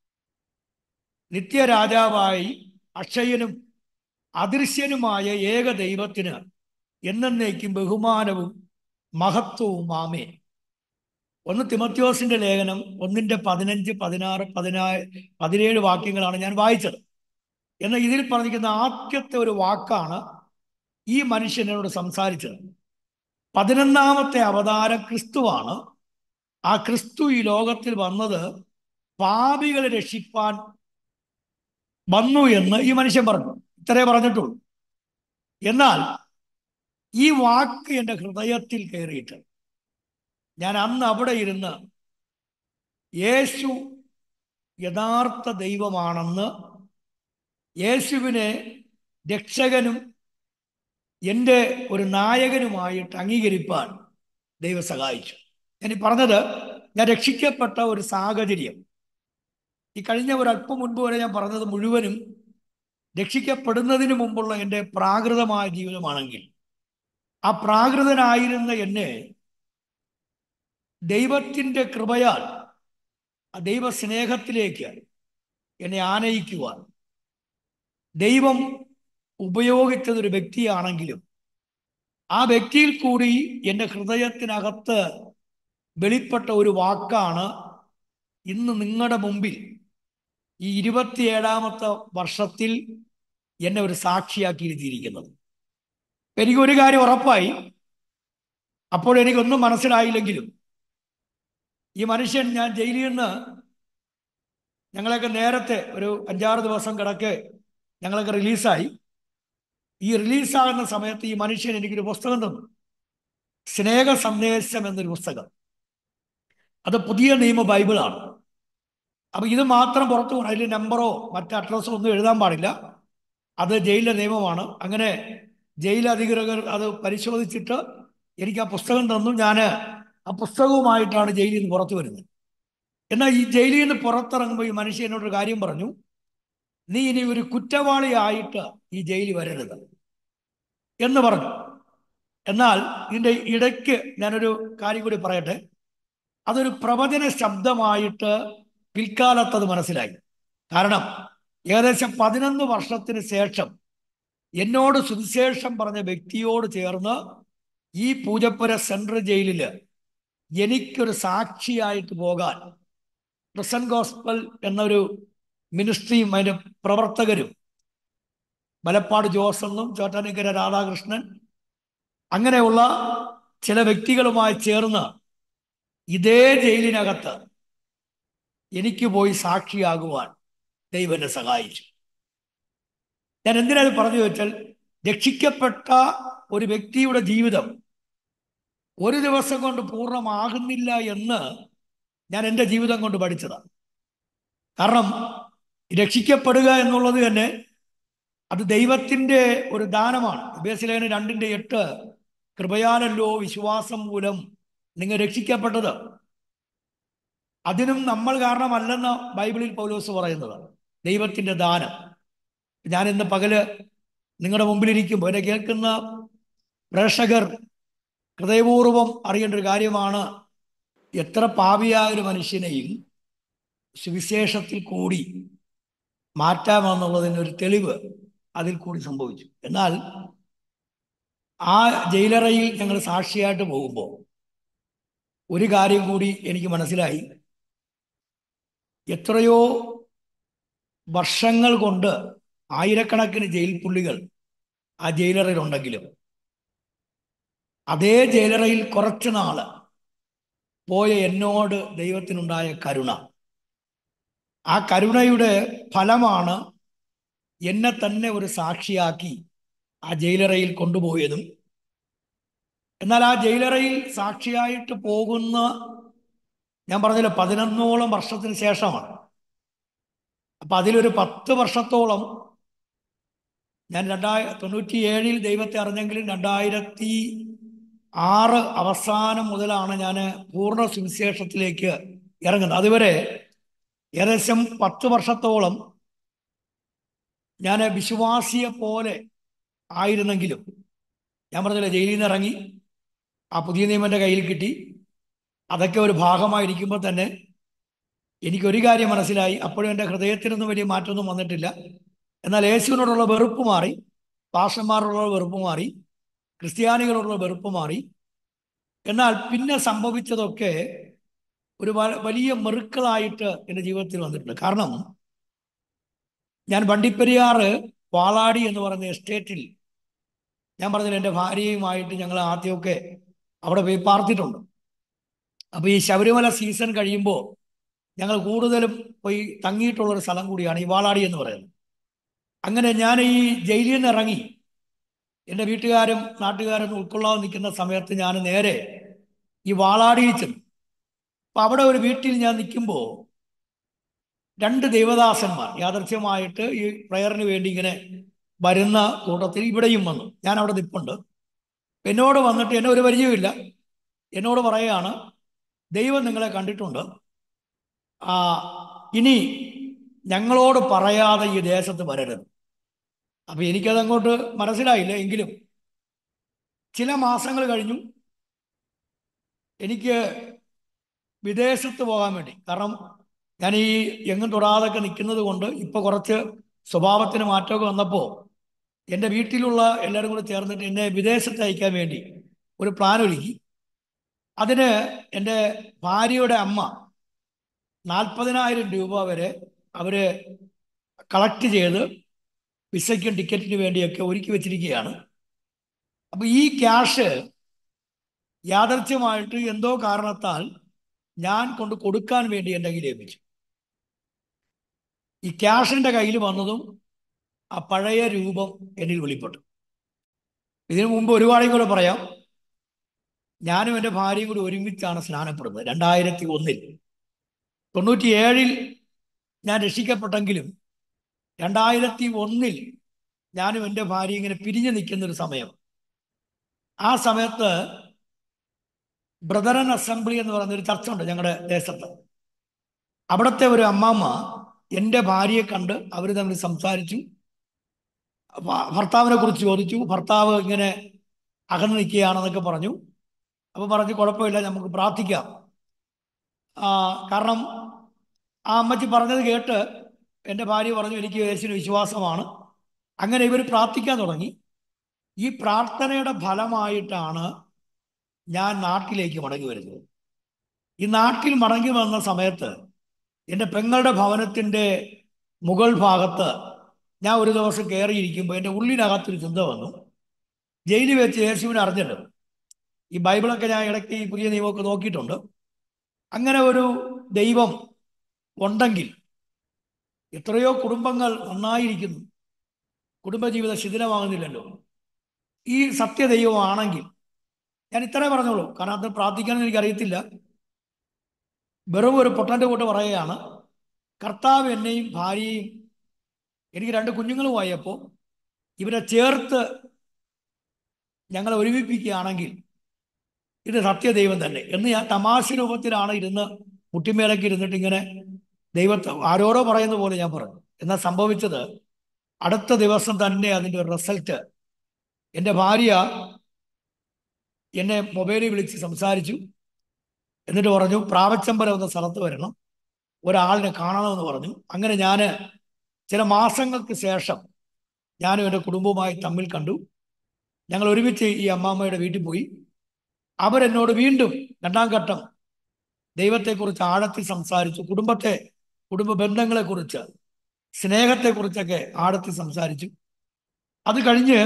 നിത്യരാജാവായി അക്ഷയനും അദൃശ്യനുമായ ഏക ദൈവത്തിന് എന്നേക്കും ബഹുമാനവും മഹത്വവും ആമേ ഒന്ന് തിമത്യോസിന്റെ ലേഖനം ഒന്നിന്റെ പതിനഞ്ച് പതിനാറ് പതിനാറ് പതിനേഴ് വാക്യങ്ങളാണ് ഞാൻ വായിച്ചത് എന്നാൽ ഇതിൽ പറഞ്ഞിരിക്കുന്ന ആദ്യത്തെ ഒരു വാക്കാണ് ഈ മനുഷ്യനോട് സംസാരിച്ചത് പതിനൊന്നാമത്തെ അവതാരം ക്രിസ്തുവാണ് ആ ക്രിസ്തു ഈ ലോകത്തിൽ വന്നത് പാപികളെ രക്ഷിപ്പാൻ വന്നു എന്ന് ഈ മനുഷ്യൻ പറഞ്ഞു ഇത്രേ പറഞ്ഞിട്ടുള്ളൂ എന്നാൽ ഈ വാക്ക് എൻ്റെ ഹൃദയത്തിൽ കയറിയിട്ട് ഞാൻ അന്ന് അവിടെ ഇരുന്ന് യേശു യഥാർത്ഥ ദൈവമാണെന്ന് യേശുവിനെ രക്ഷകനും എൻ്റെ ഒരു നായകനുമായിട്ട് അംഗീകരിപ്പാൻ ദൈവം സഹായിച്ചു ഞാൻ ഈ പറഞ്ഞത് ഞാൻ രക്ഷിക്കപ്പെട്ട ഒരു സാഹചര്യം ഈ കഴിഞ്ഞ ഒരു അല്പം മുൻപ് വരെ ഞാൻ പറഞ്ഞത് മുഴുവനും രക്ഷിക്കപ്പെടുന്നതിന് മുമ്പുള്ള എൻ്റെ പ്രാകൃതമായ ജീവിതമാണെങ്കിൽ ആ പ്രാകൃതനായിരുന്ന എന്നെ ദൈവത്തിൻ്റെ കൃപയാൽ ആ ദൈവ സ്നേഹത്തിലേക്ക് എന്നെ ആനയിക്കുവാൻ ദൈവം ഉപയോഗിച്ചതൊരു വ്യക്തിയാണെങ്കിലും ആ വ്യക്തിയിൽ കൂടി എൻ്റെ ഹൃദയത്തിനകത്ത് വെളിപ്പെട്ട ഒരു വാക്കാണ് ഇന്ന് നിങ്ങളുടെ മുമ്പിൽ ഈ ഇരുപത്തിയേഴാമത്തെ വർഷത്തിൽ എന്നെ ഒരു സാക്ഷിയാക്കി ഇരുത്തിയിരിക്കുന്നത് എനിക്കൊരു കാര്യം ഉറപ്പായി അപ്പോൾ എനിക്കൊന്നും മനസ്സിലായില്ലെങ്കിലും ഈ മനുഷ്യൻ ഞാൻ ജയിലിൽ നിന്ന് ഞങ്ങളൊക്കെ നേരത്തെ ഒരു അഞ്ചാറ് ദിവസം കിടക്കെ ഞങ്ങളൊക്കെ റിലീസായി ഈ റിലീസാകുന്ന സമയത്ത് ഈ മനുഷ്യൻ എനിക്കൊരു പുസ്തകം തന്നു സ്നേഹ സന്ദേശം എന്നൊരു പുസ്തകം അത് പുതിയ നിയമ ബൈബിളാണ് അപ്പൊ ഇത് മാത്രം പുറത്തു പോകണം അതിൽ നമ്പറോ മറ്റ് അഡ്രസ്സോ ഒന്നും എഴുതാൻ പാടില്ല അത് ജയിലിലെ നിയമമാണ് അങ്ങനെ ജയിൽ അധികൃതർ അത് പരിശോധിച്ചിട്ട് എനിക്ക് ആ പുസ്തകം തന്നു ഞാൻ ആ പുസ്തകവുമായിട്ടാണ് ജയിലിൽ നിന്ന് പുറത്തു വരുന്നത് എന്നാൽ ഈ ജയിലിൽ നിന്ന് പുറത്തിറങ്ങുമ്പോൾ ഈ മനുഷ്യൻ എന്നോടൊരു കാര്യം പറഞ്ഞു നീ ഇനി ഒരു കുറ്റവാളിയായിട്ട് ഈ ജയിലിൽ വരരുത് എന്ന് പറഞ്ഞു എന്നാൽ ഇതിൻ്റെ ഇടയ്ക്ക് ഞാനൊരു കാര്യം കൂടി പറയട്ടെ അതൊരു പ്രവചന ശബ്ദമായിട്ട് പിൽക്കാലത്ത് അത് മനസ്സിലായി കാരണം ഏകദേശം പതിനൊന്ന് വർഷത്തിന് ശേഷം എന്നോട് സുവിശേഷം പറഞ്ഞ വ്യക്തിയോട് ചേർന്ന് ഈ പൂജപ്പുര സെൻട്രൽ ജയിലിൽ എനിക്കൊരു സാക്ഷിയായിട്ട് പോകാൻ പ്രസൻ ഗോസ്പൽ എന്നൊരു മിനിസ്ട്രിയും അതിൻ്റെ പ്രവർത്തകരും മലപ്പാട് ജോസ് എന്നും ചോറ്റാനിക്കര രാധാകൃഷ്ണൻ അങ്ങനെയുള്ള ചില വ്യക്തികളുമായി ചേർന്ന് ഇതേ ജയിലിനകത്ത് എനിക്ക് പോയി സാക്ഷിയാകുവാൻ ദൈവം എന്നെ സഹായിച്ചു ഞാൻ എന്തിനാണ് പറഞ്ഞു വെച്ചാൽ രക്ഷിക്കപ്പെട്ട ഒരു വ്യക്തിയുടെ ജീവിതം ഒരു ദിവസം കൊണ്ട് പൂർണ്ണമാകുന്നില്ല എന്ന് ഞാൻ എൻ്റെ ജീവിതം കൊണ്ട് പഠിച്ചതാണ് കാരണം രക്ഷിക്കപ്പെടുക എന്നുള്ളത് തന്നെ അത് ദൈവത്തിൻ്റെ ഒരു ദാനമാണ് ബേസിലേന് രണ്ടിൻ്റെ എട്ട് കൃപയാലല്ലോ വിശ്വാസം മൂലം നിങ്ങൾ രക്ഷിക്കപ്പെട്ടത് അതിനും നമ്മൾ കാരണമല്ലെന്ന് ബൈബിളിൽ പൗലോസ് പറയുന്നത് ദൈവത്തിൻ്റെ ദാനം ഞാൻ ഇന്ന് പകല് നിങ്ങളുടെ മുമ്പിലിരിക്കുമ്പോൾ എന്നെ കേൾക്കുന്ന പ്രേക്ഷകർ ഹൃദയപൂർവ്വം അറിയേണ്ട ഒരു കാര്യമാണ് എത്ര പാപിയായ ഒരു മനുഷ്യനെയും സുവിശേഷത്തിൽ കൂടി മാറ്റാമെന്നുള്ളതിന് ഒരു തെളിവ് അതിൽ കൂടി സംഭവിച്ചു എന്നാൽ ആ ജയിലറയിൽ ഞങ്ങൾ സാക്ഷിയായിട്ട് പോകുമ്പോൾ ഒരു കാര്യം കൂടി എനിക്ക് മനസ്സിലായി എത്രയോ വർഷങ്ങൾ കൊണ്ട് ആയിരക്കണക്കിന് ജയിൽ പുള്ളികൾ ആ ജയിലറയിലുണ്ടെങ്കിലും അതേ ജയിലറയിൽ കുറച്ചു നാള് പോയ എന്നോട് ദൈവത്തിനുണ്ടായ കരുണ ആ കരുണയുടെ ഫലമാണ് എന്നെ തന്നെ ഒരു സാക്ഷിയാക്കി ആ ജയിലറയിൽ കൊണ്ടുപോയതും എന്നാൽ ആ ജയിലറയിൽ സാക്ഷിയായിട്ട് പോകുന്ന ഞാൻ പറഞ്ഞില്ല പതിനൊന്നോളം വർഷത്തിന് ശേഷമാണ് അപ്പൊ അതിലൊരു പത്ത് വർഷത്തോളം ഞാൻ രണ്ടായി തൊണ്ണൂറ്റി ഏഴിൽ ദൈവത്തെ അറിഞ്ഞെങ്കിലും രണ്ടായിരത്തി ആറ് അവസാനം മുതലാണ് ഞാൻ പൂർണ്ണ സുവിശേഷത്തിലേക്ക് ഇറങ്ങുന്നത് അതുവരെ ഏകദേശം പത്ത് വർഷത്തോളം ഞാൻ വിശ്വാസിയെ പോലെ ആയിരുന്നെങ്കിലും ഞാൻ പറഞ്ഞില്ല ജയിലിൽ നിന്ന് ഇറങ്ങി ആ പുതിയ നിയമം എൻ്റെ കയ്യിൽ കിട്ടി അതൊക്കെ ഒരു ഭാഗമായിരിക്കുമ്പോൾ തന്നെ എനിക്കൊരു കാര്യം മനസ്സിലായി അപ്പോഴും എൻ്റെ ഹൃദയത്തിനൊന്നും വലിയ മാറ്റമൊന്നും വന്നിട്ടില്ല എന്നാൽ യേശുവിനോടുള്ള വെറുപ്പ് മാറി പാഷന്മാരോടുള്ള വെറുപ്പ് മാറി ക്രിസ്ത്യാനികളോടുള്ള വെറുപ്പ് മാറി എന്നാൽ പിന്നെ സംഭവിച്ചതൊക്കെ ഒരു വലിയ മെറുക്കളായിട്ട് എൻ്റെ ജീവിതത്തിൽ വന്നിട്ടുണ്ട് കാരണം ഞാൻ വണ്ടിപ്പെരിയാറ് വാളാടി എന്ന് പറഞ്ഞ എസ്റ്റേറ്റിൽ ഞാൻ പറഞ്ഞില്ല എൻ്റെ ഭാര്യയുമായിട്ട് ഞങ്ങൾ ആദ്യമൊക്കെ അവിടെ പോയി പാർത്തിട്ടുണ്ട് അപ്പോൾ ഈ ശബരിമല സീസൺ കഴിയുമ്പോൾ ഞങ്ങൾ കൂടുതലും പോയി തങ്ങിയിട്ടുള്ളൊരു സ്ഥലം കൂടിയാണ് ഈ വാളാടി എന്ന് പറയുന്നത് അങ്ങനെ ഞാൻ ഈ ജയിലിൽ നിന്ന് ഇറങ്ങി എൻ്റെ വീട്ടുകാരും നാട്ടുകാരും ഉൾക്കൊള്ളാതെ നിൽക്കുന്ന സമയത്ത് ഞാൻ നേരെ ഈ വാളാടിയിൽ ചെന്നു അപ്പം അവിടെ ഒരു വീട്ടിൽ ഞാൻ നിൽക്കുമ്പോൾ രണ്ട് ദേവദാസന്മാർ യാദർച്ഛ്യമായിട്ട് ഈ പ്രയറിന് വേണ്ടി ഇങ്ങനെ വരുന്ന കൂട്ടത്തിൽ ഇവിടെയും വന്നു ഞാൻ അവിടെ നിൽപ്പുണ്ട് എന്നോട് വന്നിട്ട് എന്നെ ഒരു പരിചയമില്ല എന്നോട് പറയുകയാണ് ദൈവം നിങ്ങളെ കണ്ടിട്ടുണ്ട് ആ ഇനി ഞങ്ങളോട് പറയാതെ ഈ ദേശത്ത് വരരുത് അപ്പൊ എനിക്കത് അങ്ങോട്ട് മനസ്സിലായില്ല എങ്കിലും ചില മാസങ്ങൾ കഴിഞ്ഞു എനിക്ക് വിദേശത്ത് പോകാൻ വേണ്ടി കാരണം ഞാൻ ഈ എങ്ങും തൊടാതൊക്കെ നിൽക്കുന്നത് കൊണ്ട് ഇപ്പൊ കുറച്ച് സ്വഭാവത്തിന് മാറ്റമൊക്കെ വന്നപ്പോൾ എൻ്റെ വീട്ടിലുള്ള എല്ലാവരും കൂടെ ചേർന്നിട്ട് എന്നെ വിദേശത്ത് അയക്കാൻ വേണ്ടി ഒരു പ്ലാൻ ഒരുക്കി അതിന് എൻ്റെ ഭാര്യയുടെ അമ്മ നാൽപ്പതിനായിരം രൂപ വരെ അവര് കളക്ട് ചെയ്ത് വിസയ്ക്കും ടിക്കറ്റിന് വേണ്ടിയൊക്കെ ഒരുക്കി വെച്ചിരിക്കുകയാണ് അപ്പൊ ഈ ക്യാഷ് യാദർച്യമായിട്ട് എന്തോ കാരണത്താൽ ഞാൻ കൊണ്ട് കൊടുക്കാൻ വേണ്ടി എൻ്റെ കയ്യിൽ ഏൽപ്പിച്ചു ഈ ക്യാഷിന്റെ കയ്യിൽ വന്നതും ആ പഴയ രൂപം എന്നിൽ വെളിപ്പെട്ടു ഇതിനു മുമ്പ് ഒരുപാട് കൂടെ പറയാം ഞാനും എൻ്റെ ഭാര്യയും കൂടി ഒരുമിച്ചാണ് സ്നാനപ്പെടുന്നത് രണ്ടായിരത്തി ഒന്നിൽ തൊണ്ണൂറ്റിയേഴിൽ ഞാൻ രക്ഷിക്കപ്പെട്ടെങ്കിലും രണ്ടായിരത്തി ഒന്നിൽ ഞാനും എൻ്റെ ഭാര്യ ഇങ്ങനെ പിരിഞ്ഞു നിൽക്കുന്ന ഒരു സമയം ആ സമയത്ത് ബ്രദറൻ അസംബ്ലി എന്ന് പറയുന്ന ഒരു ചർച്ച ഉണ്ട് ഞങ്ങളുടെ ദേശത്ത് അവിടുത്തെ ഒരു അമ്മാമ്മ എൻ്റെ ഭാര്യയെ കണ്ട് അവർ തമ്മിൽ സംസാരിച്ചു ഭ- ഭർത്താവിനെ കുറിച്ച് ചോദിച്ചു ഭർത്താവ് ഇങ്ങനെ അകന്നു നിൽക്കുകയാണെന്നൊക്കെ പറഞ്ഞു അപ്പൊ പറഞ്ഞു കുഴപ്പമില്ല നമുക്ക് പ്രാർത്ഥിക്കാം ആ, കാരണം ആ അമ്മച്ചി പറഞ്ഞത് കേട്ട് എൻ്റെ ഭാര്യ പറഞ്ഞു എനിക്ക് യേശുവിന് വിശ്വാസമാണ് അങ്ങനെ ഇവർ പ്രാർത്ഥിക്കാൻ തുടങ്ങി ഈ പ്രാർത്ഥനയുടെ ഫലമായിട്ടാണ് ഞാൻ നാട്ടിലേക്ക് മടങ്ങി വരുന്നത് ഈ നാട്ടിൽ മടങ്ങി വന്ന സമയത്ത് എൻ്റെ പെങ്ങളുടെ ഭവനത്തിൻ്റെ മുകൾ ഭാഗത്ത് ഞാൻ ഒരു ദിവസം കയറിയിരിക്കുമ്പോൾ എൻ്റെ ഉള്ളിനകത്തൊരു ചിന്ത വന്നു ജയിലിൽ വെച്ച് യേശുവിനെ അറിഞ്ഞല്ലോ ഈ ബൈബിളൊക്കെ ഞാൻ ഇടയ്ക്ക് ഈ പുതിയ നിയമമൊക്കെ നോക്കിയിട്ടുണ്ട് അങ്ങനെ ഒരു ദൈവം ഉണ്ടെങ്കിൽ എത്രയോ കുടുംബങ്ങൾ നന്നായിരിക്കുന്നു കുടുംബജീവിതം ശിഥിലമാകുന്നില്ലല്ലോ ഈ സത്യദൈവമാണെങ്കിൽ ഞാൻ ഇത്രേ പറഞ്ഞോളൂ കാരണം അത് പ്രാർത്ഥിക്കാനൊന്നും എനിക്കറിയത്തില്ല വെറും ഒരു പൊട്ടൻ്റെ കൂട്ട് പറയുകയാണ് കർത്താവ് എന്നെയും ഭാര്യയും എനിക്ക് രണ്ട് കുഞ്ഞുങ്ങളുമായപ്പോൾ ഇവരെ ചേർത്ത് ഞങ്ങളെ ഒരുമിപ്പിക്കുകയാണെങ്കിൽ ഇത് സത്യദൈവം തന്നെ എന്ന് ഞാൻ തമാശ രൂപത്തിലാണ് ഇരുന്ന് മുട്ടിമേലൊക്കെ ഇരുന്നിട്ട് ഇങ്ങനെ ദൈവത്തെ ആരോടോ പറയുന്ന പോലെ ഞാൻ പറഞ്ഞു എന്നാൽ സംഭവിച്ചത് അടുത്ത ദിവസം തന്നെ അതിൻ്റെ ഒരു റിസൾട്ട് എൻ്റെ ഭാര്യ എന്നെ മൊബൈലിൽ വിളിച്ച് സംസാരിച്ചു എന്നിട്ട് പറഞ്ഞു പ്രാവച്ചമ്പലം എന്ന സ്ഥലത്ത് വരണം ഒരാളിനെ കാണണമെന്ന് പറഞ്ഞു അങ്ങനെ ഞാൻ ചില മാസങ്ങൾക്ക് ശേഷം ഞാനും എൻ്റെ കുടുംബവുമായി തമ്മിൽ കണ്ടു ഞങ്ങൾ ഒരുമിച്ച് ഈ അമ്മാമ്മയുടെ വീട്ടിൽ പോയി അവരെന്നോട് വീണ്ടും രണ്ടാം ഘട്ടം ദൈവത്തെക്കുറിച്ച് ആഴത്തിൽ സംസാരിച്ചു കുടുംബത്തെ കുടുംബ ബന്ധങ്ങളെക്കുറിച്ച് സ്നേഹത്തെക്കുറിച്ചൊക്കെ ആഴത്തിൽ സംസാരിച്ചു അത് കഴിഞ്ഞ്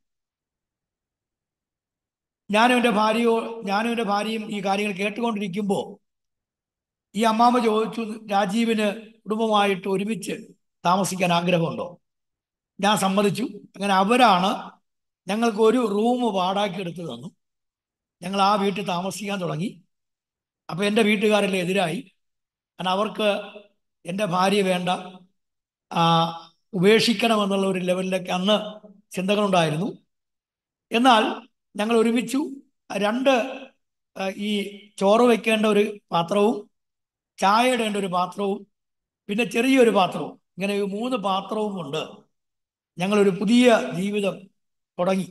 ഞാനും എൻ്റെ ഭാര്യയോ ഞാനും എൻ്റെ ഭാര്യയും ഈ കാര്യങ്ങൾ കേട്ടുകൊണ്ടിരിക്കുമ്പോൾ ഈ അമ്മാമ്മ ചോദിച്ചു രാജീവിന് കുടുംബമായിട്ട് ഒരുമിച്ച് താമസിക്കാൻ ആഗ്രഹമുണ്ടോ ഞാൻ സമ്മതിച്ചു അങ്ങനെ അവരാണ് ഞങ്ങൾക്ക് ഒരു റൂം വാടാക്കി എടുത്തു തന്നു ഞങ്ങൾ ആ വീട്ടിൽ താമസിക്കാൻ തുടങ്ങി അപ്പോൾ എൻ്റെ വീട്ടുകാരെല്ലാം എതിരായി കാരണം അവർക്ക് എൻ്റെ ഭാര്യ വേണ്ട ആ, ഉപേക്ഷിക്കണമെന്നുള്ള ഒരു ലെവലിലേക്ക് അന്ന് ചിന്തകളുണ്ടായിരുന്നു എന്നാൽ ഞങ്ങൾ ഒരുമിച്ചു രണ്ട് ആ, ഈ ചോറ് വെക്കേണ്ട ഒരു പാത്രവും ചായ ഇടേണ്ട ഒരു പാത്രവും പിന്നെ ചെറിയൊരു പാത്രവും ഇങ്ങനെ ഈ മൂന്ന് പാത്രവും കൊണ്ട് ഞങ്ങളൊരു പുതിയ ജീവിതം തുടങ്ങി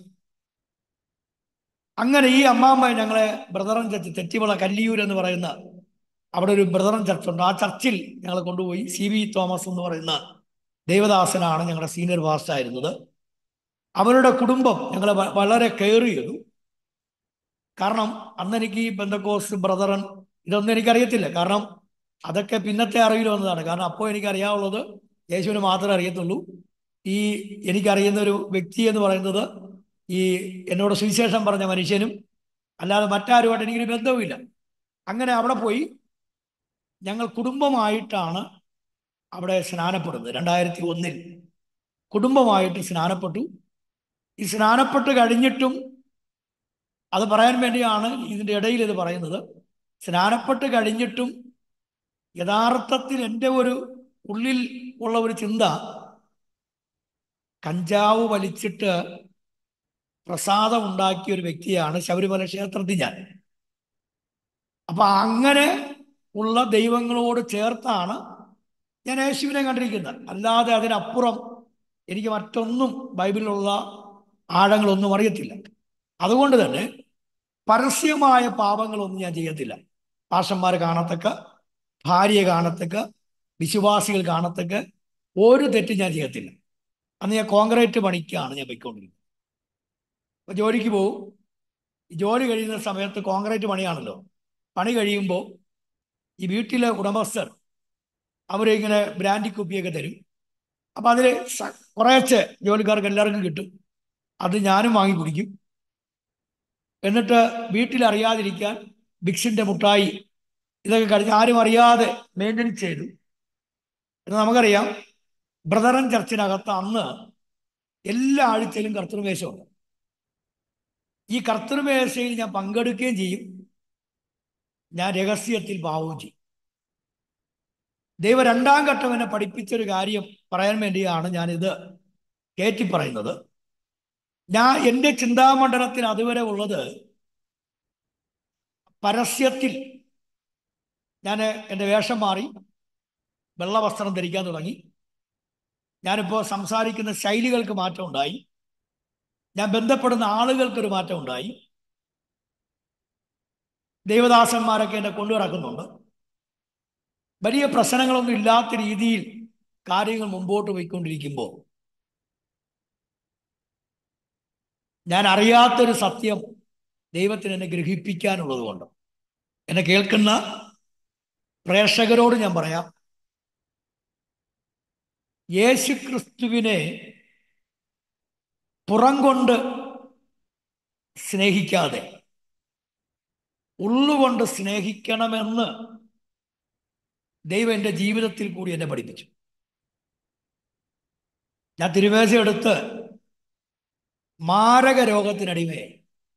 അങ്ങനെ ഈ അമ്മാമ്മ ഞങ്ങളെ ബ്രദറൻ ചർച്ച് തെറ്റിവള കല്ലിയൂർ എന്ന് പറയുന്ന അവിടെ ഒരു ബ്രദറൻ ചർച്ച് ഉണ്ട് ആ ചർച്ചിൽ ഞങ്ങളെ കൊണ്ടുപോയി സി വി തോമസ് എന്ന് പറയുന്ന ദേവദാസനാണ് ഞങ്ങളുടെ സീനിയർ പാസ്റ്റർ ആയിരുന്നത് അവരുടെ കുടുംബം ഞങ്ങളെ വ- വളരെ കെയർ ചെയ്തു കാരണം അന്ന് എനിക്ക് ഈ ബന്ധക്കോസ് ബ്രദറൻ ഇതൊന്നും എനിക്കറിയത്തില്ല കാരണം അതൊക്കെ പിന്നത്തെ അറിവിൽ വന്നതാണ് കാരണം അപ്പോൾ എനിക്കറിയാവുള്ളത് യേശുവിന് മാത്രമേ അറിയത്തുള്ളൂ ഈ എനിക്കറിയുന്ന ഒരു വ്യക്തി എന്ന് പറയുന്നത് ഈ എന്നോട് സുവിശേഷം പറഞ്ഞ മനുഷ്യനും അല്ലാതെ മറ്റാരുമായിട്ട് എനിക്കൊരു ബന്ധവുമില്ല അങ്ങനെ അവിടെ പോയി ഞങ്ങൾ കുടുംബമായിട്ടാണ് അവിടെ സ്നാനപ്പെടുന്നത് രണ്ടായിരത്തി ഒന്നിൽ കുടുംബമായിട്ട് സ്നാനപ്പെട്ടു ഈ സ്നാനപ്പെട്ട് കഴിഞ്ഞിട്ടും അത് പറയാൻ വേണ്ടിയാണ് ഇതിൻ്റെ ഇടയിൽ ഇത് പറയുന്നത് സ്നാനപ്പെട്ട് കഴിഞ്ഞിട്ടും യഥാർത്ഥത്തിൽ എൻ്റെ ഒരു ഉള്ളിൽ ഉള്ള ഒരു ചിന്ത കഞ്ചാവ് വലിച്ചിട്ട് പ്രസാദം ഉണ്ടാക്കിയ ഒരു വ്യക്തിയാണ് ശബരിമല ക്ഷേത്രത്തിൽ ഞാൻ അപ്പൊ അങ്ങനെ ഉള്ള ദൈവങ്ങളോട് ചേർത്താണ് ഞാൻ യേശുവിനെ കണ്ടിരിക്കുന്നത് അല്ലാതെ അതിനപ്പുറം എനിക്ക് മറ്റൊന്നും ബൈബിളിലുള്ള ആഴങ്ങളൊന്നും അറിയത്തില്ല അതുകൊണ്ട് തന്നെ പരസ്യമായ പാപങ്ങളൊന്നും ഞാൻ ചെയ്യത്തില്ല പാഷന്മാർ കാണത്തക്ക ഭാര്യ കാണത്തക്ക വിശ്വാസികൾ കാണത്തക്ക ഒരു തെറ്റും ഞാൻ ചെയ്യത്തില്ല അന്ന് ഞാൻ കോൺക്രീറ്റ് പണിക്കാണ് ഞാൻ പോയിക്കൊണ്ടിരിക്കുന്നത് അപ്പൊ ജോലിക്ക് പോകും ഈ ജോലി കഴിയുന്ന സമയത്ത് കോൺക്രീറ്റ് പണിയാണല്ലോ പണി കഴിയുമ്പോൾ ഈ വീട്ടിലെ ഉടമസ്ഥർ അവരിങ്ങനെ ബ്രാൻഡി കുപ്പിയൊക്കെ തരും അപ്പം അതിൽ കുറേശ്ശെ ജോലിക്കാർക്ക് എല്ലാവർക്കും കിട്ടും അത് ഞാനും വാങ്ങി കുടിക്കും എന്നിട്ട് വീട്ടിൽ അറിയാതിരിക്കാൻ ബിക്സിന്റെ മുട്ടായി ഇതൊക്കെ കഴിഞ്ഞ് ആരും അറിയാതെ മെയിൻ്റെനൻസ് ചെയ്തു എന്ന് നമുക്കറിയാം ബ്രദറൻ ചർച്ചിനകത്ത് അന്ന് എല്ലാ ആഴ്ചയിലും കർത്തൃമേശമുണ്ട് ഈ കർത്തൃമേശയിൽ ഞാൻ പങ്കെടുക്കുകയും ചെയ്യും ഞാൻ രഹസ്യത്തിൽ പാവുകയും ചെയ്യും ദൈവ രണ്ടാം ഘട്ടം എന്നെ പഠിപ്പിച്ചൊരു കാര്യം പറയാൻ വേണ്ടിയാണ് ഞാനിത് കയറ്റി പറയുന്നത് ഞാൻ എൻ്റെ ചിന്താമണ്ഡലത്തിൽ അതുവരെ ഉള്ളത് പരസ്യത്തിൽ ഞാൻ എൻ്റെ വേഷം മാറി വെള്ള വസ്ത്രം ധരിക്കാൻ തുടങ്ങി ഞാനിപ്പോൾ സംസാരിക്കുന്ന ശൈലികൾക്ക് മാറ്റം ഉണ്ടായി ഞാൻ ബന്ധപ്പെടുന്ന ആളുകൾക്കൊരു മാറ്റം ഉണ്ടായി ദൈവദാസന്മാരൊക്കെ എന്നെ കൊണ്ടു നടക്കുന്നുണ്ട് വലിയ പ്രശ്നങ്ങളൊന്നും ഇല്ലാത്ത രീതിയിൽ കാര്യങ്ങൾ മുമ്പോട്ട് പോയിക്കൊണ്ടിരിക്കുമ്പോൾ ഞാൻ അറിയാത്തൊരു സത്യം ദൈവത്തിന് എന്നെ ഗ്രഹിപ്പിക്കാനുള്ളത് കൊണ്ട് എന്നെ കേൾക്കുന്ന പ്രേക്ഷകരോട് ഞാൻ പറയാം യേശുക്രിസ്തുവിനെ പുറം കൊണ്ട് സ്നേഹിക്കാതെ ഉള്ളുകൊണ്ട് സ്നേഹിക്കണമെന്ന് ദൈവം എൻ്റെ ജീവിതത്തിൽ കൂടി എന്നെ പഠിപ്പിച്ചു ഞാൻ തിരുവേശ എടുത്ത് മാരക രോഗത്തിനടിമയായി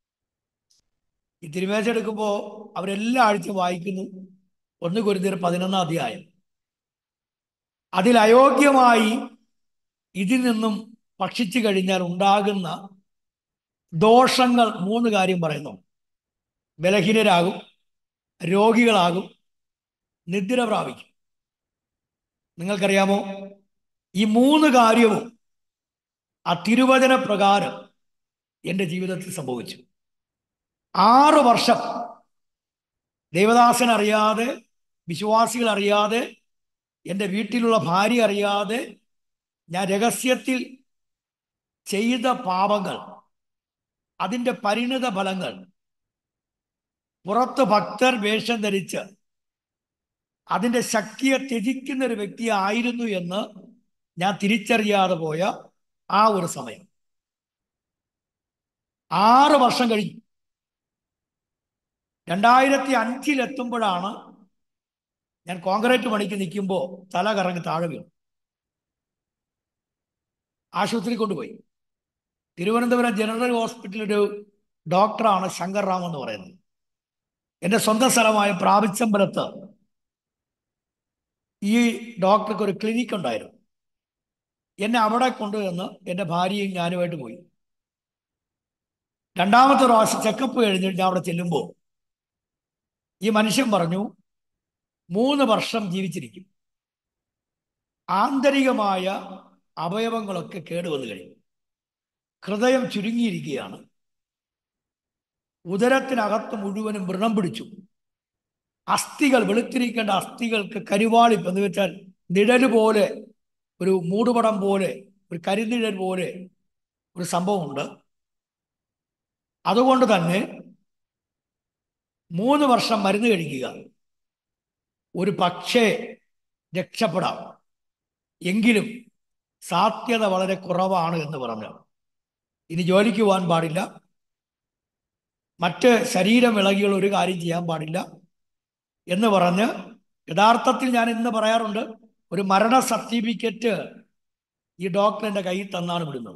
ഈ തിരുമേശ എടുക്കുമ്പോൾ അവരെല്ലാ ആഴ്ച വായിക്കുന്നു ഒന്ന് കുരുതിർ പതിനൊന്നാം അധ്യായം അതിൽ അയോഗ്യമായി ഇതിൽ നിന്നും ഭക്ഷിച്ചു കഴിഞ്ഞാൽ ഉണ്ടാകുന്ന ദോഷങ്ങൾ മൂന്ന് കാര്യം പറയുന്നു ബലഹീനരാകും രോഗികളാകും നിദ്ര പ്രാപിക്കും നിങ്ങൾക്കറിയാമോ ഈ മൂന്ന് കാര്യവും ആ തിരുവചന പ്രകാരം എൻ്റെ ജീവിതത്തിൽ സംഭവിച്ചു ആറ് വർഷം ദേവദാസൻ അറിയാതെ വിശ്വാസികൾ അറിയാതെ എൻ്റെ വീട്ടിലുള്ള ഭാര്യ അറിയാതെ ഞാൻ രഹസ്യത്തിൽ ചെയ്ത പാപങ്ങൾ അതിൻ്റെ പരിണിത ഫലങ്ങൾ പുറത്ത് ഭക്തർ വേഷം ധരിച്ച് അതിൻ്റെ ശക്തിയെ ത്യജിക്കുന്ന ഒരു വ്യക്തിയായിരുന്നു എന്ന് ഞാൻ തിരിച്ചറിയാതെ പോയ ആ ഒരു സമയം ആറ് വർഷം കഴിഞ്ഞു രണ്ടായിരത്തി അഞ്ചിലെത്തുമ്പോഴാണ് ഞാൻ കോൺക്രീറ്റ് പണിക്ക് നിൽക്കുമ്പോൾ തല കറങ്ങി താഴെ വീണു ആശുപത്രി കൊണ്ടുപോയി തിരുവനന്തപുരം ജനറൽ ഹോസ്പിറ്റലിൽ ഒരു ഡോക്ടറാണ് ശങ്കർ റാം എന്ന് പറയുന്നത് എൻ്റെ സ്വന്തം സ്ഥലമായ പ്രാപിച്ചമ്പലത്ത് ഈ ഡോക്ടർക്ക് ഒരു ക്ലിനിക്ക് ഉണ്ടായിരുന്നു എന്നെ അവിടെ കൊണ്ടുവന്ന് എൻ്റെ ഭാര്യയും ഞാനുമായിട്ട് പോയി രണ്ടാമത്തെ പ്രാവശ്യം ചെക്കപ്പ് കഴിഞ്ഞിട്ട് ഞാൻ അവിടെ ചെല്ലുമ്പോൾ ഈ മനുഷ്യൻ പറഞ്ഞു മൂന്ന് വർഷം ജീവിച്ചിരിക്കും ആന്തരികമായ അവയവങ്ങളൊക്കെ കേടുവന്നു കഴിഞ്ഞു ഹൃദയം ചുരുങ്ങിയിരിക്കുകയാണ് ഉദരത്തിനകത്ത് മുഴുവനും വ്രണം പിടിച്ചു അസ്ഥികൾ വെളുത്തിരിക്കേണ്ട അസ്ഥികൾക്ക് കരുവാളിപ്പ് എന്ന് വെച്ചാൽ നിഴല് പോലെ ഒരു മൂടുപടം പോലെ ഒരു കരിനിഴൽ പോലെ ഒരു സംഭവമുണ്ട് അതുകൊണ്ട് തന്നെ മൂന്ന് വർഷം മരുന്ന് കഴിക്കുക ഒരു പക്ഷേ രക്ഷപ്പെടാം എങ്കിലും സാധ്യത വളരെ കുറവാണ് എന്ന് പറഞ്ഞു ഇനി ജോലിക്ക് പോകാൻ പാടില്ല മറ്റ് ശരീരം ഇളകികൾ ഒരു കാര്യം ചെയ്യാൻ പാടില്ല എന്ന് പറഞ്ഞ് യഥാർത്ഥത്തിൽ ഞാൻ ഇന്ന് പറയാറുണ്ട് ഒരു മരണ സർട്ടിഫിക്കറ്റ് ഈ ഡോക്ടർ എൻ്റെ കയ്യിൽ തന്നാണ് വിടുന്നത്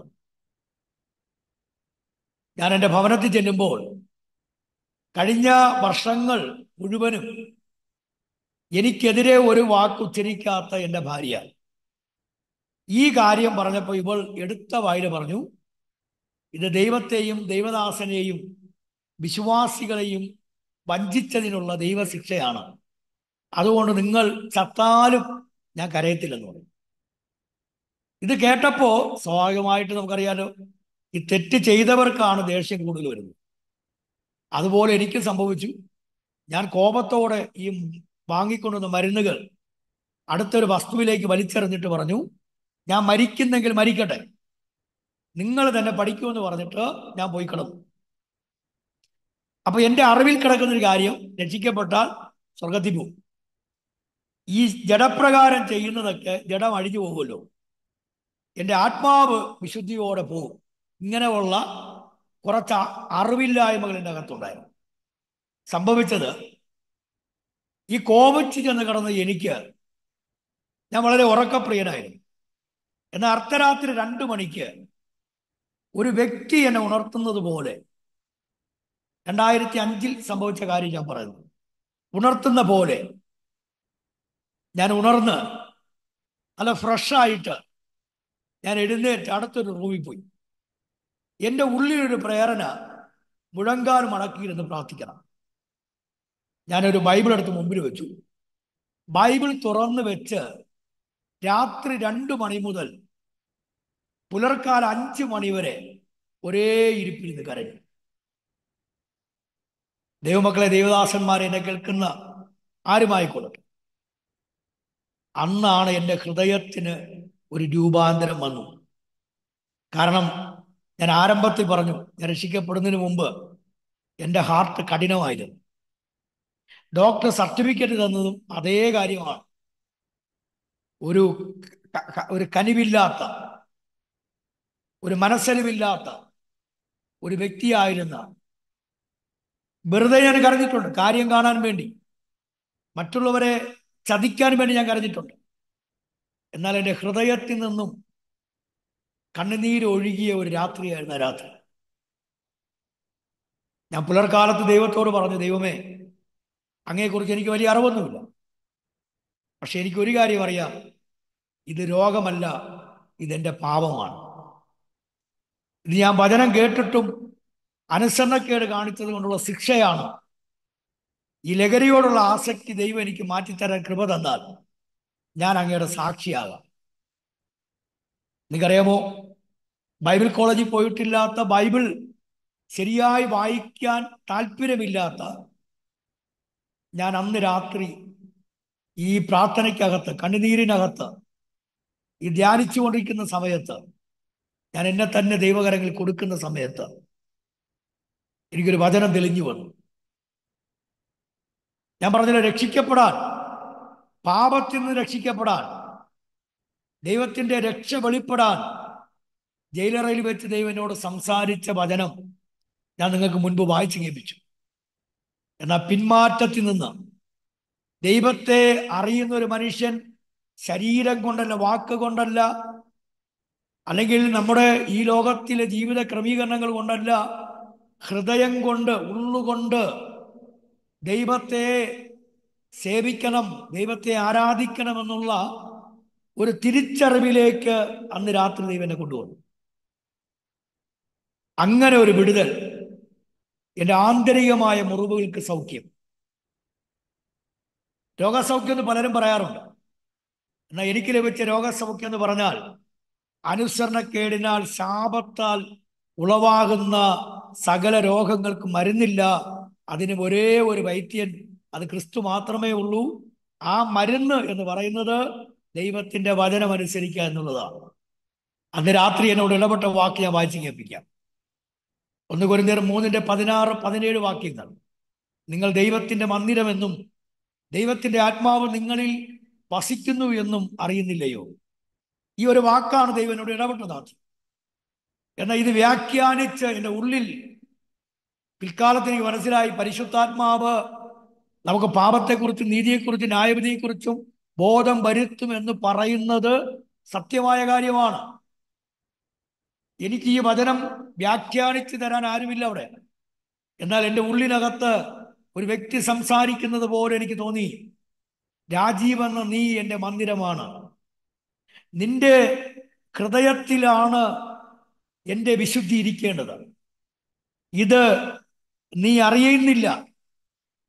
ഞാൻ എൻ്റെ ഭവനത്തിൽ ചെല്ലുമ്പോൾ കഴിഞ്ഞ വർഷങ്ങൾ മുഴുവനും എനിക്കെതിരെ ഒരു വാക്ക് ഉച്ചരിക്കാത്ത എൻ്റെ ഭാര്യ ഈ കാര്യം പറഞ്ഞപ്പോൾ ഇവൾ എടുത്ത വായിൽ പറഞ്ഞു ഇത് ദൈവത്തെയും ദൈവദാസനെയും വിശ്വാസികളെയും വഞ്ചിച്ചതിനുള്ള ദൈവശിക്ഷയാണ് അതുകൊണ്ട് നിങ്ങൾ ചത്താലും ഞാൻ കരയത്തില്ലെന്ന് പറയും ഇത് കേട്ടപ്പോ സ്വാഭാവികമായിട്ട് നമുക്കറിയാലോ ഈ തെറ്റ് ചെയ്തവർക്കാണ് ദേഷ്യം കൂടുതൽ വരുന്നത് അതുപോലെ എനിക്ക് സംഭവിച്ചു ഞാൻ കോപത്തോടെ ഈ വാങ്ങിക്കൊണ്ടുവന്ന മരുന്നുകൾ അടുത്തൊരു വസ്തുവിലേക്ക് വലിച്ചെറിഞ്ഞിട്ട് പറഞ്ഞു ഞാൻ മരിക്കുന്നെങ്കിൽ മരിക്കട്ടെ നിങ്ങൾ തന്നെ പഠിക്കുമെന്ന് പറഞ്ഞിട്ട് ഞാൻ പോയി കിടന്നു അപ്പൊ എന്റെ അറിവിൽ കിടക്കുന്ന ഒരു കാര്യം രക്ഷിക്കപ്പെട്ടാൽ സ്വർഗത്തിൽ പോകും ഈ ജഡപ്രകാരം ചെയ്യുന്നതൊക്കെ ജഡം അഴിഞ്ഞു പോകുമല്ലോ എൻ്റെ ആത്മാവ് വിശുദ്ധിയോടെ പോകും ഇങ്ങനെയുള്ള കുറച്ച് അ- അറിവില്ലായ്മകൾ എൻ്റെ അകത്തുണ്ടായിരുന്നു സംഭവിച്ചത് ഈ കോപിച്ച് ചെന്ന് കിടന്ന എനിക്ക് ഞാൻ വളരെ ഉറക്കപ്രിയനായിരുന്നു എന്നാൽ അർദ്ധരാത്രി രണ്ടു മണിക്ക് ഒരു വ്യക്തി എന്നെ ഉണർത്തുന്നത് പോലെ രണ്ടായിരത്തി അഞ്ചിൽ സംഭവിച്ച കാര്യം ഞാൻ പറയുന്നു ഉണർത്തുന്ന പോലെ ഞാൻ ഉണർന്ന് നല്ല ഫ്രഷായിട്ട് ഞാൻ എഴുന്നേറ്റ് അടുത്തൊരു റൂമിൽ പോയി എൻ്റെ ഉള്ളിലൊരു പ്രേരണ മുഴങ്കാൽ മടക്കിയിരുന്ന് പ്രാർത്ഥിക്കണം ഞാനൊരു ബൈബിൾ എടുത്ത് മുമ്പിൽ വെച്ചു ബൈബിൾ തുറന്ന് വെച്ച് രാത്രി രണ്ട് മണി മുതൽ പുലർക്കാല അഞ്ച് മണി വരെ ഒരേ ഇരിപ്പിരുന്ന് കരഞ്ഞു ദൈവമക്കളെ ദൈവദാസന്മാരെ എന്നെ കേൾക്കുന്ന ആരുമായിക്കൊള്ളട്ടെ അന്നാണ് എൻ്റെ ഹൃദയത്തിന് ഒരു രൂപാന്തരം വന്നു കാരണം ഞാൻ ആരംഭത്തിൽ പറഞ്ഞു ഞാൻ രക്ഷിക്കപ്പെടുന്നതിന് മുമ്പ് എൻ്റെ ഹാർട്ട് കഠിനമായിരുന്നു ഡോക്ടർ സർട്ടിഫിക്കറ്റ് തന്നതും അതേ കാര്യമാണ് ഒരു ക- ക- ഒരു കനിവില്ലാത്ത ഒരു മനസ്സലിവില്ലാത്ത ഒരു വ്യക്തിയായിരുന്ന വെറുതെ ഞാൻ കരഞ്ഞിട്ടുണ്ട് കാര്യം കാണാൻ വേണ്ടി മറ്റുള്ളവരെ ചതിക്കാൻ വേണ്ടി ഞാൻ കരഞ്ഞിട്ടുണ്ട് എന്നാൽ എൻ്റെ ഹൃദയത്തിൽ നിന്നും കണ്ണുനീര് ഒഴുകിയ ഒരു രാത്രിയായിരുന്നു ആ രാത്രി ഞാൻ പുലർക്കാലത്ത് ദൈവത്തോട് പറഞ്ഞു ദൈവമേ അങ്ങയെക്കുറിച്ച് എനിക്ക് വലിയ അറിവൊന്നുമില്ല പക്ഷെ എനിക്ക് ഒരു കാര്യം അറിയാം ഇത് രോഗമല്ല ഇതെന്റെ പാപമാണ് ഇത് ഞാൻ വചനം കേട്ടിട്ടും അനുസരണക്കേട് കാണിച്ചത് കൊണ്ടുള്ള ശിക്ഷയാണ് ഈ ലഹരിയോടുള്ള ആസക്തി ദൈവം എനിക്ക് മാറ്റിത്തരാൻ കൃപ തന്നാൽ ഞാൻ അങ്ങയുടെ സാക്ഷിയാകാം നിങ്ങൾക്കറിയാമോ ബൈബിൾ കോളേജിൽ പോയിട്ടില്ലാത്ത ബൈബിൾ ശരിയായി വായിക്കാൻ താല്പര്യമില്ലാത്ത ഞാൻ അന്ന് രാത്രി ഈ പ്രാർത്ഥനയ്ക്കകത്ത് കണ്ണുനീരിനകത്ത് ഈ ധ്യാനിച്ചു കൊണ്ടിരിക്കുന്ന സമയത്ത് ഞാൻ എന്നെ തന്നെ ദൈവകരങ്ങളിൽ കൊടുക്കുന്ന സമയത്ത് എനിക്കൊരു വചനം തെളിഞ്ഞു വന്നു ഞാൻ പറഞ്ഞില്ല രക്ഷിക്കപ്പെടാൻ പാപത്തിൽ നിന്ന് രക്ഷിക്കപ്പെടാൻ ദൈവത്തിന്റെ രക്ഷ വെളിപ്പെടാൻ ജയിലറയിൽ വെച്ച് ദൈവം എന്നോട് സംസാരിച്ച വചനം ഞാൻ നിങ്ങൾക്ക് മുൻപ് വായിച്ചു കേൾപ്പിച്ചു എന്നാൽ പിന്മാറ്റത്തിൽ നിന്ന് ദൈവത്തെ അറിയുന്ന ഒരു മനുഷ്യൻ ശരീരം കൊണ്ടല്ല വാക്ക് കൊണ്ടല്ല അല്ലെങ്കിൽ നമ്മുടെ ഈ ലോകത്തിലെ ജീവിത ക്രമീകരണങ്ങൾ കൊണ്ടല്ല ഹൃദയം കൊണ്ട് ഉള്ളുകൊണ്ട് ദൈവത്തെ സേവിക്കണം ദൈവത്തെ ആരാധിക്കണമെന്നുള്ള ഒരു തിരിച്ചറിവിലേക്ക് അന്ന് രാത്രി ദൈവം എന്നെ കൊണ്ടുവന്നു അങ്ങനെ ഒരു വിടുതൽ എൻ്റെ ആന്തരികമായ മുറിവുകൾക്ക് സൗഖ്യം രോഗസൗഖ്യം എന്ന് പലരും പറയാറുണ്ട് എന്നാൽ എനിക്ക് ലഭിച്ച രോഗസൗഖ്യം എന്ന് പറഞ്ഞാൽ അനുസരണക്കേടിനാൽ ശാപത്താൽ ഉളവാകുന്ന സകല രോഗങ്ങൾക്ക് മരുന്നില്ല അതിന് ഒരേ ഒരു വൈദ്യൻ അത് ക്രിസ്തു മാത്രമേ ഉള്ളൂ ആ മരുന്ന് എന്ന് പറയുന്നത് ദൈവത്തിന്റെ വചനം അനുസരിക്കുക എന്നുള്ളതാണ് അന്ന് രാത്രി എന്നോട് ഇടപെട്ട വാക്ക് ഞാൻ വായിച്ചു കേൾപ്പിക്കാം ഒന്ന് കുരുന്നേർ മൂന്നിന്റെ പതിനാറ് പതിനേഴ് വാക്യങ്ങൾ നിങ്ങൾ ദൈവത്തിന്റെ മന്ദിരമെന്നും ദൈവത്തിന്റെ ആത്മാവ് നിങ്ങളിൽ വസിക്കുന്നു എന്നും അറിയുന്നില്ലയോ ഈ ഒരു വാക്കാണ് ദൈവം എന്നോട് ഇടപെട്ടത് എന്നാൽ ഇത് വ്യാഖ്യാനിച്ച് എൻ്റെ ഉള്ളിൽ പിൽക്കാലത്ത് എനിക്ക് മനസ്സിലായി പരിശുദ്ധാത്മാവ് നമുക്ക് പാപത്തെക്കുറിച്ചും നീതിയെക്കുറിച്ചും ന്യായവിധിയെക്കുറിച്ചും ബോധം വരുത്തും എന്ന് പറയുന്നത് സത്യമായ കാര്യമാണ് എനിക്ക് ഈ വചനം വ്യാഖ്യാനിച്ചു തരാൻ ആരുമില്ല അവിടെ എന്നാൽ എൻ്റെ ഉള്ളിനകത്ത് ഒരു വ്യക്തി സംസാരിക്കുന്നത് പോലെ എനിക്ക് തോന്നി രാജീവ് എന്ന നീ എൻ്റെ മന്ദിരമാണ് നിന്റെ ഹൃദയത്തിലാണ് എൻ്റെ വിശുദ്ധി ഇരിക്കേണ്ടത് ഇത് നീ അറിയുന്നില്ല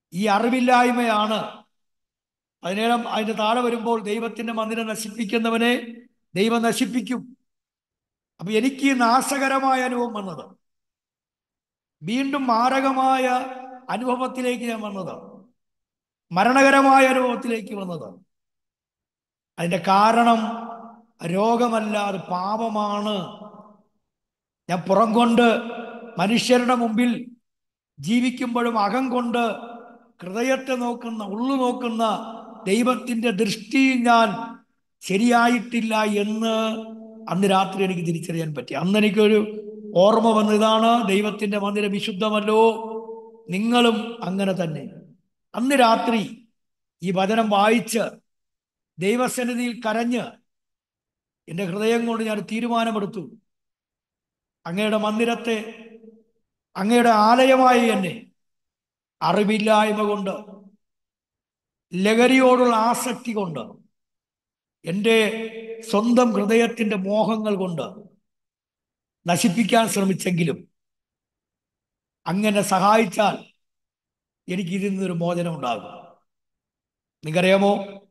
ഈ അറിവില്ലായ്മയാണ് അതിനേരം അതിന്റെ താഴെ വരുമ്പോൾ ദൈവത്തിന്റെ മന്ദിരം നശിപ്പിക്കുന്നവനെ ദൈവം നശിപ്പിക്കും അപ്പൊ എനിക്ക് ഈ നാശകരമായ അനുഭവം വന്നത് വീണ്ടും മാരകമായ അനുഭവത്തിലേക്ക് ഞാൻ വന്നത് മരണകരമായ അനുഭവത്തിലേക്ക് വന്നത് അതിന്റെ കാരണം രോഗമല്ല അത് പാപമാണ് ഞാൻ പുറം കൊണ്ട് മനുഷ്യരുടെ മുമ്പിൽ ജീവിക്കുമ്പോഴും അകം കൊണ്ട് ഹൃദയത്തെ നോക്കുന്ന ഉള്ളു നോക്കുന്ന ദൈവത്തിന്റെ ദൃഷ്ടി ഞാൻ ശരിയായിട്ടില്ല എന്ന് അന്ന് രാത്രി എനിക്ക് തിരിച്ചറിയാൻ പറ്റി അന്ന് എനിക്കൊരു ഓർമ്മ വന്നു ഇതാണ് ദൈവത്തിന്റെ മന്ദിരം വിശുദ്ധമല്ലോ നിങ്ങളും അങ്ങനെ തന്നെ അന്ന് രാത്രി ഈ വചനം വായിച്ച് ദൈവസന്നിധിയിൽ കരഞ്ഞ് എൻ്റെ ഹൃദയം കൊണ്ട് ഞാൻ തീരുമാനമെടുത്തു അങ്ങയുടെ മന്ദിരത്തെ അങ്ങയുടെ ആലയമായി എന്നെ അറിവില്ലായ്മ കൊണ്ട് ലഹരിയോടുള്ള ആസക്തി കൊണ്ട് എൻ്റെ സ്വന്തം ഹൃദയത്തിൻ്റെ മോഹങ്ങൾ കൊണ്ട് നശിപ്പിക്കാൻ ശ്രമിച്ചെങ്കിലും അങ്ങനെ സഹായിച്ചാൽ എനിക്ക് ഇതിൽ നിന്നൊരു മോചനം ഉണ്ടാകും നിങ്ങറിയാമോ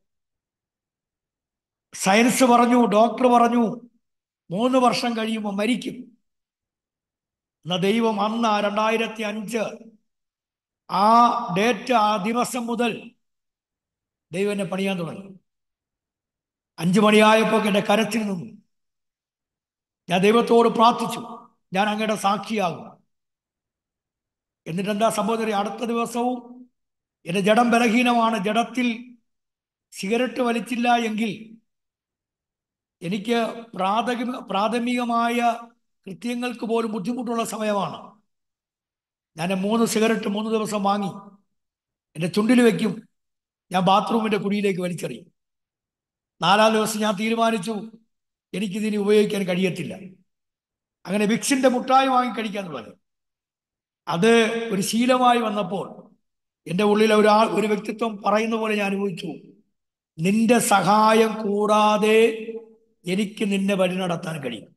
സയൻസ് പറഞ്ഞു ഡോക്ടർ പറഞ്ഞു മൂന്ന് വർഷം കഴിയുമ്പോൾ മരിക്കും എന്ന ദൈവം അന്ന് രണ്ടായിരത്തി അഞ്ച് ആ ഡേറ്റ് ആ ദിവസം മുതൽ ദൈവം എന്നെ പണിയാൻ തുടങ്ങി അഞ്ചു മണിയായപ്പോൾ എൻ്റെ കരച്ചിൽ നിന്നു ഞാൻ ദൈവത്തോട് പ്രാർത്ഥിച്ചു ഞാൻ അങ്ങയുടെ സാക്ഷിയാകും എന്നിട്ട് എന്താ സംഭവം അടുത്ത ദിവസവും എൻ്റെ ജഡം ബലഹീനമാണ് ജഡത്തിൽ സിഗരറ്റ് വലിച്ചില്ല എങ്കിൽ എനിക്ക് പ്രാഥമിക പ്രാഥമികമായ കൃത്യങ്ങൾക്ക് പോലും ബുദ്ധിമുട്ടുള്ള സമയമാണ് ഞാൻ മൂന്ന് സിഗരറ്റ് മൂന്ന് ദിവസം വാങ്ങി എൻ്റെ ചുണ്ടിൽ വെക്കും ഞാൻ ബാത്റൂമിൻ്റെ കുഴിയിലേക്ക് വലിച്ചെറിയും നാലാം ദിവസം ഞാൻ തീരുമാനിച്ചു എനിക്കിതിനി ഉപയോഗിക്കാൻ കഴിയത്തില്ല അങ്ങനെ വിക്സിന്റെ മുട്ടായി വാങ്ങി കഴിക്കാൻ തുടങ്ങി അത് ഒരു ശീലമായി വന്നപ്പോൾ എൻ്റെ ഉള്ളിൽ ഒരാൾ ഒരു വ്യക്തിത്വം പറയുന്ന പോലെ ഞാൻ അനുഭവിച്ചു നിന്റെ സഹായം കൂടാതെ എനിക്ക് നിന്നെ വഴി നടത്താൻ കഴിയും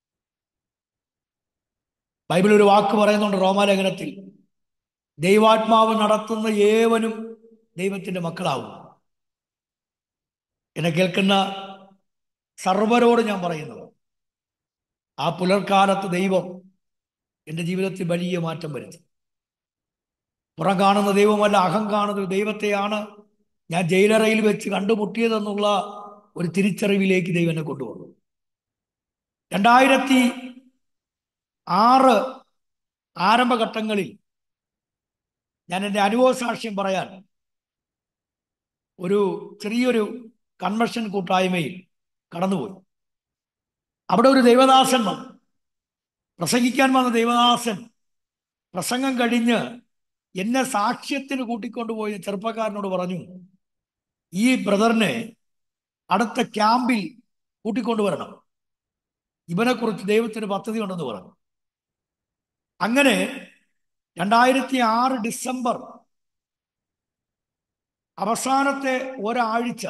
ബൈബിൾ ഒരു വാക്ക് പറയുന്നുണ്ട് റോമാലേഖനത്തിൽ ദൈവാത്മാവ് നടത്തുന്ന ഏവനും ദൈവത്തിന്റെ മക്കളാവും എന്നെ കേൾക്കുന്ന സർവരോട് ഞാൻ പറയുന്നത് ആ പുലർക്കാലത്ത് ദൈവം എൻ്റെ ജീവിതത്തിൽ വലിയ മാറ്റം വരുത്തി പുറം കാണുന്ന ദൈവമല്ല അകം കാണുന്ന ദൈവത്തെയാണ് ഞാൻ ജയിലറയിൽ വെച്ച് കണ്ടുമുട്ടിയതെന്നുള്ള ഒരു തിരിച്ചറിവിലേക്ക് ദൈവം എന്നെ കൊണ്ടുവന്നു രണ്ടായിരത്തി ആറ് ആരംഭഘട്ടങ്ങളിൽ ഞാൻ എൻ്റെ അനുഭവ സാക്ഷ്യം പറയാൻ ഒരു ചെറിയൊരു കൺവെൻഷൻ കൂട്ടായ്മയിൽ കടന്നുപോയി അവിടെ ഒരു ദൈവദാസൻ വന്നു പ്രസംഗിക്കാൻ വന്ന ദൈവദാസൻ പ്രസംഗം കഴിഞ്ഞ് എന്നെ സാക്ഷ്യത്തിന് കൂട്ടിക്കൊണ്ടുപോയി ചെറുപ്പക്കാരനോട് പറഞ്ഞു ഈ ബ്രദറിനെ അടുത്ത ക്യാമ്പിൽ കൂട്ടിക്കൊണ്ടുവരണം ഇവനെക്കുറിച്ച് ദൈവത്തിന് പദ്ധതി ഉണ്ടെന്ന് പറഞ്ഞു അങ്ങനെ രണ്ടായിരത്തി ആറ് ഡിസംബർ അവസാനത്തെ ഒരാഴ്ച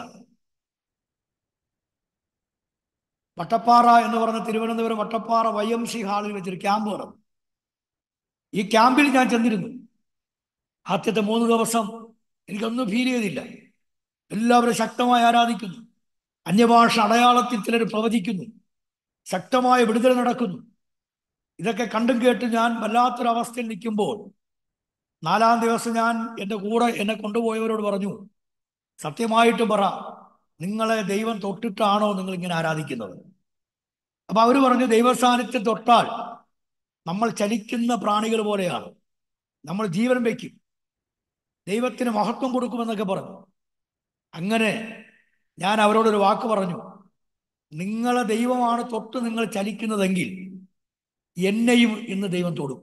വട്ടപ്പാറ എന്ന് പറഞ്ഞ Thiruvananthapuram Vattappara Y M C ഹാളിൽ വെച്ചൊരു ക്യാമ്പ് നടന്നു ഈ ക്യാമ്പിൽ ഞാൻ ചെന്നിരുന്നു ആദ്യത്തെ മൂന്ന് ദിവസം എനിക്കൊന്നും ഫീൽ ചെയ്തില്ല എല്ലാവരും ശക്തമായി ആരാധിക്കുന്നു അന്യഭാഷ അടയാളത്തിൽ ചിലർ പ്രവചിക്കുന്നു ശക്തമായ വിടുതൽ നടക്കുന്നു ഇതൊക്കെ കണ്ടും കേട്ട് ഞാൻ വല്ലാത്തൊരു അവസ്ഥയിൽ നിൽക്കുമ്പോൾ നാലാം ദിവസം ഞാൻ എൻ്റെ കൂടെ എന്നെ കൊണ്ടുപോയവരോട് പറഞ്ഞു സത്യമായിട്ട് പറ നിങ്ങളെ ദൈവം തൊട്ടിട്ടാണോ നിങ്ങൾ ഇങ്ങനെ ആരാധിക്കുന്നത് അപ്പൊ അവർ പറഞ്ഞു ദൈവസാന്നിധ്യം തൊട്ടാൽ നമ്മൾ ചലിക്കുന്ന പ്രാണികൾ പോലെയാണ് നമ്മൾ ജീവൻ വയ്ക്കും ദൈവത്തിന് മഹത്വം കൊടുക്കുമെന്നൊക്കെ പറഞ്ഞു അങ്ങനെ ഞാൻ അവരോടൊരു വാക്ക് പറഞ്ഞു നിങ്ങളെ ദൈവമാണ് തൊട്ട് നിങ്ങൾ ചലിക്കുന്നതെങ്കിൽ എന്നെയും ഇന്ന് ദൈവം തൊടും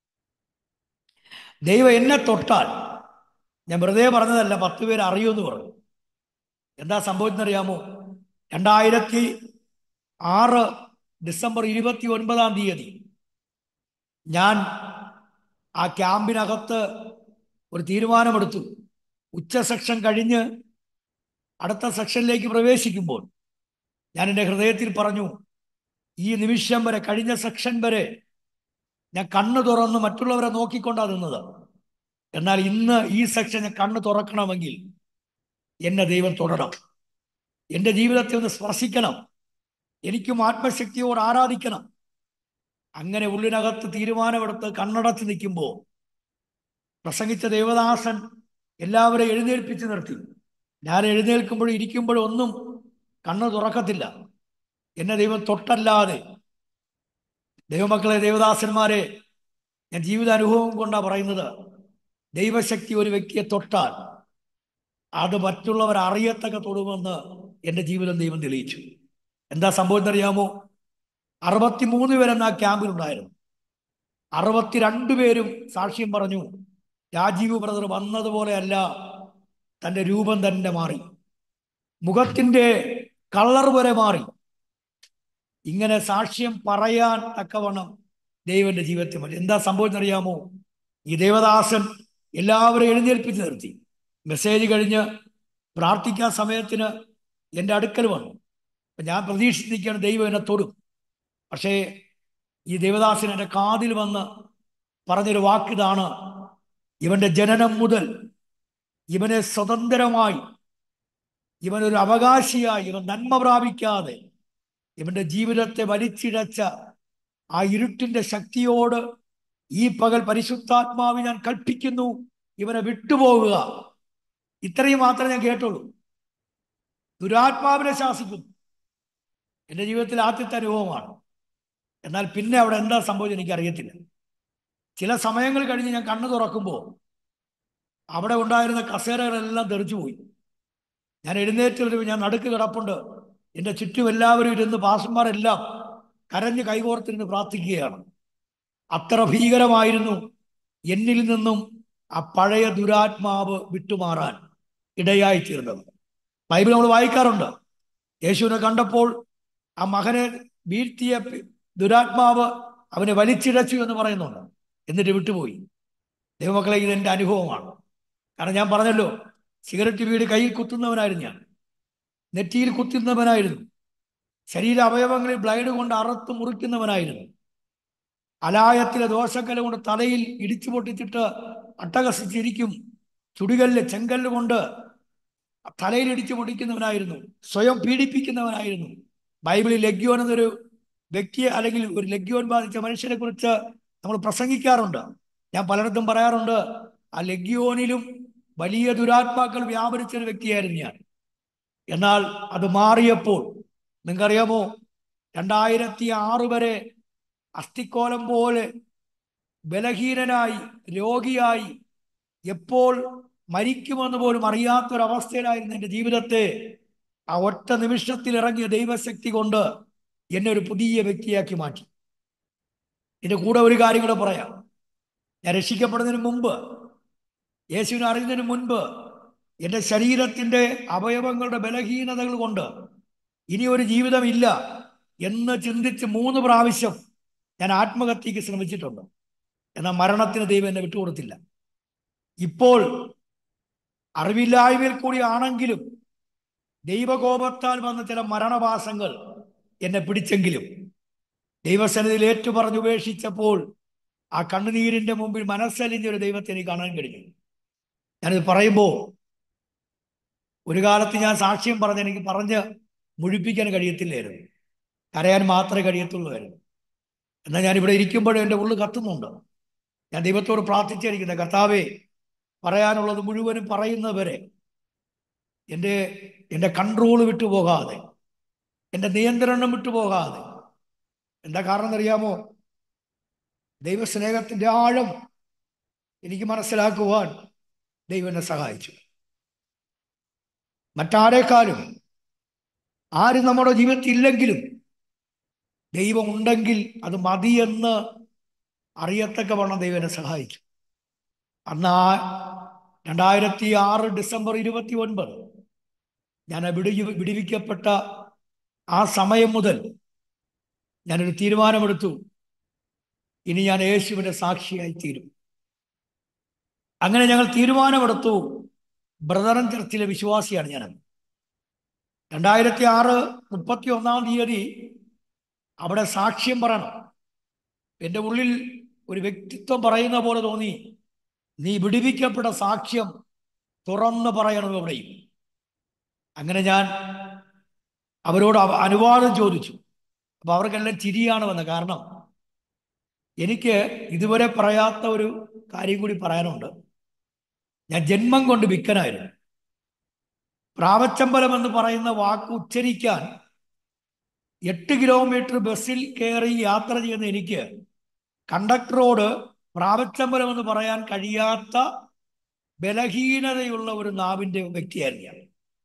ദൈവം എന്നെ തൊട്ടാൽ ഞാൻ വെറുതെ പറഞ്ഞതല്ല പത്ത് പേര് അറിയുമെന്ന് പറഞ്ഞു എന്താ സംഭവിച്ചെന്നറിയാമോ രണ്ടായിരത്തി ആറ് ഡിസംബർ ഇരുപത്തി ഒൻപതാം തീയതി ഞാൻ ആ ക്യാമ്പിനകത്ത് ഒരു തീരുമാനമെടുത്തു ഉച്ച സെക്ഷൻ കഴിഞ്ഞ് അടുത്ത സെക്ഷനിലേക്ക് പ്രവേശിക്കുമ്പോൾ ഞാൻ എൻ്റെ ഹൃദയത്തിൽ പറഞ്ഞു ഈ നിമിഷം വരെ കഴിഞ്ഞ സെക്ഷൻ വരെ ഞാൻ കണ്ണു തുറന്ന് മറ്റുള്ളവരെ നോക്കിക്കൊണ്ടാ നിന്നത് എന്നാൽ ഇന്ന് ഈ സെക്ഷന് കണ്ണ് തുറക്കണമെങ്കിൽ എന്നെ ദൈവം തൊടണം എൻ്റെ ജീവിതത്തെ ഒന്ന് സ്പർശിക്കണം എനിക്കും ആത്മശക്തിയോട് ആരാധിക്കണം അങ്ങനെ ഉള്ളിനകത്ത് തീരുമാനമെടുത്ത് കണ്ണടച്ച് നിൽക്കുമ്പോൾ പ്രസംഗിച്ച ദേവദാസൻ എല്ലാവരെയും എഴുന്നേൽപ്പിച്ച് നിർത്തി ഞാൻ എഴുന്നേൽക്കുമ്പോഴും ഇരിക്കുമ്പോഴും ഒന്നും കണ്ണ് തുറക്കത്തില്ല എന്നെ ദൈവം തൊട്ടല്ലാതെ ദൈവമക്കളെ ദേവദാസന്മാരെ ഞാൻ ജീവിതാനുഭവം കൊണ്ടാണ് പറയുന്നത് ദൈവശക്തി ഒരു വ്യക്തിയെ തൊട്ടാൽ അത് മറ്റുള്ളവർ അറിയത്തക്ക തൊടുമെന്ന് എൻ്റെ ജീവിതം ദൈവം തെളിയിച്ചു എന്താ സംഭവം എന്നറിയാമോ അറുപത്തിമൂന്ന് പേരെന്ന് ആ ക്യാമ്പിലുണ്ടായിരുന്നു അറുപത്തിരണ്ട് പേരും സാക്ഷ്യം പറഞ്ഞു രാജീവ് ബ്രദർ വന്നതുപോലെയല്ല തൻ്റെ രൂപം തന്നെ മാറി മുഖത്തിൻ്റെ കളർ വരെ മാറി ഇങ്ങനെ സാക്ഷ്യം പറയാൻ തക്കവണ്ണം ദൈവന്റെ ജീവിതത്തിൽ മതി എന്താ സംഭവം അറിയാമോ ഈ ദേവദാസൻ എല്ലാവരും എഴുന്നേൽപ്പിച്ച് നിർത്തി മെസ്സേജ് കഴിഞ്ഞ് പ്രാർത്ഥിക്കാൻ സമയത്തിന് എൻ്റെ അടുക്കൽ വന്നു അപ്പൊ ഞാൻ പ്രതീക്ഷിച്ചിരിക്കുകയാണ് ദൈവം എന്നെ തൊടും പക്ഷേ ഈ ദേവദാസൻ എൻ്റെ കാതിൽ വന്ന് പറഞ്ഞൊരു വാക്കിതാണ് ഇവന്റെ ജനനം മുതൽ ഇവനെ സ്വതന്ത്രമായി ഇവനൊരു അവകാശിയായി ഇവൻ നന്മ പ്രാപിക്കാതെ ഇവന്റെ ജീവിതത്തെ വലിച്ചിഴച്ച ആ ഇരുട്ടിന്റെ ശക്തിയോട് ഈ പകൽ പരിശുദ്ധാത്മാവ് ഞാൻ കൽപ്പിക്കുന്നു ഇവനെ വിട്ടുപോകുക ഇത്രയും മാത്രമേ ഞാൻ കേട്ടുള്ളൂ ദുരാത്മാവിനെ ശാസിക്കുന്നു എൻ്റെ ജീവിതത്തിൽ ആദ്യത്തെ അനുഭവമാണ് എന്നാൽ പിന്നെ അവിടെ എന്താ സംഭവിച്ചത് എനിക്ക് അറിയത്തില്ല ചില സമയങ്ങൾ കഴിഞ്ഞ് ഞാൻ കണ്ണു തുറക്കുമ്പോൾ അവിടെ ഉണ്ടായിരുന്ന കസേരകളെല്ലാം തെറിച്ചു പോയി ഞാൻ എഴുന്നേറ്റ് വരുമ്പോൾ ഞാൻ നടുക്ക് കിടപ്പുണ്ട് എൻ്റെ ചുറ്റും എല്ലാവരും ഇരുന്ന് പാസന്മാരെല്ലാം കരഞ്ഞ് കൈകോർത്തിരുന്ന് പ്രാർത്ഥിക്കുകയാണ് അത്ര ഭീകരമായിരുന്നു എന്നിൽ നിന്നും ആ പഴയ ദുരാത്മാവ് വിട്ടുമാറാൻ ഇടയായി തീർന്നത് ബൈബിൾ നമ്മൾ വായിക്കാറുണ്ട് യേശുവിനെ കണ്ടപ്പോൾ ആ മകനെ വീഴ്ത്തിയ ദുരാത്മാവ് അവനെ വലിച്ചിഴച്ചു എന്ന് പറയുന്നുണ്ട് എന്നിട്ട് വിട്ടുപോയി ദൈവമക്കളെ ഇത് എൻ്റെ അനുഭവമാണ് കാരണം ഞാൻ പറഞ്ഞല്ലോ സിഗരറ്റ് വീട് കയ്യിൽ കുത്തുന്നവനായിരുന്നു ഞാൻ നെറ്റിയിൽ കുത്തുന്നവനായിരുന്നു ശരീര അവയവങ്ങളിൽ ബ്ലൈഡ് കൊണ്ട് അറുത്ത് മുറിക്കുന്നവനായിരുന്നു അലായത്തിലെ ദോഷക്കല കൊണ്ട് തലയിൽ ഇടിച്ചു പൊട്ടിച്ചിട്ട് അട്ടഹസിച്ചിരിക്കും ചുടികല്ല് ചെങ്കല്ല് കൊണ്ട് തലയിൽ ഇടിച്ചു പൊട്ടിക്കുന്നവനായിരുന്നു സ്വയം പീഡിപ്പിക്കുന്നവനായിരുന്നു ബൈബിളിൽ ലഗ്യോൻ എന്നൊരു വ്യക്തിയെ അല്ലെങ്കിൽ ഒരു ലഗ്യോൻ ബാധിച്ച മനുഷ്യനെ കുറിച്ച് നമ്മൾ പ്രസംഗിക്കാറുണ്ട് ഞാൻ പലയിടത്തും പറയാറുണ്ട് ആ ലഗ്യോനിലും വലിയ ദുരാത്മാക്കൾ വ്യാപരിച്ച ഒരു വ്യക്തിയായിരുന്നു ഞാൻ എന്നാൽ അത് മാറിയപ്പോൾ നിങ്ങൾക്കറിയാമോ രണ്ടായിരത്തി ആറ് വരെ അസ്ഥിക്കോലം പോലെ ബലഹീനനായി രോഗിയായി എപ്പോൾ മരിക്കുമെന്ന് പോലും അറിയാത്തൊരവസ്ഥയിലായിരുന്നു എൻ്റെ ജീവിതത്തെ ആ ഒറ്റ നിമിഷത്തിൽ ഇറങ്ങിയ ദൈവശക്തി കൊണ്ട് എന്നെ ഒരു പുതിയ വ്യക്തിയാക്കി മാറ്റി ഇതിൻ്റെ കൂടെ ഒരു കാര്യം കൂടെ പറയാം ഞാൻ രക്ഷിക്കപ്പെടുന്നതിന് മുമ്പ് യേശുവിനെ അറിയുന്നതിന് മുൻപ് എൻ്റെ ശരീരത്തിൻ്റെ അവയവങ്ങളുടെ ബലഹീനതകൾ കൊണ്ട് ഇനി ഒരു ജീവിതമില്ല എന്ന് ചിന്തിച്ച് മൂന്ന് പ്രാവശ്യം ഞാൻ ആത്മഹത്യക്ക് ശ്രമിച്ചിട്ടുണ്ട് എന്നാൽ മരണത്തിന് ദൈവം എന്നെ വിട്ടുകൊടുത്തില്ല ഇപ്പോൾ അറിവില്ലായ്മയിൽ കൂടി ആണെങ്കിലും ദൈവകോപത്താൽ വന്ന ചില മരണവാസങ്ങൾ എന്നെ പിടിച്ചെങ്കിലും ദൈവസന്നിധിയിൽ ഏറ്റുപറഞ്ഞുപേക്ഷിച്ചപ്പോൾ ആ കണ്ണുനീരിന്റെ മുമ്പിൽ മനസ്സലിഞ്ഞ ഒരു ദൈവത്തെ എനിക്ക് കാണാൻ കഴിഞ്ഞു ഞാനിത് പറയുമ്പോൾ ഒരു കാലത്ത് ഞാൻ സാക്ഷ്യം പറഞ്ഞ് എനിക്ക് പറഞ്ഞ് മുഴിപ്പിക്കാൻ കഴിയത്തില്ലായിരുന്നു കരയാൻ മാത്രമേ കഴിയത്തുള്ളൂമായിരുന്നു എന്നാൽ ഞാൻ ഇവിടെ ഇരിക്കുമ്പോഴും എൻ്റെ ഉള്ളിൽ കത്തുന്നുണ്ട് ഞാൻ ദൈവത്തോട് പ്രാർത്ഥിച്ചിരിക്കുന്നത് കർത്താവേ പറയാനുള്ളത് മുഴുവനും പറയുന്നവരെ എൻ്റെ എൻ്റെ കൺട്രോൾ വിട്ടുപോകാതെ എൻ്റെ നിയന്ത്രണം വിട്ടുപോകാതെ എന്താ കാരണം എന്നറിയാമോ ദൈവസ്നേഹത്തിൻ്റെ ആഴം എനിക്ക് മനസ്സിലാക്കുവാൻ ദൈവം എന്നെ സഹായിച്ചു മറ്റാരേക്കാളും ആരും നമ്മുടെ ജീവിതത്തിൽ ഇല്ലെങ്കിലും ദൈവം ഉണ്ടെങ്കിൽ അത് മതിയെന്ന് അറിയത്തക്കവണ്ണം ദൈവം എന്നെ സഹായിച്ചു അന്ന് ആ രണ്ടായിരത്തി ആറ് ഡിസംബർ ഇരുപത്തി ഒൻപത് ഞാൻ വിടി വിടിവിക്കപ്പെട്ട ആ സമയം മുതൽ ഞാനൊരു തീരുമാനമെടുത്തു ഇനി ഞാൻ യേശുവിൻ്റെ സാക്ഷിയായി തീരും അങ്ങനെ ഞങ്ങൾ തീരുമാനമെടുത്തു ബ്രദറൻ ചർച്ചിലെ വിശ്വാസിയാണ് ഞാൻ രണ്ടായിരത്തി ആറ് മുപ്പത്തി ഒന്നാം തീയതി അവിടെ സാക്ഷ്യം പറയണം എൻ്റെ ഉള്ളിൽ ഒരു വ്യക്തിത്വം പറയുന്ന പോലെ തോന്നി നീ വിടുവിക്കപ്പെട്ട സാക്ഷ്യം തുറന്നു പറയണം എവിടെയും അങ്ങനെ ഞാൻ അവരോട് അവ- അനുവാദം ചോദിച്ചു അപ്പൊ അവർക്കെല്ലാം ചിരിയാണ് വന്നത് കാരണം എനിക്ക് ഇതുവരെ പറയാത്ത ഒരു കാര്യം കൂടി പറയാനുണ്ട് ഞാൻ ജന്മം കൊണ്ട് വിക്കനായിരുന്നു പ്രാവച്ചമ്പലം എന്ന് പറയുന്ന വാക്ക് ഉച്ചരിക്കാൻ എട്ട് കിലോമീറ്റർ ബസ്സിൽ കയറി യാത്ര ചെയ്യുന്ന എനിക്ക് കണ്ടക്ടറോട് പ്രാവച്ചമ്പലം എന്ന് പറയാൻ കഴിയാത്ത ബലഹീനതയുള്ള ഒരു നാവിന്റെ വ്യക്തിയായിരുന്നു ഞാൻ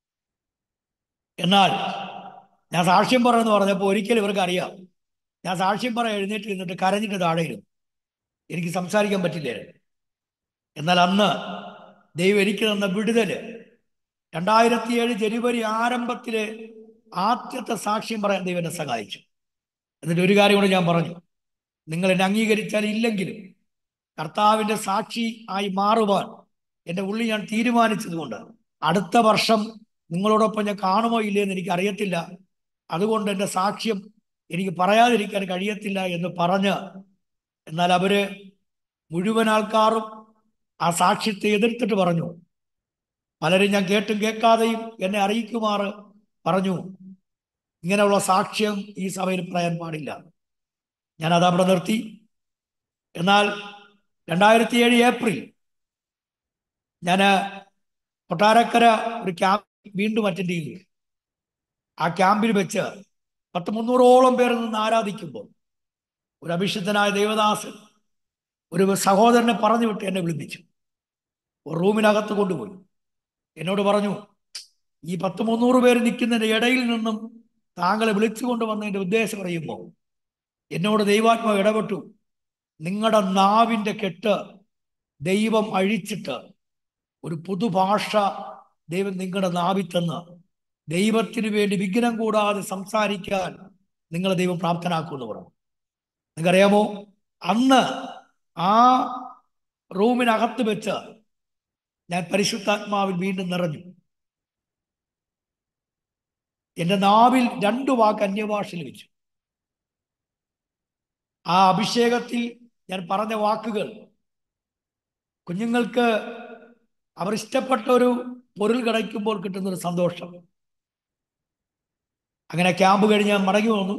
എന്നാൽ ഞാൻ സാക്ഷ്യം പറയുമെന്ന് പറഞ്ഞപ്പോൾ ഒരിക്കലും ഇവർക്ക് അറിയാം ഞാൻ സാക്ഷ്യം പറയാൻ എഴുന്നേറ്റ് നിന്നിട്ട് കരഞ്ഞിട്ട് താഴെ ഇരുന്നു എനിക്ക് സംസാരിക്കാൻ പറ്റില്ലായിരുന്നു എന്നാൽ അന്ന് ദൈവം എനിക്ക് തന്ന വിടുതല് രണ്ടായിരത്തി ഏഴ് ജനുവരി ആരംഭത്തിലെ ആദ്യത്തെ സാക്ഷ്യം പറയാൻ ദൈവം എന്നെ സഹായിച്ചു എന്നിട്ട് ഒരു കാര്യം കൂടെ ഞാൻ പറഞ്ഞു നിങ്ങൾ എന്നെ അംഗീകരിച്ചാൽ ഇല്ലെങ്കിലും കർത്താവിന്റെ സാക്ഷി ആയി മാറുവാൻ എൻ്റെ ഉള്ളിൽ ഞാൻ തീരുമാനിച്ചതുകൊണ്ട് അടുത്ത വർഷം നിങ്ങളോടൊപ്പം ഞാൻ കാണുമോ ഇല്ലയോ എന്ന് എനിക്ക് അറിയത്തില്ല അതുകൊണ്ട് എൻ്റെ സാക്ഷ്യം എനിക്ക് പറയാതിരിക്കാൻ കഴിയത്തില്ല എന്ന് പറഞ്ഞ് എന്നാൽ അവര് മുഴുവൻ ആൾക്കാരും ആ സാക്ഷ്യത്തെ എതിർത്തിട്ട് പറഞ്ഞു പലരും ഞാൻ കേട്ടും കേൾക്കാതെയും എന്നെ അറിയിക്കുമാറ് പറഞ്ഞു ഇങ്ങനെയുള്ള സാക്ഷ്യം ഈ സഭയിൽ പറയാൻ പാടില്ല ഞാൻ അത് അവിടെ നിർത്തി എന്നാൽ രണ്ടായിരത്തി ഏഴ് ഏപ്രിൽ ഞാൻ കൊട്ടാരക്കര ഒരു ക്യാമ്പ് വീണ്ടും അറ്റൻഡ് ചെയ്തു ആ ക്യാമ്പിൽ വെച്ച് പത്ത് മുന്നൂറോളം പേർ നിന്ന് ആരാധിക്കുമ്പോൾ ഒരു അഭിഷിദ്ധനായ ദേവദാസൻ ഒരു സഹോദരനെ പറഞ്ഞു വിട്ട് എന്നെ വിളിപ്പിച്ചു ഒരു റൂമിനകത്ത് കൊണ്ടുപോയി എന്നോട് പറഞ്ഞു ഈ പത്ത് മുന്നൂറ് പേര് നിൽക്കുന്നതിന്റെ ഇടയിൽ നിന്നും താങ്കളെ വിളിച്ചു കൊണ്ടുവന്നതിന്റെ ഉദ്ദേശം പറയുമ്പോൾ എന്നോട് ദൈവാത്മാവ് ഇടപെട്ടു നിങ്ങളുടെ നാവിന്റെ കെട്ട് ദൈവം അഴിച്ചിട്ട് ഒരു പുതുഭാഷ ദൈവം നിങ്ങളുടെ നാവിൽ തന്ന് ദൈവത്തിന് വേണ്ടി വിഘ്നം കൂടാതെ സംസാരിക്കാൻ നിങ്ങളെ ദൈവം പ്രാപ്തനാക്കുമെന്ന് പറഞ്ഞു നിങ്ങൾക്കറിയാമോ അന്ന് ആ റൂമിനകത്ത് വെച്ച് ഞാൻ പരിശുദ്ധാത്മാവിൽ വീണ്ടും നിറഞ്ഞു എന്റെ നാവിൽ രണ്ടു വാക്ക് അന്യഭാഷയിൽ വെച്ചു ആ അഭിഷേകത്തിൽ ഞാൻ പറഞ്ഞ വാക്കുകൾ കുഞ്ഞുങ്ങൾക്ക് അവർ ഇഷ്ടപ്പെട്ട ഒരു പൊരുൾ കിടക്കുമ്പോൾ കിട്ടുന്ന ഒരു സന്തോഷം അങ്ങനെ ക്യാമ്പ് കഴിഞ്ഞ് ഞാൻ മടങ്ങി വന്നു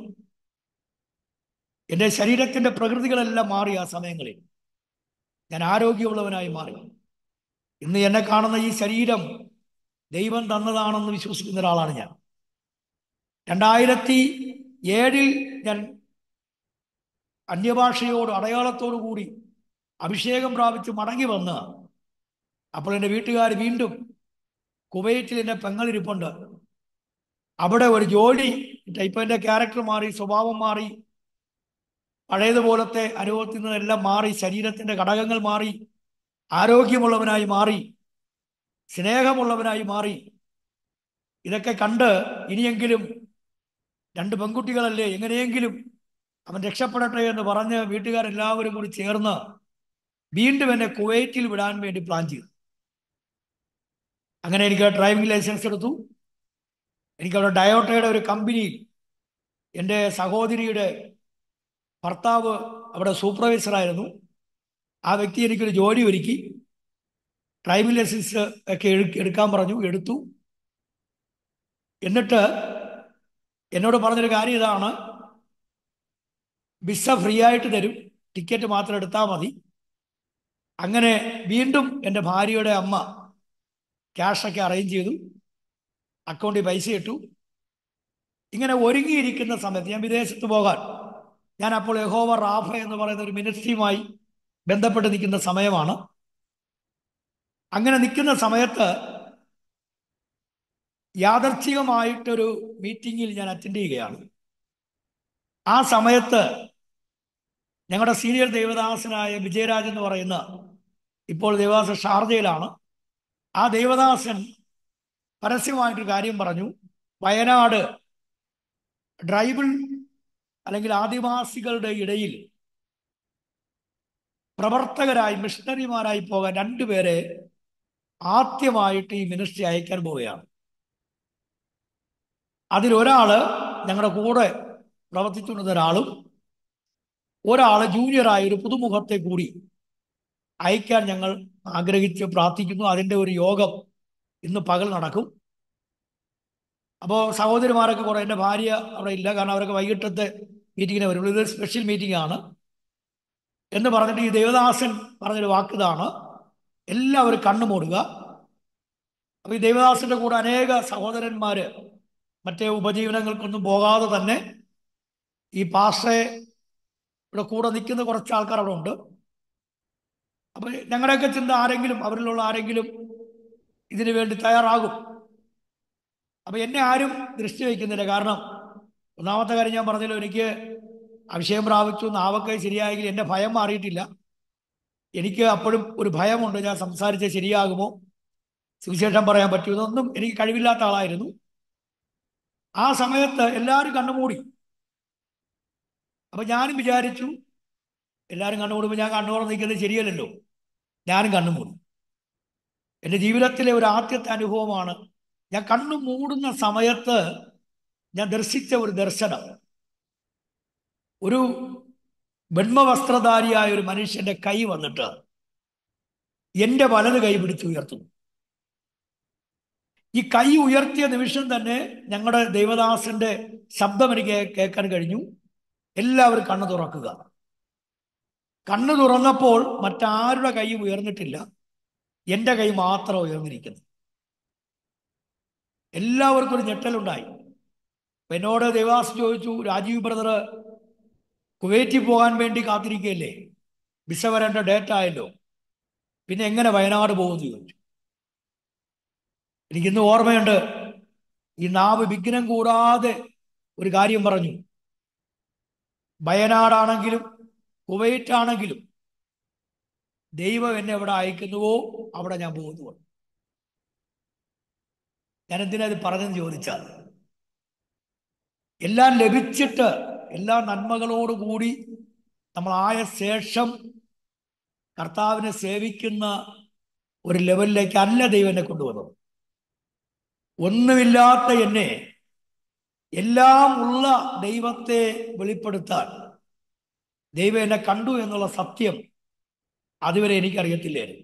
എൻ്റെ ശരീരത്തിന്റെ പ്രകൃതികളെല്ലാം മാറി ആ സമയങ്ങളിൽ ഞാൻ ആരോഗ്യമുള്ളവനായി മാറി ഇന്ന് എന്നെ കാണുന്ന ഈ ശരീരം ദൈവം തന്നതാണെന്ന് വിശ്വസിക്കുന്ന ഒരാളാണ് ഞാൻ രണ്ടായിരത്തി ഏഴിൽ ഞാൻ അന്യഭാഷയോട് അടയാളത്തോടു കൂടി അഭിഷേകം പ്രാപിച്ച് മടങ്ങി വന്ന് അപ്പോൾ എൻ്റെ വീട്ടുകാർ വീണ്ടും കുവൈറ്റിൽ എൻ്റെ പെങ്ങളിരിപ്പുണ്ട് അവിടെ ഒരു ജോലി ഇപ്പൊ എൻ്റെ ക്യാരക്ടർ മാറി സ്വഭാവം മാറി പഴയതുപോലത്തെ അനുഭവത്തിൽ നിന്നെല്ലാം മാറി ശരീരത്തിന്റെ ഘടകങ്ങൾ മാറി ആരോഗ്യമുള്ളവനായി മാറി സ്നേഹമുള്ളവനായി മാറി ഇതൊക്കെ കണ്ട് ഇനിയെങ്കിലും രണ്ട് പെൺകുട്ടികളല്ലേ എങ്ങനെയെങ്കിലും അവൻ രക്ഷപ്പെടട്ടെ എന്ന് പറഞ്ഞ് വീട്ടുകാരെല്ലാവരും കൂടി ചേർന്ന് വീണ്ടും എന്നെ കുവൈറ്റിൽ വിടാൻ വേണ്ടി പ്ലാൻ ചെയ്തു അങ്ങനെ എനിക്ക് ഡ്രൈവിംഗ് ലൈസൻസ് എടുത്തു എനിക്ക് അവിടെ ഡയോട്ടയുടെ ഒരു കമ്പനിയിൽ എൻ്റെ സഹോദരിയുടെ ഭർത്താവ് അവിടെ സൂപ്പർവൈസറായിരുന്നു ആ വ്യക്തി എനിക്കൊരു ജോലി ഒരുക്കി ഡ്രൈവിംഗ് ലൈസൻസ് ഒക്കെ എടുക്കാൻ പറഞ്ഞു എടുത്തു എന്നിട്ട് എന്നോട് പറഞ്ഞൊരു കാര്യം ഇതാണ് വിസ ഫ്രീ ആയിട്ട് തരും ടിക്കറ്റ് മാത്രം എടുത്താൽ മതി അങ്ങനെ വീണ്ടും എൻ്റെ ഭാര്യയുടെ അമ്മ ക്യാഷൊക്കെ അറേഞ്ച് ചെയ്തു അക്കൗണ്ടിൽ പൈസ ഇട്ടു ഇങ്ങനെ ഒരുങ്ങിയിരിക്കുന്ന സമയത്ത് ഞാൻ വിദേശത്ത് പോകാൻ ഞാൻ അപ്പോൾ യഹോവ റാഫ എന്ന് പറയുന്ന ഒരു മിനിസ്ട്രിയുമായി ബന്ധപ്പെട്ട് നിൽക്കുന്ന സമയമാണ് അങ്ങനെ നിൽക്കുന്ന സമയത്ത് യാദർച്ഛികമായിട്ടൊരു മീറ്റിങ്ങിൽ ഞാൻ അറ്റൻഡ് ചെയ്യുകയാണ് ആ സമയത്ത് ഞങ്ങളുടെ സീനിയർ ദേവദാസനായ വിജയരാജ് എന്ന് പറയുന്ന ഇപ്പോൾ ദേവദാസൻ ഷാർജയിലാണ് ആ ദേവദാസൻ പരസ്യമായിട്ടൊരു കാര്യം പറഞ്ഞു വയനാട് ഡ്രൈബിൾ അല്ലെങ്കിൽ ആദിവാസികളുടെ ഇടയിൽ പ്രവർത്തകരായി മിഷണറിമാരായി പോകാൻ രണ്ടുപേരെ ആദ്യമായിട്ട് ഈ മിനിസ്ട്രി അയക്കാൻ പോവുകയാണ് അതിലൊരാള് ഞങ്ങളുടെ കൂടെ പ്രവർത്തിച്ചുകൊണ്ടിരുന്ന ഒരാളും ഒരാള് ജൂനിയറായ ഒരു പുതുമുഖത്തെ കൂടി അയക്കാൻ ഞങ്ങൾ ആഗ്രഹിച്ച് പ്രാർത്ഥിക്കുന്നു അതിൻ്റെ ഒരു യോഗം ഇന്ന് പകൽ നടക്കും അപ്പോൾ സഹോദരിമാരൊക്കെ കുറേ എൻ്റെ ഭാര്യ അവിടെ ഇല്ല കാരണം അവരൊക്കെ വൈകിട്ടത്തെ മീറ്റിങ്ങിനെ വരുള്ളൂ ഇത് സ്പെഷ്യൽ മീറ്റിംഗ് ആണ് എന്ന് പറഞ്ഞിട്ട് ഈ ദേവദാസൻ പറഞ്ഞൊരു വാക്ക് ഇതാണ് എല്ലാവരും കണ്ണു മൂടുക അപ്പൊ ഈ ദേവദാസന്റെ കൂടെ അനേക സഹോദരന്മാര് മറ്റേ ഉപജീവനങ്ങൾക്കൊന്നും പോകാതെ തന്നെ ഈ പാസ്റ്ററെ ഇവിടെ കൂടെ നിൽക്കുന്ന കുറച്ച് ആൾക്കാർ അവിടെ ഉണ്ട് അപ്പൊ ഞങ്ങളുടെയൊക്കെ ചിന്ത ആരെങ്കിലും അവരിലുള്ള ആരെങ്കിലും ഇതിനു വേണ്ടി തയ്യാറാകും അപ്പൊ എന്നെ ആരും ദൃഷ്ടി വയ്ക്കുന്നില്ല കാരണം ഒന്നാമത്തെ കാര്യം ഞാൻ പറഞ്ഞല്ലോ എനിക്ക് അഭിഷേകം പ്രാപിച്ചു നാവൊക്കെ ശരിയായെങ്കിൽ എൻ്റെ ഭയം മാറിയിട്ടില്ല എനിക്ക് അപ്പോഴും ഒരു ഭയമുണ്ട് ഞാൻ സംസാരിച്ച് ശരിയാകുമോ സുവിശേഷം പറയാൻ പറ്റുമോ ഇതൊന്നും എനിക്ക് കഴിവില്ലാത്ത ആളായിരുന്നു ആ സമയത്ത് എല്ലാവരും കണ്ണുമൂടി അപ്പൊ ഞാനും വിചാരിച്ചു എല്ലാവരും കണ്ണുമൂടുമ്പോൾ ഞാൻ കണ്ണു തുറന്ന് നിൽക്കുന്നത് ശരിയല്ലല്ലോ ഞാനും കണ്ണുമൂടി എൻ്റെ ജീവിതത്തിലെ ഒരു ആദ്യത്തെ അനുഭവമാണ് ഞാൻ കണ്ണു മൂടുന്ന സമയത്ത് ഞാൻ ദർശിച്ച ഒരു ദർശനം ഒരു വെണ്മവസ്ത്രധാരിയായ ഒരു മനുഷ്യന്റെ കൈ വന്നിട്ട് എന്റെ വലത് കൈ പിടിച്ച് ഉയർത്തുന്നു ഈ കൈ ഉയർത്തിയ നിമിഷം തന്നെ ഞങ്ങളുടെ ദൈവദാസന്റെ ശബ്ദം എനിക്ക് കേൾക്കാൻ കഴിഞ്ഞു എല്ലാവരും കണ്ണു തുറക്കുക കണ്ണു തുറന്നപ്പോൾ മറ്റാരുടെ കൈയും ഉയർന്നിട്ടില്ല എന്റെ കൈ മാത്രം ഉയർന്നിരിക്കുന്നു എല്ലാവർക്കും ഒരു ഞെട്ടലുണ്ടായി അപ്പൊ എന്നോട് ദേവാസ് ചോദിച്ചു രാജീവ് ബ്രദർ കുവൈറ്റിൽ പോകാൻ വേണ്ടി കാത്തിരിക്കുകയല്ലേ വിസ വരേണ്ട ഡേറ്റ് ആയല്ലോ പിന്നെ എങ്ങനെ വയനാട് പോകുമെന്ന് ചോദിച്ചു എനിക്കിന്ന് ഓർമ്മയുണ്ട് ഈ നാവ് വിഘ്നം കൂടാതെ ഒരു കാര്യം പറഞ്ഞു വയനാടാണെങ്കിലും കുവൈറ്റ് ആണെങ്കിലും ദൈവം എന്നെ എവിടെ അയക്കുന്നുവോ അവിടെ ഞാൻ പോകുന്നു ഞാൻ എന്തിനാ ഇത് പറഞ്ഞെന്ന് ചോദിച്ചാൽ എല്ലാം ലഭിച്ചിട്ട് എല്ലാ നന്മകളോടുകൂടി നമ്മൾ ആയ ശേഷം കർത്താവിനെ സേവിക്കുന്ന ഒരു ലെവലിലേക്ക് അല്ല ദൈവം എന്നെ കൊണ്ടുവന്നത് ഒന്നുമില്ലാത്ത എന്നെ എല്ലാം ഉള്ള ദൈവത്തെ വെളിപ്പെടുത്താൻ ദൈവം എന്നെ കണ്ടു എന്നുള്ള സത്യം അതുവരെ എനിക്കറിയത്തില്ലായിരുന്നു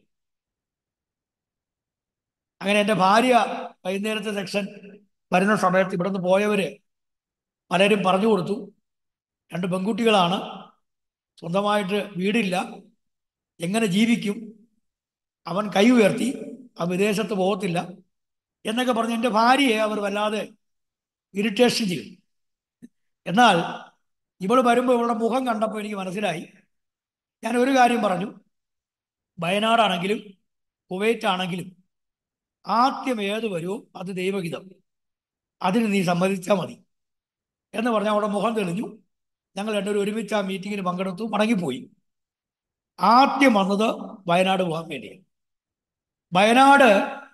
അങ്ങനെ എൻ്റെ ഭാര്യ വൈകുന്നേരത്തെ സെക്ഷൻ വരുന്ന സമയത്ത് ഇവിടുന്ന് പോയവര് പലരും പറഞ്ഞു കൊടുത്തു രണ്ട് പെൺകുട്ടികളാണ് സ്വന്തമായിട്ട് വീടില്ല എങ്ങനെ ജീവിക്കും അവൻ കൈ ഉയർത്തി അവൻ വിദേശത്ത് പോകത്തില്ല എന്നൊക്കെ പറഞ്ഞ് എൻ്റെ ഭാര്യയെ അവർ വല്ലാതെ ഇറിറ്റേഷൻ ചെയ്തു എന്നാൽ ഇവൾ വരുമ്പോൾ ഇവളുടെ മുഖം കണ്ടപ്പോൾ എനിക്ക് മനസ്സിലായി ഞാൻ ഒരു കാര്യം പറഞ്ഞു വയനാടാണെങ്കിലും കുവൈറ്റ് ആണെങ്കിലും ആദ്യം ഏത് വരുമോ അത് ദൈവഹിതം അതിന് നീ സമ്മതിച്ചാൽ മതി എന്ന് പറഞ്ഞാൽ അവിടെ മുഖം തെളിഞ്ഞു ഞങ്ങൾ രണ്ടുപേരും ഒരുമിച്ച് ആ മീറ്റിങ്ങിന് പങ്കെടുത്തു മടങ്ങിപ്പോയി ആദ്യം വന്നത് വയനാട് പോകാൻ വേണ്ടിയാണ് വയനാട്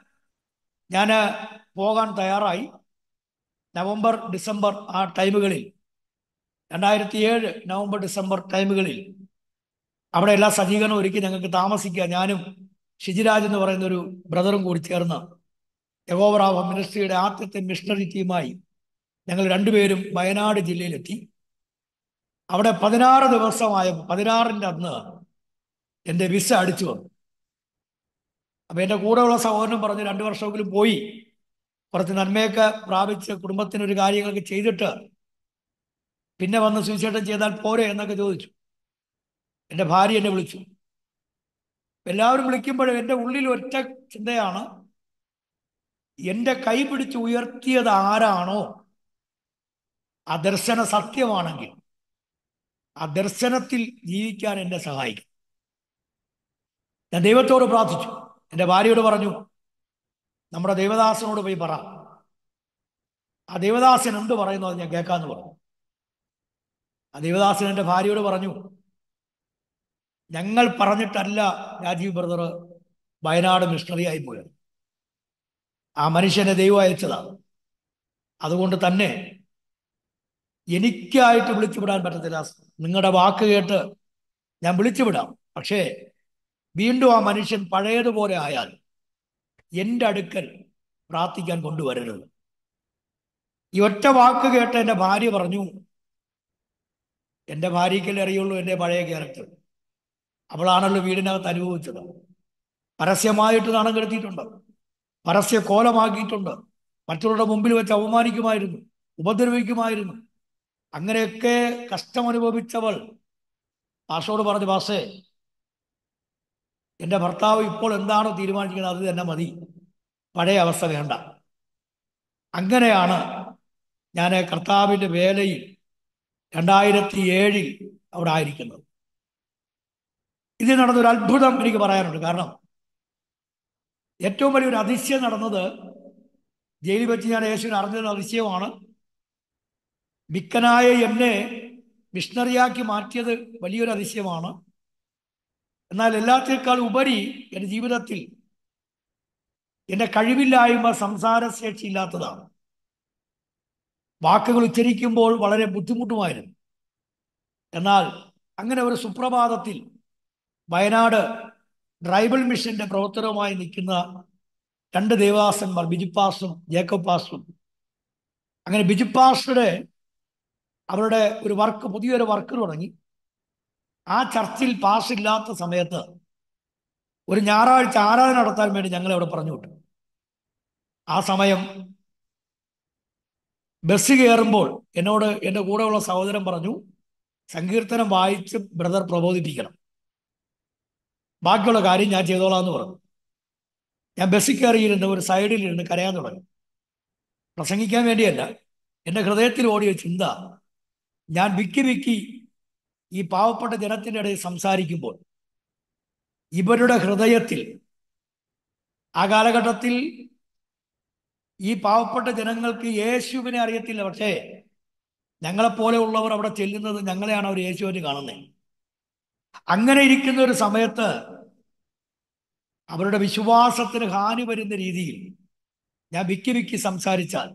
ഞാൻ പോകാൻ തയ്യാറായി നവംബർ ഡിസംബർ ആ ടൈമുകളിൽ രണ്ടായിരത്തി ഏഴ് നവംബർ ഡിസംബർ ടൈമുകളിൽ അവിടെ എല്ലാ സജ്ജീകരണവും ഒരുക്കി ഞങ്ങൾക്ക് താമസിക്കുക ഞാനും ഷിജിരാജ് എന്ന് പറയുന്ന ഒരു ബ്രദറും കൂടി ചേർന്ന് യഗോവറാവ മിനിസ്ട്രിയുടെ ആദ്യത്തെ മിഷണറി ടീമായി ഞങ്ങൾ രണ്ടുപേരും വയനാട് ജില്ലയിലെത്തി അവിടെ പതിനാറ് ദിവസമായ പതിനാറിൻ്റെ അന്ന് എൻ്റെ വിസ അടിച്ചു വന്നു അപ്പൊ എൻ്റെ കൂടെയുള്ള സഹോദരൻ പറഞ്ഞു രണ്ടു വർഷമെങ്കിലും പോയി കുറച്ച് നന്മയൊക്കെ പ്രാപിച്ച് കുടുംബത്തിനൊരു കാര്യങ്ങളൊക്കെ ചെയ്തിട്ട് പിന്നെ വന്ന് സുവിശേഷം ചെയ്താൽ പോരെ എന്നൊക്കെ ചോദിച്ചു എൻ്റെ ഭാര്യ എന്നെ വിളിച്ചു എല്ലാവരും വിളിക്കുമ്പോഴും എൻ്റെ ഉള്ളിൽ ഒറ്റ ചിന്തയാണ് എൻ്റെ കൈ പിടിച്ച് ഉയർത്തിയത് ആരാണോ ആ ദർശന സത്യമാണെങ്കിൽ ആ ദർശനത്തിൽ ജീവിക്കാൻ എന്നെ സഹായിക്കും ഞാൻ ദൈവത്തോട് പ്രാർത്ഥിച്ചു എൻ്റെ ഭാര്യയോട് പറഞ്ഞു നമ്മുടെ ദൈവദാസനോട് പോയി പറ ആ ദൈവദാസൻ എന്ത് പറയുന്നു അത് ഞാൻ കേൾക്കാന്ന് പറഞ്ഞു ആ ദൈവദാസൻ എൻ്റെ ഭാര്യയോട് പറഞ്ഞു ഞങ്ങൾ പറഞ്ഞിട്ടല്ല രാജീവ് ബ്രദർ വയനാട് മിഷണറി ആയി പോയത് ആ മനുഷ്യനെ ദൈവം അയച്ചതാണ് അതുകൊണ്ട് തന്നെ എനിക്കായിട്ട് വിളിച്ചുവിടാൻ പറ്റത്തില്ല നിങ്ങളുടെ വാക്ക് കേട്ട് ഞാൻ വിളിച്ചുവിടാം പക്ഷേ വീണ്ടും ആ മനുഷ്യൻ പഴയതുപോലെ ആയാൽ എൻ്റെ അടുക്കൽ പ്രാർത്ഥിക്കാൻ കൊണ്ടുവരരുത് ഈ ഒറ്റ വാക്ക് കേട്ട് എൻ്റെ ഭാര്യ പറഞ്ഞു എൻ്റെ ഭാര്യയ്ക്കല്ലേ അറിയുള്ളൂ എൻ്റെ പഴയ ക്യാരക്ടർ അവളാണല്ലോ വീടിനകത്ത് അനുഭവിച്ചത് പരസ്യമായിട്ട് നാണം കെടുത്തിയിട്ടുണ്ട് പരസ്യ കോലമാക്കിയിട്ടുണ്ട് മറ്റുള്ളവരുടെ മുമ്പിൽ വെച്ച് അവമാനിക്കുമായിരുന്നു ഉപദ്രവിക്കുമായിരുന്നു അങ്ങനെയൊക്കെ കഷ്ടം അനുഭവിച്ചവൾ പാഷോട് പറഞ്ഞു പാഷേ എൻ്റെ ഭർത്താവ് ഇപ്പോൾ എന്താണോ തീരുമാനിക്കുന്നത് അത് തന്നെ മതി പഴയ അവസ്ഥ വേണ്ട അങ്ങനെയാണ് ഞാൻ കർത്താവിൻ്റെ വേലയിൽ രണ്ടായിരത്തി ഏഴിൽ അവിടെ ആയിരിക്കുന്നത് ഇതിൽ നടന്നൊരു അത്ഭുതം എനിക്ക് പറയാനുണ്ട് കാരണം ഏറ്റവും വലിയൊരു അതിശയം നടന്നത് ജയിലിൽ വെച്ച് ഞാൻ യേശുവിനെ അറിഞ്ഞത് അതിശയമാണ് മിക്കനായ എന്നെ മിഷണറിയാക്കി മാറ്റിയത് വലിയൊരു അതിശയമാണ് എന്നാൽ എല്ലാത്തിനേക്കാൾ ഉപരി എൻ്റെ ജീവിതത്തിൽ എൻ്റെ കഴിവില്ലായ്മ സംസാരശേഷി ഇല്ലാത്തതാണ് വാക്കുകൾ ഉച്ചരിക്കുമ്പോൾ വളരെ ബുദ്ധിമുട്ടുമായിരുന്നു എന്നാൽ അങ്ങനെ ഒരു സുപ്രഭാതത്തിൽ വയനാട് ട്രൈബൽ മിഷന്റെ പ്രവർത്തനവുമായി നിൽക്കുന്ന രണ്ട് ദേവാസന്മാർ ബിജു പാസ്റ്ററും ജേക്കബ് പാസ്റ്ററും അങ്ങനെ ബിജു പാസ്റ്ററുടെ അവരുടെ ഒരു വർക്ക് പുതിയൊരു വർക്ക് തുടങ്ങി ആ ചർച്ചിൽ പാസ് ഇല്ലാത്ത സമയത്ത് ഒരു ഞായറാഴ്ച ആരാധന നടത്താൻ വേണ്ടി ഞങ്ങളെ അവിടെ പറഞ്ഞു വിട്ടു ആ സമയം ബസ് കയറുമ്പോൾ എന്നോട് എൻ്റെ കൂടെയുള്ള സഹോദരൻ പറഞ്ഞു സങ്കീർത്തനം വായിച്ച് ബ്രദർ പ്രബോധിപ്പിക്കണം ബാക്കിയുള്ള കാര്യം ഞാൻ ചെയ്തോളാം എന്ന് പറഞ്ഞു ഞാൻ ബസ്സിൽ കയറിയിരുന്ന് ഒരു സൈഡിലിരുന്ന് കരയാൻ തുടങ്ങി പ്രസംഗിക്കാൻ വേണ്ടിയല്ല എൻ്റെ ഹൃദയത്തിൽ ഓടിയ ചിന്ത ഞാൻ വിക്കി വിക്കി ഈ പാവപ്പെട്ട ജനത്തിൻ്റെ ഇടയിൽ സംസാരിക്കുമ്പോൾ ഇവരുടെ ഹൃദയത്തിൽ ആ കാലഘട്ടത്തിൽ ഈ പാവപ്പെട്ട ജനങ്ങൾക്ക് യേശുവിനെ അറിയത്തില്ല പക്ഷേ ഞങ്ങളെപ്പോലെയുള്ളവർ അവിടെ ചെല്ലുന്നത് ഞങ്ങളെയാണ് അവർ യേശുവിന് കാണുന്നത് അങ്ങനെ ഇരിക്കുന്ന ഒരു സമയത്ത് അവരുടെ വിശ്വാസത്തിന് ഹാനി വരുന്ന രീതിയിൽ ഞാൻ വിക്കി വിക്കി സംസാരിച്ചാൽ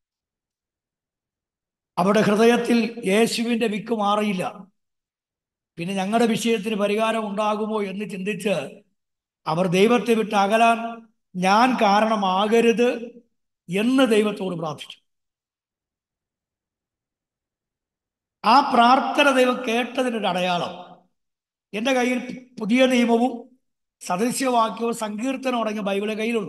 അവരുടെ ഹൃദയത്തിൽ യേശുവിൻ്റെ വിക്ക് മാറിയില്ല പിന്നെ ഞങ്ങളുടെ വിഷയത്തിന് പരിഹാരം ഉണ്ടാകുമോ എന്ന് ചിന്തിച്ച് അവർ ദൈവത്തെ വിട്ട് അകലാൻ ഞാൻ കാരണമാകരുത് എന്ന് ദൈവത്തോട് പ്രാർത്ഥിച്ചു ആ പ്രാർത്ഥന ദൈവം കേട്ടതിനൊരു അടയാളം എൻ്റെ കയ്യിൽ പുതിയ നിയമവും സദൃശ്യവാക്യവും സങ്കീർത്തനം അടങ്ങിയ ബൈബിളെ കയ്യിലുള്ളൂ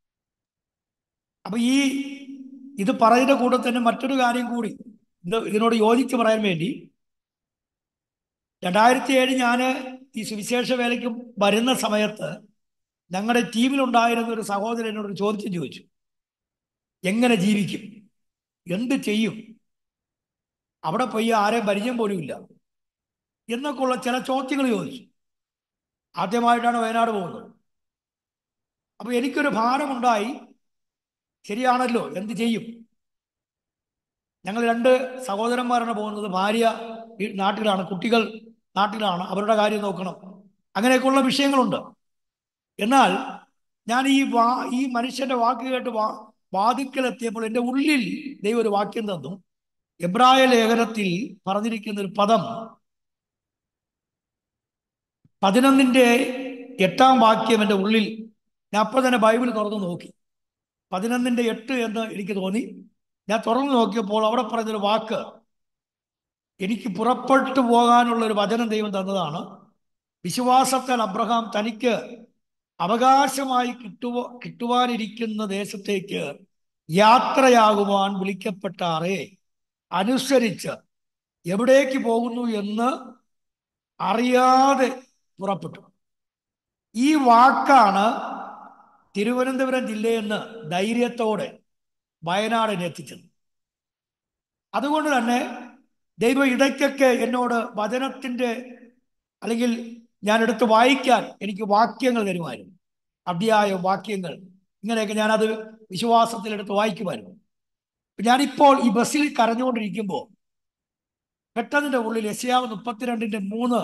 അപ്പൊ ഈ ഇത് പറയുന്ന കൂടെ തന്നെ മറ്റൊരു കാര്യം കൂടി ഇത് ഇതിനോട് യോജിച്ച് പറയാൻ വേണ്ടി രണ്ടായിരത്തി ഏഴ് ഞാൻ ഈ സുവിശേഷ വേലയ്ക്ക് വരുന്ന സമയത്ത് ഞങ്ങളുടെ ടീമിലുണ്ടായിരുന്ന ഒരു സഹോദരൻ എന്നോട് ഒരു ചോദിച്ചു ചോദിച്ചു എങ്ങനെ ജീവിക്കും എന്ത് ചെയ്യും അവിടെ പോയി ആരെയും പരിചയം പോലും ഇല്ല എന്നൊക്കെ ഉള്ള ചില ചോദ്യങ്ങൾ ചോദിച്ചു ആദ്യമായിട്ടാണ് വയനാട് പോകുന്നത് അപ്പൊ എനിക്കൊരു ഭാരമുണ്ടായി ശരിയാണല്ലോ എന്ത് ചെയ്യും ഞങ്ങൾ രണ്ട് സഹോദരന്മാരാണ് പോകുന്നത് ഭാര്യ ഈ നാട്ടിലാണ് കുട്ടികൾ നാട്ടിലാണ് അവരുടെ കാര്യം നോക്കണം അങ്ങനെയൊക്കെയുള്ള വിഷയങ്ങളുണ്ട് എന്നാൽ ഞാൻ ഈ വാ ഈ മനുഷ്യന്റെ വാക്ക് കേട്ട് വാ വാതിക്കലെത്തിയപ്പോൾ എൻ്റെ ഉള്ളിൽ ദൈവം ഒരു വാക്യം തന്നു എബ്രായ ലേഖനത്തിൽ പറഞ്ഞിരിക്കുന്ന ഒരു പദം പതിനൊന്നിൻ്റെ എട്ടാം വാക്യം എൻ്റെ ഉള്ളിൽ ഞാൻ അപ്പോൾ തന്നെ ബൈബിൾ തുറന്നു നോക്കി പതിനൊന്നിൻ്റെ എട്ട് എന്ന് എനിക്ക് തോന്നി ഞാൻ തുറന്നു നോക്കിയപ്പോൾ അവിടെ പറഞ്ഞൊരു വാക്ക് എനിക്ക് പുറപ്പെട്ടു പോകാനുള്ള ഒരു വചനം ദൈവം തന്നതാണ് വിശ്വാസത്താൽ അബ്രഹാം തനിക്ക് അവകാശമായി കിട്ടുവ കിട്ടുവാനിരിക്കുന്ന ദേശത്തേക്ക് യാത്രയാകുവാൻ വിളിക്കപ്പെട്ട ആറെ അനുസരിച്ച് എവിടേക്ക് പോകുന്നു എന്ന് അറിയാതെ പുറപ്പെട്ടു ഈ വാക്കാണ് തിരുവനന്തപുരം ജില്ലയിൽ നിന്ന് ധൈര്യത്തോടെ വയനാടിനെ എത്തിച്ചത് അതുകൊണ്ട് തന്നെ ദൈവം ഇടയ്ക്കൊക്കെ എന്നോട് വചനത്തിൻ്റെ അല്ലെങ്കിൽ ഞാൻ എടുത്ത് വായിക്കാൻ എനിക്ക് വാക്യങ്ങൾ തരുമായിരുന്നു അധ്യായ വാക്യങ്ങൾ ഇങ്ങനെയൊക്കെ ഞാനത് വിശ്വാസത്തിലെടുത്ത് വായിക്കുമായിരുന്നു ഞാനിപ്പോൾ ഈ ബസ്സിൽ കരഞ്ഞുകൊണ്ടിരിക്കുമ്പോൾ പെട്ടെന്നിൻ്റെ ഉള്ളിൽ യശയാവ് മുപ്പത്തിരണ്ടിൻ്റെ മൂന്ന്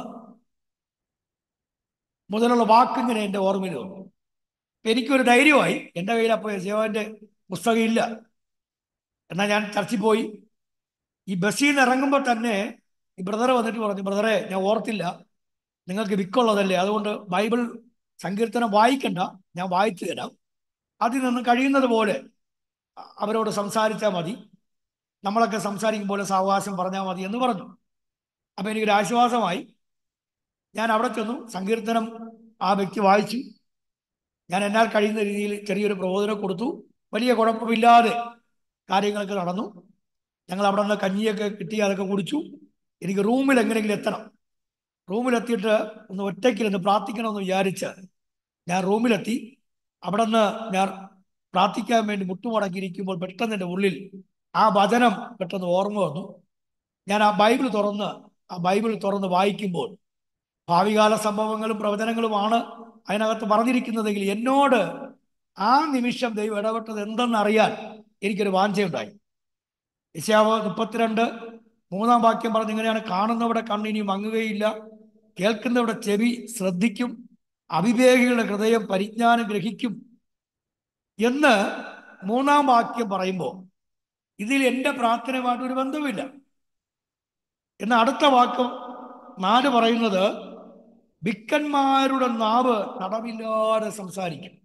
മുതലുള്ള വാക്കിങ്ങനെ എൻ്റെ ഓർമ്മയിൽ വന്നു അപ്പൊ എനിക്കൊരു ധൈര്യമായി എൻ്റെ കയ്യിൽ അപ്പോൾ യശയാവിൻ്റെ പുസ്തകം ഇല്ല എന്നാൽ ഞാൻ ചർച്ചിൽ പോയി ഈ ബസ്സിൽ നിന്ന് ഇറങ്ങുമ്പോൾ തന്നെ ഈ ബ്രദർ വന്നിട്ട് പറഞ്ഞു ബ്രദറെ ഞാൻ ഓർത്തില്ല നിങ്ങൾക്ക് വിക്കുള്ളതല്ലേ അതുകൊണ്ട് ബൈബിൾ സങ്കീർത്തനം വായിക്കണ്ട ഞാൻ വായിച്ചു തരാം അതിൽ നിന്ന് കഴിയുന്നത് പോലെ അവരോട് സംസാരിച്ചാൽ മതി നമ്മളൊക്കെ സംസാരിക്കും പോലെ സാവകാശം പറഞ്ഞാൽ മതി എന്ന് പറഞ്ഞു അപ്പം എനിക്കൊരു ആശ്വാസമായി ഞാൻ അവിടെ ചെന്നു സങ്കീർത്തനം ആ വ്യക്തി വായിച്ചു ഞാൻ എന്നാൽ കഴിയുന്ന രീതിയിൽ ചെറിയൊരു പ്രബോധനം കൊടുത്തു വലിയ കുഴപ്പമില്ലാതെ കാര്യങ്ങളൊക്കെ നടന്നു ഞങ്ങൾ അവിടെ നിന്ന് കഞ്ഞിയൊക്കെ കിട്ടി അതൊക്കെ കുടിച്ചു എനിക്ക് റൂമിൽ എങ്ങനെയെങ്കിലും എത്തണം റൂമിലെത്തിയിട്ട് ഒന്ന് ഒറ്റയ്ക്കിരുന്ന് പ്രാർത്ഥിക്കണമെന്ന് വിചാരിച്ച് ഞാൻ റൂമിലെത്തി അവിടെ നിന്ന് ഞാൻ പ്രാർത്ഥിക്കാൻ വേണ്ടി മുട്ടുമടക്കിയിരിക്കുമ്പോൾ പെട്ടെന്ന് എൻ്റെ ഉള്ളിൽ ആ വചനം പെട്ടെന്ന് ഓർമ്മ വന്നു ഞാൻ ആ ബൈബിൾ തുറന്ന് ആ ബൈബിൾ തുറന്ന് വായിക്കുമ്പോൾ ഭാവികാല സംഭവങ്ങളും പ്രവചനങ്ങളുമാണ് അതിനകത്ത് പറഞ്ഞിരിക്കുന്നതെങ്കിൽ എന്നോട് ആ നിമിഷം ദൈവം ഇടപെട്ടത് എന്തെന്നറിയാൻ എനിക്കൊരു വാഞ്ചയുണ്ടായി യശാവ് മുപ്പത്തിരണ്ട് മൂന്നാം വാക്യം പറഞ്ഞ് ഇങ്ങനെയാണ് കാണുന്നവിടെ കണ്ണിനി മങ്ങുകയില്ല കേൾക്കുന്നവിടെ ചെവി ശ്രദ്ധിക്കും അവിവേകികളുടെ ഹൃദയം പരിജ്ഞാനം ഗ്രഹിക്കും എന്ന് മൂന്നാം വാക്യം പറയുമ്പോൾ ഇതിൽ എൻ്റെ പ്രാർത്ഥനയുമായിട്ട് ഒരു ബന്ധവുമില്ല എന്ന അടുത്ത വാക്യം നാല് പറയുന്നത് വിക്കന്മാരുടെ നാവ് തടവില്ലാതെ സംസാരിക്കും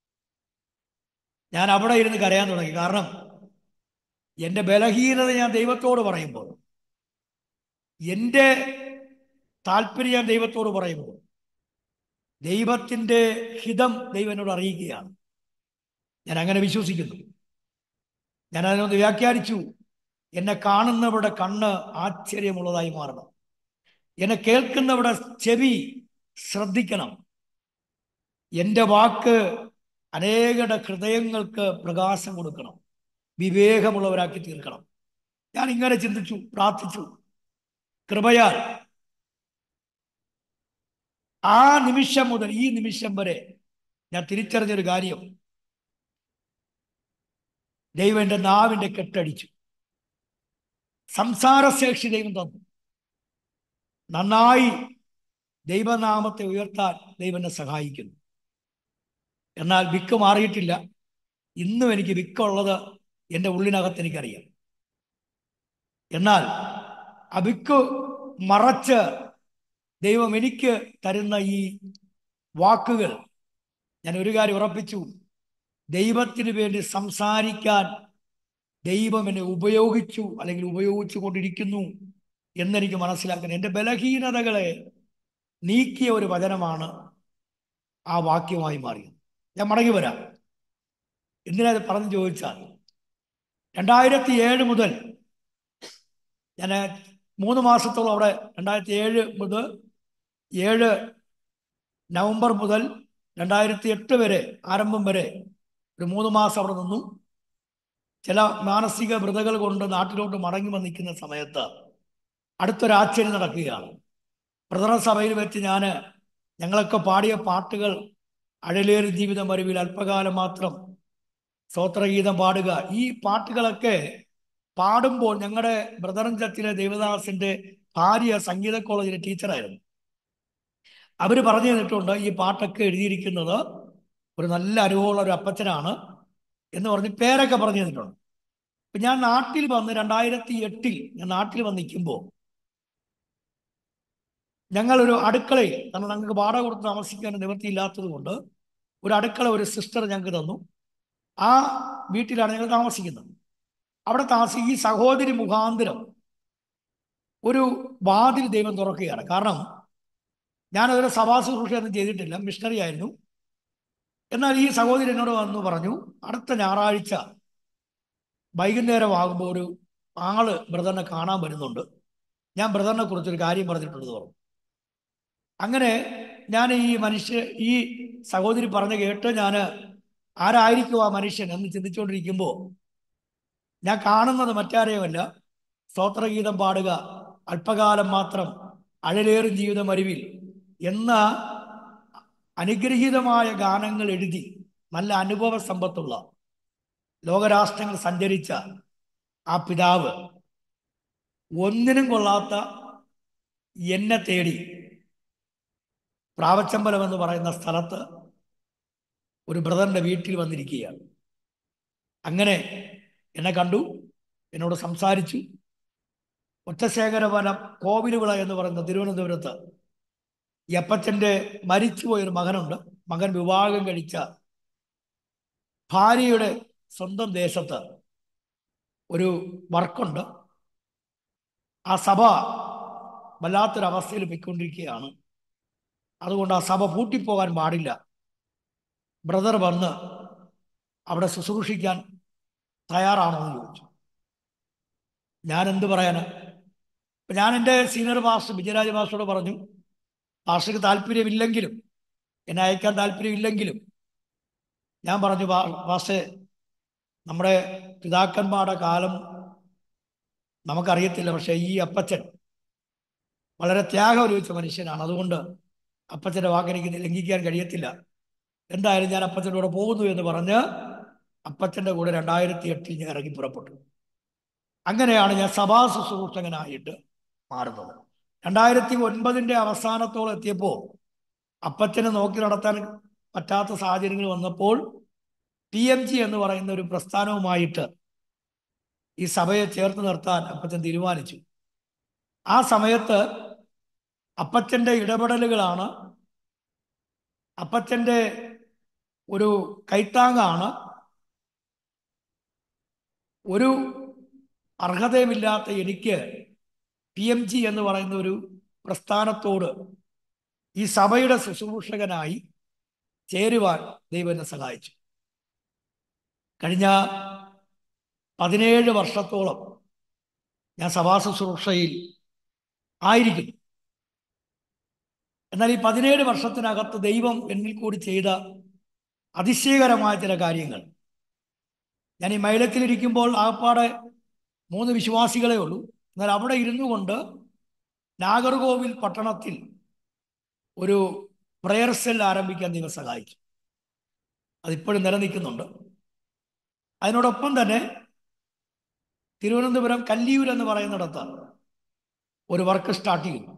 ഞാൻ അവിടെ ഇരുന്ന് കരയാൻ തുടങ്ങി കാരണം എൻ്റെ ബലഹീനത ഞാൻ ദൈവത്തോട് പറയുമ്പോൾ എൻ്റെ താല്പര്യം ഞാൻ ദൈവത്തോട് പറയുമ്പോൾ ദൈവത്തിൻ്റെ ഹിതം ദൈവം എന്നോട് അറിയിക്കുകയാണ് ഞാൻ അങ്ങനെ വിശ്വസിക്കുന്നു ഞാൻ അതിനൊന്ന് വ്യാഖ്യാനിച്ചു എന്നെ കാണുന്നവരുടെ കണ്ണ് ആശ്ചര്യമുള്ളതായി മാറണം എന്നെ കേൾക്കുന്നവരുടെ ചെവി ശ്രദ്ധിക്കണം എൻ്റെ വാക്ക് അനേകരുടെ ഹൃദയങ്ങൾക്ക് പ്രകാശം കൊടുക്കണം വിവേകമുള്ളവരാക്കി തീർക്കണം ഞാൻ ഇങ്ങനെ ചിന്തിച്ചു പ്രാർത്ഥിച്ചു കൃപയാൽ ആ നിമിഷം മുതൽ ഈ നിമിഷം വരെ ഞാൻ തിരിച്ചറിഞ്ഞൊരു കാര്യം ദൈവം എൻ്റെ നാവിൻ്റെ കെട്ടടിച്ചു സംസാരശേഷി ദൈവം തന്നു നന്നായി ദൈവനാമത്തെ ഉയർത്താൻ ദൈവം എന്നെ സഹായിക്കുന്നു എന്നാൽ വിക്ക് മാറിയിട്ടില്ല ഇന്നും എനിക്ക് വിക്കുള്ളത് എൻ്റെ ഉള്ളിനകത്ത് എനിക്കറിയാം എന്നാൽ ആ വിക്ക് മറച്ച് ദൈവം എനിക്ക് തരുന്ന ഈ വാക്കുകൾ ഞാൻ ഒരു കാര്യം ഉറപ്പിച്ചു ദൈവത്തിന് വേണ്ടി സംസാരിക്കാൻ ദൈവം എന്നെ ഉപയോഗിച്ചു അല്ലെങ്കിൽ ഉപയോഗിച്ചു കൊണ്ടിരിക്കുന്നു എന്നെനിക്ക് മനസ്സിലാക്കുന്നത് എൻ്റെ ബലഹീനതകളെ നീക്കിയ ഒരു വചനമാണ് ആ വാക്യമായി മാറിയത് ഞാൻ മടങ്ങി വരാം എന്തിനാ ഇത് പറഞ്ഞു ചോദിച്ചാൽ രണ്ടായിരത്തി ഏഴ് മുതൽ ഞാൻ മൂന്ന് മാസത്തോളം അവിടെ രണ്ടായിരത്തി ഏഴ് മുതൽ ഏഴ് നവംബർ മുതൽ രണ്ടായിരത്തി എട്ട് വരെ ആരംഭം വരെ ഒരു മൂന്ന് മാസം അവിടെ നിന്നു ചില മാനസിക വ്രതകൾ കൊണ്ട് നാട്ടിലോട്ട് മടങ്ങി വന്ന് നിൽക്കുന്ന സമയത്ത് അടുത്തൊരാശ്ചര്യം നടക്കുകയാണ് പ്രധാന സഭയിൽ വെച്ച് ഞാൻ ഞങ്ങളൊക്കെ പാടിയ പാട്ടുകൾ അഴലേറി ജീവിതം വരുവിൽ അല്പകാലം മാത്രം സ്തോത്രഗീതം പാടുക ഈ പാട്ടുകളൊക്കെ പാടുമ്പോൾ ഞങ്ങളുടെ ബ്രദറഞ്ചത്തിലെ ദേവദാസിന്റെ ഭാര്യ സംഗീത കോളേജിലെ ടീച്ചറായിരുന്നു അവർ പറഞ്ഞു തന്നിട്ടുണ്ട് ഈ പാട്ടൊക്കെ എഴുതിയിരിക്കുന്നത് ഒരു നല്ല അനുഭവമുള്ള ഒരു അപ്പച്ചനാണ് എന്ന് പറഞ്ഞ് പേരൊക്കെ പറഞ്ഞു തന്നിട്ടുണ്ട് ഇപ്പൊ ഞാൻ നാട്ടിൽ വന്ന് രണ്ടായിരത്തി എട്ടിൽ ഞാൻ നാട്ടിൽ വന്ന് നിൽക്കുമ്പോൾ ഞങ്ങളൊരു അടുക്കളയിൽ കാരണം ഞങ്ങൾക്ക് വാടക കൊടുത്ത് താമസിക്കാൻ നിവൃത്തിയില്ലാത്തത് കൊണ്ട് ഒരു അടുക്കള ഒരു സിസ്റ്റർ ഞങ്ങൾക്ക് തന്നു ആ വീട്ടിലാണ് ഞങ്ങൾ താമസിക്കുന്നത് അവിടെ താമസി ഈ സഹോദരി മുഖാന്തരം ഒരു വാതിൽ ദൈവം തുറക്കുകയാണ് കാരണം ഞാനതൊരു സഭാ ശുശ്രൂഷയൊന്നും ചെയ്തിട്ടില്ല മിഷണറി ആയിരുന്നു എന്നാൽ ഈ സഹോദരി എന്നോട് വന്നു പറഞ്ഞു അടുത്ത ഞായറാഴ്ച വൈകുന്നേരം ആകുമ്പോൾ ഒരു ആള് ബ്രദറിനെ കാണാൻ വരുന്നുണ്ട് ഞാൻ ബ്രദറിനെ കുറിച്ചൊരു കാര്യം പറഞ്ഞിട്ടുണ്ട് പറഞ്ഞു അങ്ങനെ ഞാൻ ഈ മനുഷ്യ ഈ സഹോദരി പറഞ്ഞ് കേട്ട് ഞാൻ ആരായിരിക്കും ആ മനുഷ്യൻ എന്ന് ചിന്തിച്ചുകൊണ്ടിരിക്കുമ്പോൾ ഞാൻ കാണുന്നത് മറ്റാരെയുമല്ല സ്തോത്രഗീതം പാടുക അല്പകാലം മാത്രം അഴലേറും ജീവിതം അരുവിൽ എന്ന അനുഗ്രഹീതമായ ഗാനങ്ങൾ എഴുതി നല്ല അനുഭവ സമ്പത്തുള്ള ലോകരാഷ്ട്രങ്ങൾ സഞ്ചരിച്ച ആ പിതാവ് ഒന്നിനും കൊള്ളാത്ത എന്നെ തേടി പ്രാവച്ചമ്പലം എന്ന് പറയുന്ന സ്ഥലത്ത് ഒരു ബ്രദറിന്റെ വീട്ടിൽ വന്നിരിക്കുകയാണ് അങ്ങനെ എന്നെ കണ്ടു എന്നോട് സംസാരിച്ചു ഒറ്റശേഖരവനം കോവിലുവിള എന്ന് പറയുന്ന തിരുവനന്തപുരത്ത് ഈ അപ്പച്ചൻ്റെ മരിച്ചുപോയൊരു മകനുണ്ട് മകൻ വിവാഹം കഴിച്ച ഭാര്യയുടെ സ്വന്തം ദേശത്ത് ഒരു വർക്കുണ്ട് ആ സഭ വല്ലാത്തൊരവസ്ഥയിൽ പോയിക്കൊണ്ടിരിക്കുകയാണ് അതുകൊണ്ട് ആ സഭ പൂട്ടിപ്പോകാൻ പാടില്ല ബ്രദർ വന്ന് അവിടെ ശുശ്രൂഷിക്കാൻ തയ്യാറാണോ എന്ന് ചോദിച്ചു ഞാൻ എന്ത് പറയാനാ അപ്പൊ ഞാൻ എൻ്റെ സീനിയർ മാസ്റ്റർ വിജയരാജ മാസ്റ്ററോട് പറഞ്ഞു മാസ്റ്റർക്ക് താല്പര്യമില്ലെങ്കിലും എന്നെ അയക്കാൻ താല്പര്യമില്ലെങ്കിലും ഞാൻ പറഞ്ഞു മാസ്റ്റേ നമ്മുടെ പിതാക്കന്മാരുടെ കാലം നമുക്കറിയത്തില്ല പക്ഷെ ഈ അപ്പച്ചൻ വളരെ ത്യാഗം ഒരുമിച്ച മനുഷ്യനാണ് അതുകൊണ്ട് അപ്പച്ചൻ്റെ വാക്കെനിക്ക് ലംഘിക്കാൻ കഴിയത്തില്ല എന്തായാലും ഞാൻ അപ്പച്ചൻ്റെ കൂടെ പോകുന്നു എന്ന് പറഞ്ഞ് അപ്പച്ചൻ്റെ കൂടെ രണ്ടായിരത്തി എട്ടിൽ ഞാൻ ഇറങ്ങി പുറപ്പെട്ടു അങ്ങനെയാണ് ഞാൻ സഭാ ശുശ്രൂഷകനായിട്ട് മാറുന്നത് രണ്ടായിരത്തി ഒൻപതിൻ്റെ അവസാനത്തോളം എത്തിയപ്പോൾ അപ്പച്ചനെ നോക്കി നടത്താൻ പറ്റാത്ത സാഹചര്യങ്ങൾ വന്നപ്പോൾ ടി എം ജി എന്ന് പറയുന്ന ഒരു പ്രസ്ഥാനവുമായിട്ട് ഈ സഭയെ ചേർത്ത് നിർത്താൻ അപ്പച്ചൻ തീരുമാനിച്ചു ആ സമയത്ത് അപ്പച്ചൻ്റെ ഇടപെടലുകളാണ് അപ്പച്ചൻ്റെ ഒരു കൈത്താങ്ങാണ് ഒരു അർഹതയുമില്ലാത്ത എനിക്ക് പി എം ജി എന്ന് പറയുന്ന ഒരു പ്രസ്ഥാനത്തോട് ഈ സഭയുടെ ശുശ്രൂഷകനായി ചേരുവാൻ ദൈവം എന്നെ സഹായിച്ചു കഴിഞ്ഞ പതിനേഴ് വർഷത്തോളം ഞാൻ സഭാ ശുശ്രൂഷയിൽ ആയിരിക്കുന്നു എന്നാൽ ഈ പതിനേഴ് വർഷത്തിനകത്ത് ദൈവം എന്നിൽ കൂടി ചെയ്ത അതിശയകരമായ ചില കാര്യങ്ങൾ ഞാൻ ഈ മൈലത്തിലിരിക്കുമ്പോൾ ആകപ്പാടെ മൂന്ന് വിശ്വാസികളെ ഉള്ളൂ എന്നാൽ അവിടെ ഇരുന്നു കൊണ്ട് നാഗർകോവിൽ പട്ടണത്തിൽ ഒരു പ്രയർ സെൽ ആരംഭിക്കാൻ ദൈവം സഹായിച്ചു അതിപ്പോഴും നിലനിൽക്കുന്നുണ്ട് അതിനോടൊപ്പം തന്നെ തിരുവനന്തപുരം കല്ലിയൂർ എന്ന് പറയുന്നിടത്ത് ഒരു വർക്ക് സ്റ്റാർട്ട് ചെയ്യുന്നു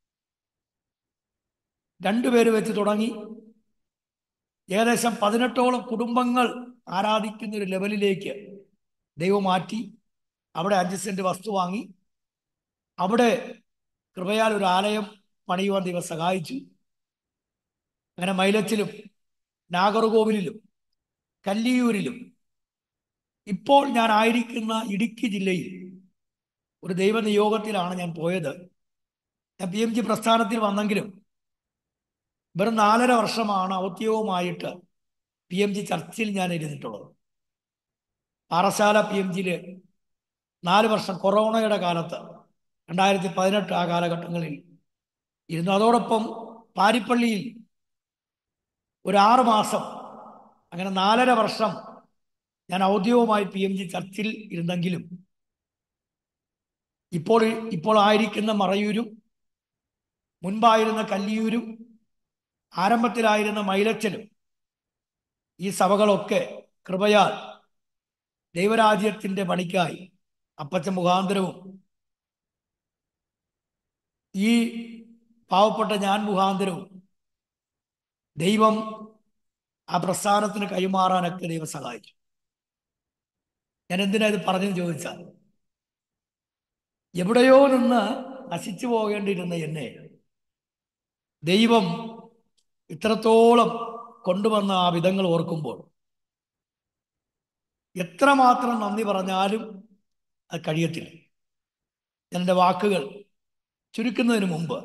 രണ്ടുപേര് വെച്ച് തുടങ്ങി ഏകദേശം പതിനെട്ടോളം കുടുംബങ്ങൾ ആരാധിക്കുന്ന ഒരു ലെവലിലേക്ക് ദൈവം മാറ്റി അവിടെ അഞ്ച് സെന്റ് വസ്തു വാങ്ങി അവിടെ കൃപയാൽ ഒരു ആലയം പണിയുവാൻ ദൈവം സഹായിച്ചു അങ്ങനെ മൈലച്ചിലും നാഗർകോവിലിലും കല്ലിയൂരിലും ഇപ്പോൾ ഞാൻ ആയിരിക്കുന്ന ഇടുക്കി ജില്ലയിൽ ഒരു ദൈവനിയോഗത്തിലാണ് ഞാൻ പോയത് ഞാൻ പി എം ജി പ്രസ്ഥാനത്തിൽ വന്നെങ്കിലും വെറും നാലര വർഷമാണ് ഔദ്യോഗികമായിട്ട് പി എം ജി ചർച്ചിൽ ഞാൻ ഇരുന്നിട്ടുള്ളത് പാറശാല പി എം ജിയിൽ നാല് വർഷം കൊറോണയുടെ കാലത്ത് രണ്ടായിരത്തി പതിനെട്ട് ആ കാലഘട്ടങ്ങളിൽ ഇരുന്നു അതോടൊപ്പം പാരിപ്പള്ളിയിൽ ഒരു ആറ് മാസം അങ്ങനെ നാലര വർഷം ഞാൻ ഔദ്യോഗികമായി പി എം ജി ചർച്ചിൽ ഇരുന്നെങ്കിലും ഇപ്പോൾ ഇപ്പോൾ ആയിരിക്കുന്ന മറയൂരും മുൻപായിരുന്ന കല്ലിയൂരും ആരംഭത്തിലായിരുന്ന മൈലച്ചലും ഈ സഭകളൊക്കെ കൃപയാൽ ദൈവരാജ്യത്തിന്റെ പണിക്കായി അപ്പച്ച മുഖാന്തരവും ഈ പാവപ്പെട്ട ഞാൻ മുഖാന്തരവും ദൈവം ആ പ്രസ്ഥാനത്തിന് കൈമാറാനൊക്കെ ദൈവം സഹായിച്ചു ഞാൻ എന്തിനാ ഇത് പറഞ്ഞെന്ന് ചോദിച്ചാൽ എവിടെയോ നിന്ന് നശിച്ചു പോകേണ്ടിയിരുന്ന എന്നെ ദൈവം ഇത്രത്തോളം കൊണ്ടുവന്ന ആ വിധങ്ങൾ ഓർക്കുമ്പോൾ എത്രമാത്രം നന്ദി പറഞ്ഞാലും അത് കഴിയത്തില്ല ഞാൻ എൻ്റെ വാക്കുകൾ ചുരുക്കുന്നതിന് മുമ്പ്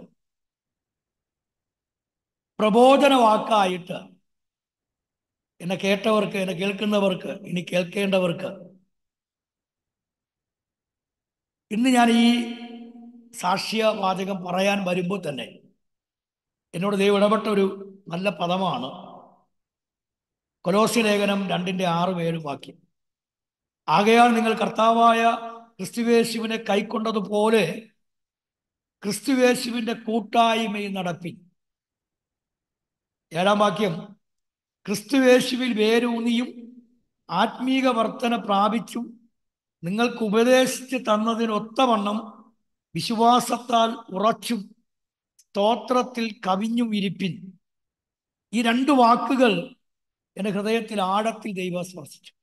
പ്രബോധന വാക്കായിട്ട് എന്നെ കേട്ടവർക്ക് എന്നെ കേൾക്കുന്നവർക്ക് ഇനി കേൾക്കേണ്ടവർക്ക് ഇന്ന് ഞാൻ ഈ സാക്ഷ്യവാചകം പറയാൻ വരുമ്പോൾ തന്നെ എന്നോട് ദൈവം ഇടപെട്ട ഒരു നല്ല പദമാണ് കൊലോസ്യ ലേഖനം രണ്ടിൻ്റെ ആറ് ഏഴും വാക്യം ആകയാൽ നിങ്ങൾ കർത്താവായ ക്രിസ്തുവേശുവിനെ കൈക്കൊണ്ടതുപോലെ ക്രിസ്തുവേശുവിൻ്റെ കൂട്ടായ്മയിൽ നടപ്പിൻ ഏഴാം വാക്യം ക്രിസ്തുവേശുവിൽ വേരൂന്നിയും ആത്മീക വർധന പ്രാപിച്ചും നിങ്ങൾക്ക് ഉപദേശിച്ച് തന്നതിനൊത്തവണ്ണം വിശ്വാസത്താൽ ഉറച്ചും സ്തോത്രത്തിൽ കവിഞ്ഞും ഇരിപ്പിൻ ഈ രണ്ട് വാക്കുകൾ എൻ്റെ ഹൃദയത്തിൽ ആഴത്തിൽ ദൈവം സ്പർശിച്ചു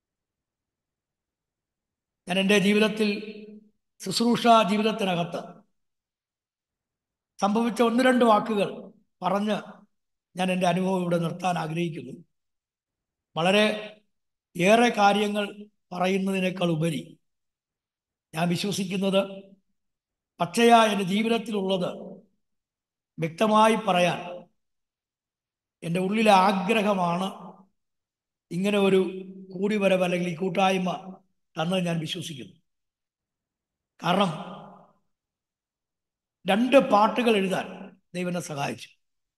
ഞാൻ എൻ്റെ ജീവിതത്തിൽ ശുശ്രൂഷ ജീവിതത്തിനകത്ത് സംഭവിച്ച ഒന്ന് രണ്ട് വാക്കുകൾ പറഞ്ഞ് ഞാൻ എൻ്റെ അനുഭവം ഇവിടെ നിർത്താൻ ആഗ്രഹിക്കുന്നു വളരെ ഏറെ കാര്യങ്ങൾ പറയുന്നതിനേക്കാൾ ഉപരി ഞാൻ വിശ്വസിക്കുന്നത് പച്ചയായ എൻ്റെ ജീവിതത്തിലുള്ളത് വ്യക്തമായി പറയാൻ എൻ്റെ ഉള്ളിലെ ആഗ്രഹമാണ് ഇങ്ങനെ ഒരു കൂടിവരവ് അല്ലെങ്കിൽ ഈ കൂട്ടായ്മ തന്നത് ഞാൻ വിശ്വസിക്കുന്നു കാരണം രണ്ട് പാട്ടുകൾ എഴുതാൻ ദൈവം എന്നെ സഹായിച്ചു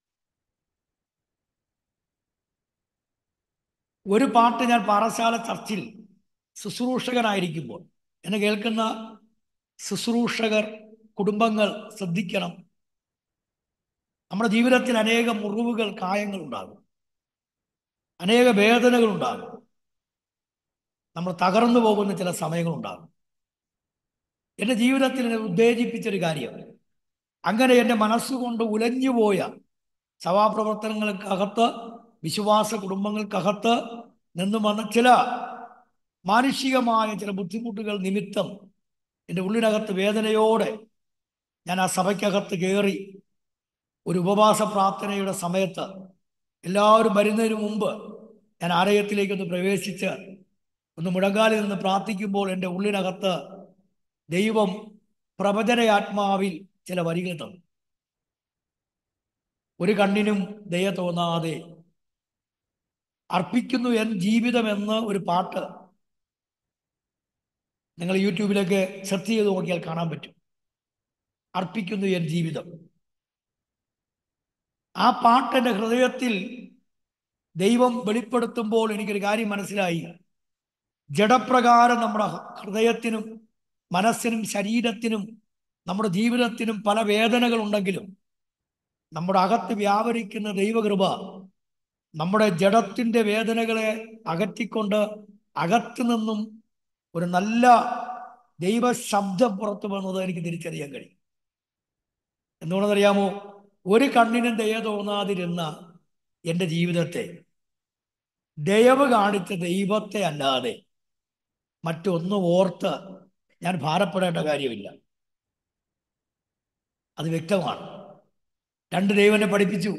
ഒരു പാട്ട് ഞാൻ പാറശാല ചർച്ചിൽ ശുശ്രൂഷകനായിരിക്കുമ്പോൾ എന്നെ കേൾക്കുന്ന ശുശ്രൂഷകർ കുടുംബങ്ങൾ ശ്രദ്ധിക്കണം നമ്മുടെ ജീവിതത്തിൽ അനേക മുറിവുകൾ കായങ്ങൾ ഉണ്ടാകും അനേക വേദനകൾ ഉണ്ടാകും നമ്മൾ തകർന്നു പോകുന്ന ചില സമയങ്ങളുണ്ടാകും എൻ്റെ ജീവിതത്തിൽ എന്നെ ഉത്തേജിപ്പിച്ചൊരു കാര്യം അങ്ങനെ എൻ്റെ മനസ്സുകൊണ്ട് ഉലഞ്ഞുപോയ സഭാപ്രവർത്തനങ്ങൾക്കകത്ത് വിശ്വാസ കുടുംബങ്ങൾക്കകത്ത് നിന്നും വന്ന ചില മാനുഷികമായ ചില ബുദ്ധിമുട്ടുകൾ നിമിത്തം എൻ്റെ ഉള്ളിനകത്ത് വേദനയോടെ ഞാൻ ആ സഭയ്ക്കകത്ത് കയറി ഒരു ഉപവാസ പ്രാർത്ഥനയുടെ സമയത്ത് എല്ലാവരും വരുന്നതിന് മുമ്പ് ഞാൻ ആലയത്തിലേക്കൊന്ന് പ്രവേശിച്ച് ഒന്ന് മുഴങ്കാലിൽ നിന്ന് പ്രാർത്ഥിക്കുമ്പോൾ എൻ്റെ ഉള്ളിനകത്ത് ദൈവം പ്രവചനയാത്മാവിൽ ചില വരികൾ തന്നു ഒരു കണ്ണിനും ദയ തോന്നാതെ അർപ്പിക്കുന്നു എൻ ജീവിതം എന്ന് ഒരു പാട്ട് നിങ്ങൾ യൂട്യൂബിലൊക്കെ സെർച്ച് ചെയ്ത് നോക്കിയാൽ കാണാൻ പറ്റും അർപ്പിക്കുന്നു എൻ ജീവിതം ആ പാട്ട് എൻ്റെ ഹൃദയത്തിൽ ദൈവം വെളിപ്പെടുത്തുമ്പോൾ എനിക്കൊരു കാര്യം മനസ്സിലായി ജഡപ്രകാരം നമ്മുടെ ഹൃദയത്തിനും മനസ്സിനും ശരീരത്തിനും നമ്മുടെ ജീവിതത്തിനും പല വേദനകൾ ഉണ്ടെങ്കിലും നമ്മുടെ അകത്ത് വ്യാപരിക്കുന്ന ദൈവകൃപ നമ്മുടെ ജഡത്തിൻ്റെ വേദനകളെ അകറ്റിക്കൊണ്ട് അകത്തു നിന്നും ഒരു നല്ല ദൈവശബ്ദം പുറത്തു വന്നത് എനിക്ക് തിരിച്ചറിയാൻ കഴിയും എന്തുകൊണ്ടെന്നറിയാമോ ഒരു കണ്ണിനും ദയ തോന്നാതിരുന്ന എൻ്റെ ജീവിതത്തെ ദയവ് കാണിച്ച ദൈവത്തെ അല്ലാതെ മറ്റൊന്നും ഓർത്ത് ഞാൻ ഭാരപ്പെടേണ്ട കാര്യമില്ല അത് വ്യക്തമാണ് രണ്ട് ദൈവനെ പഠിപ്പിച്ചു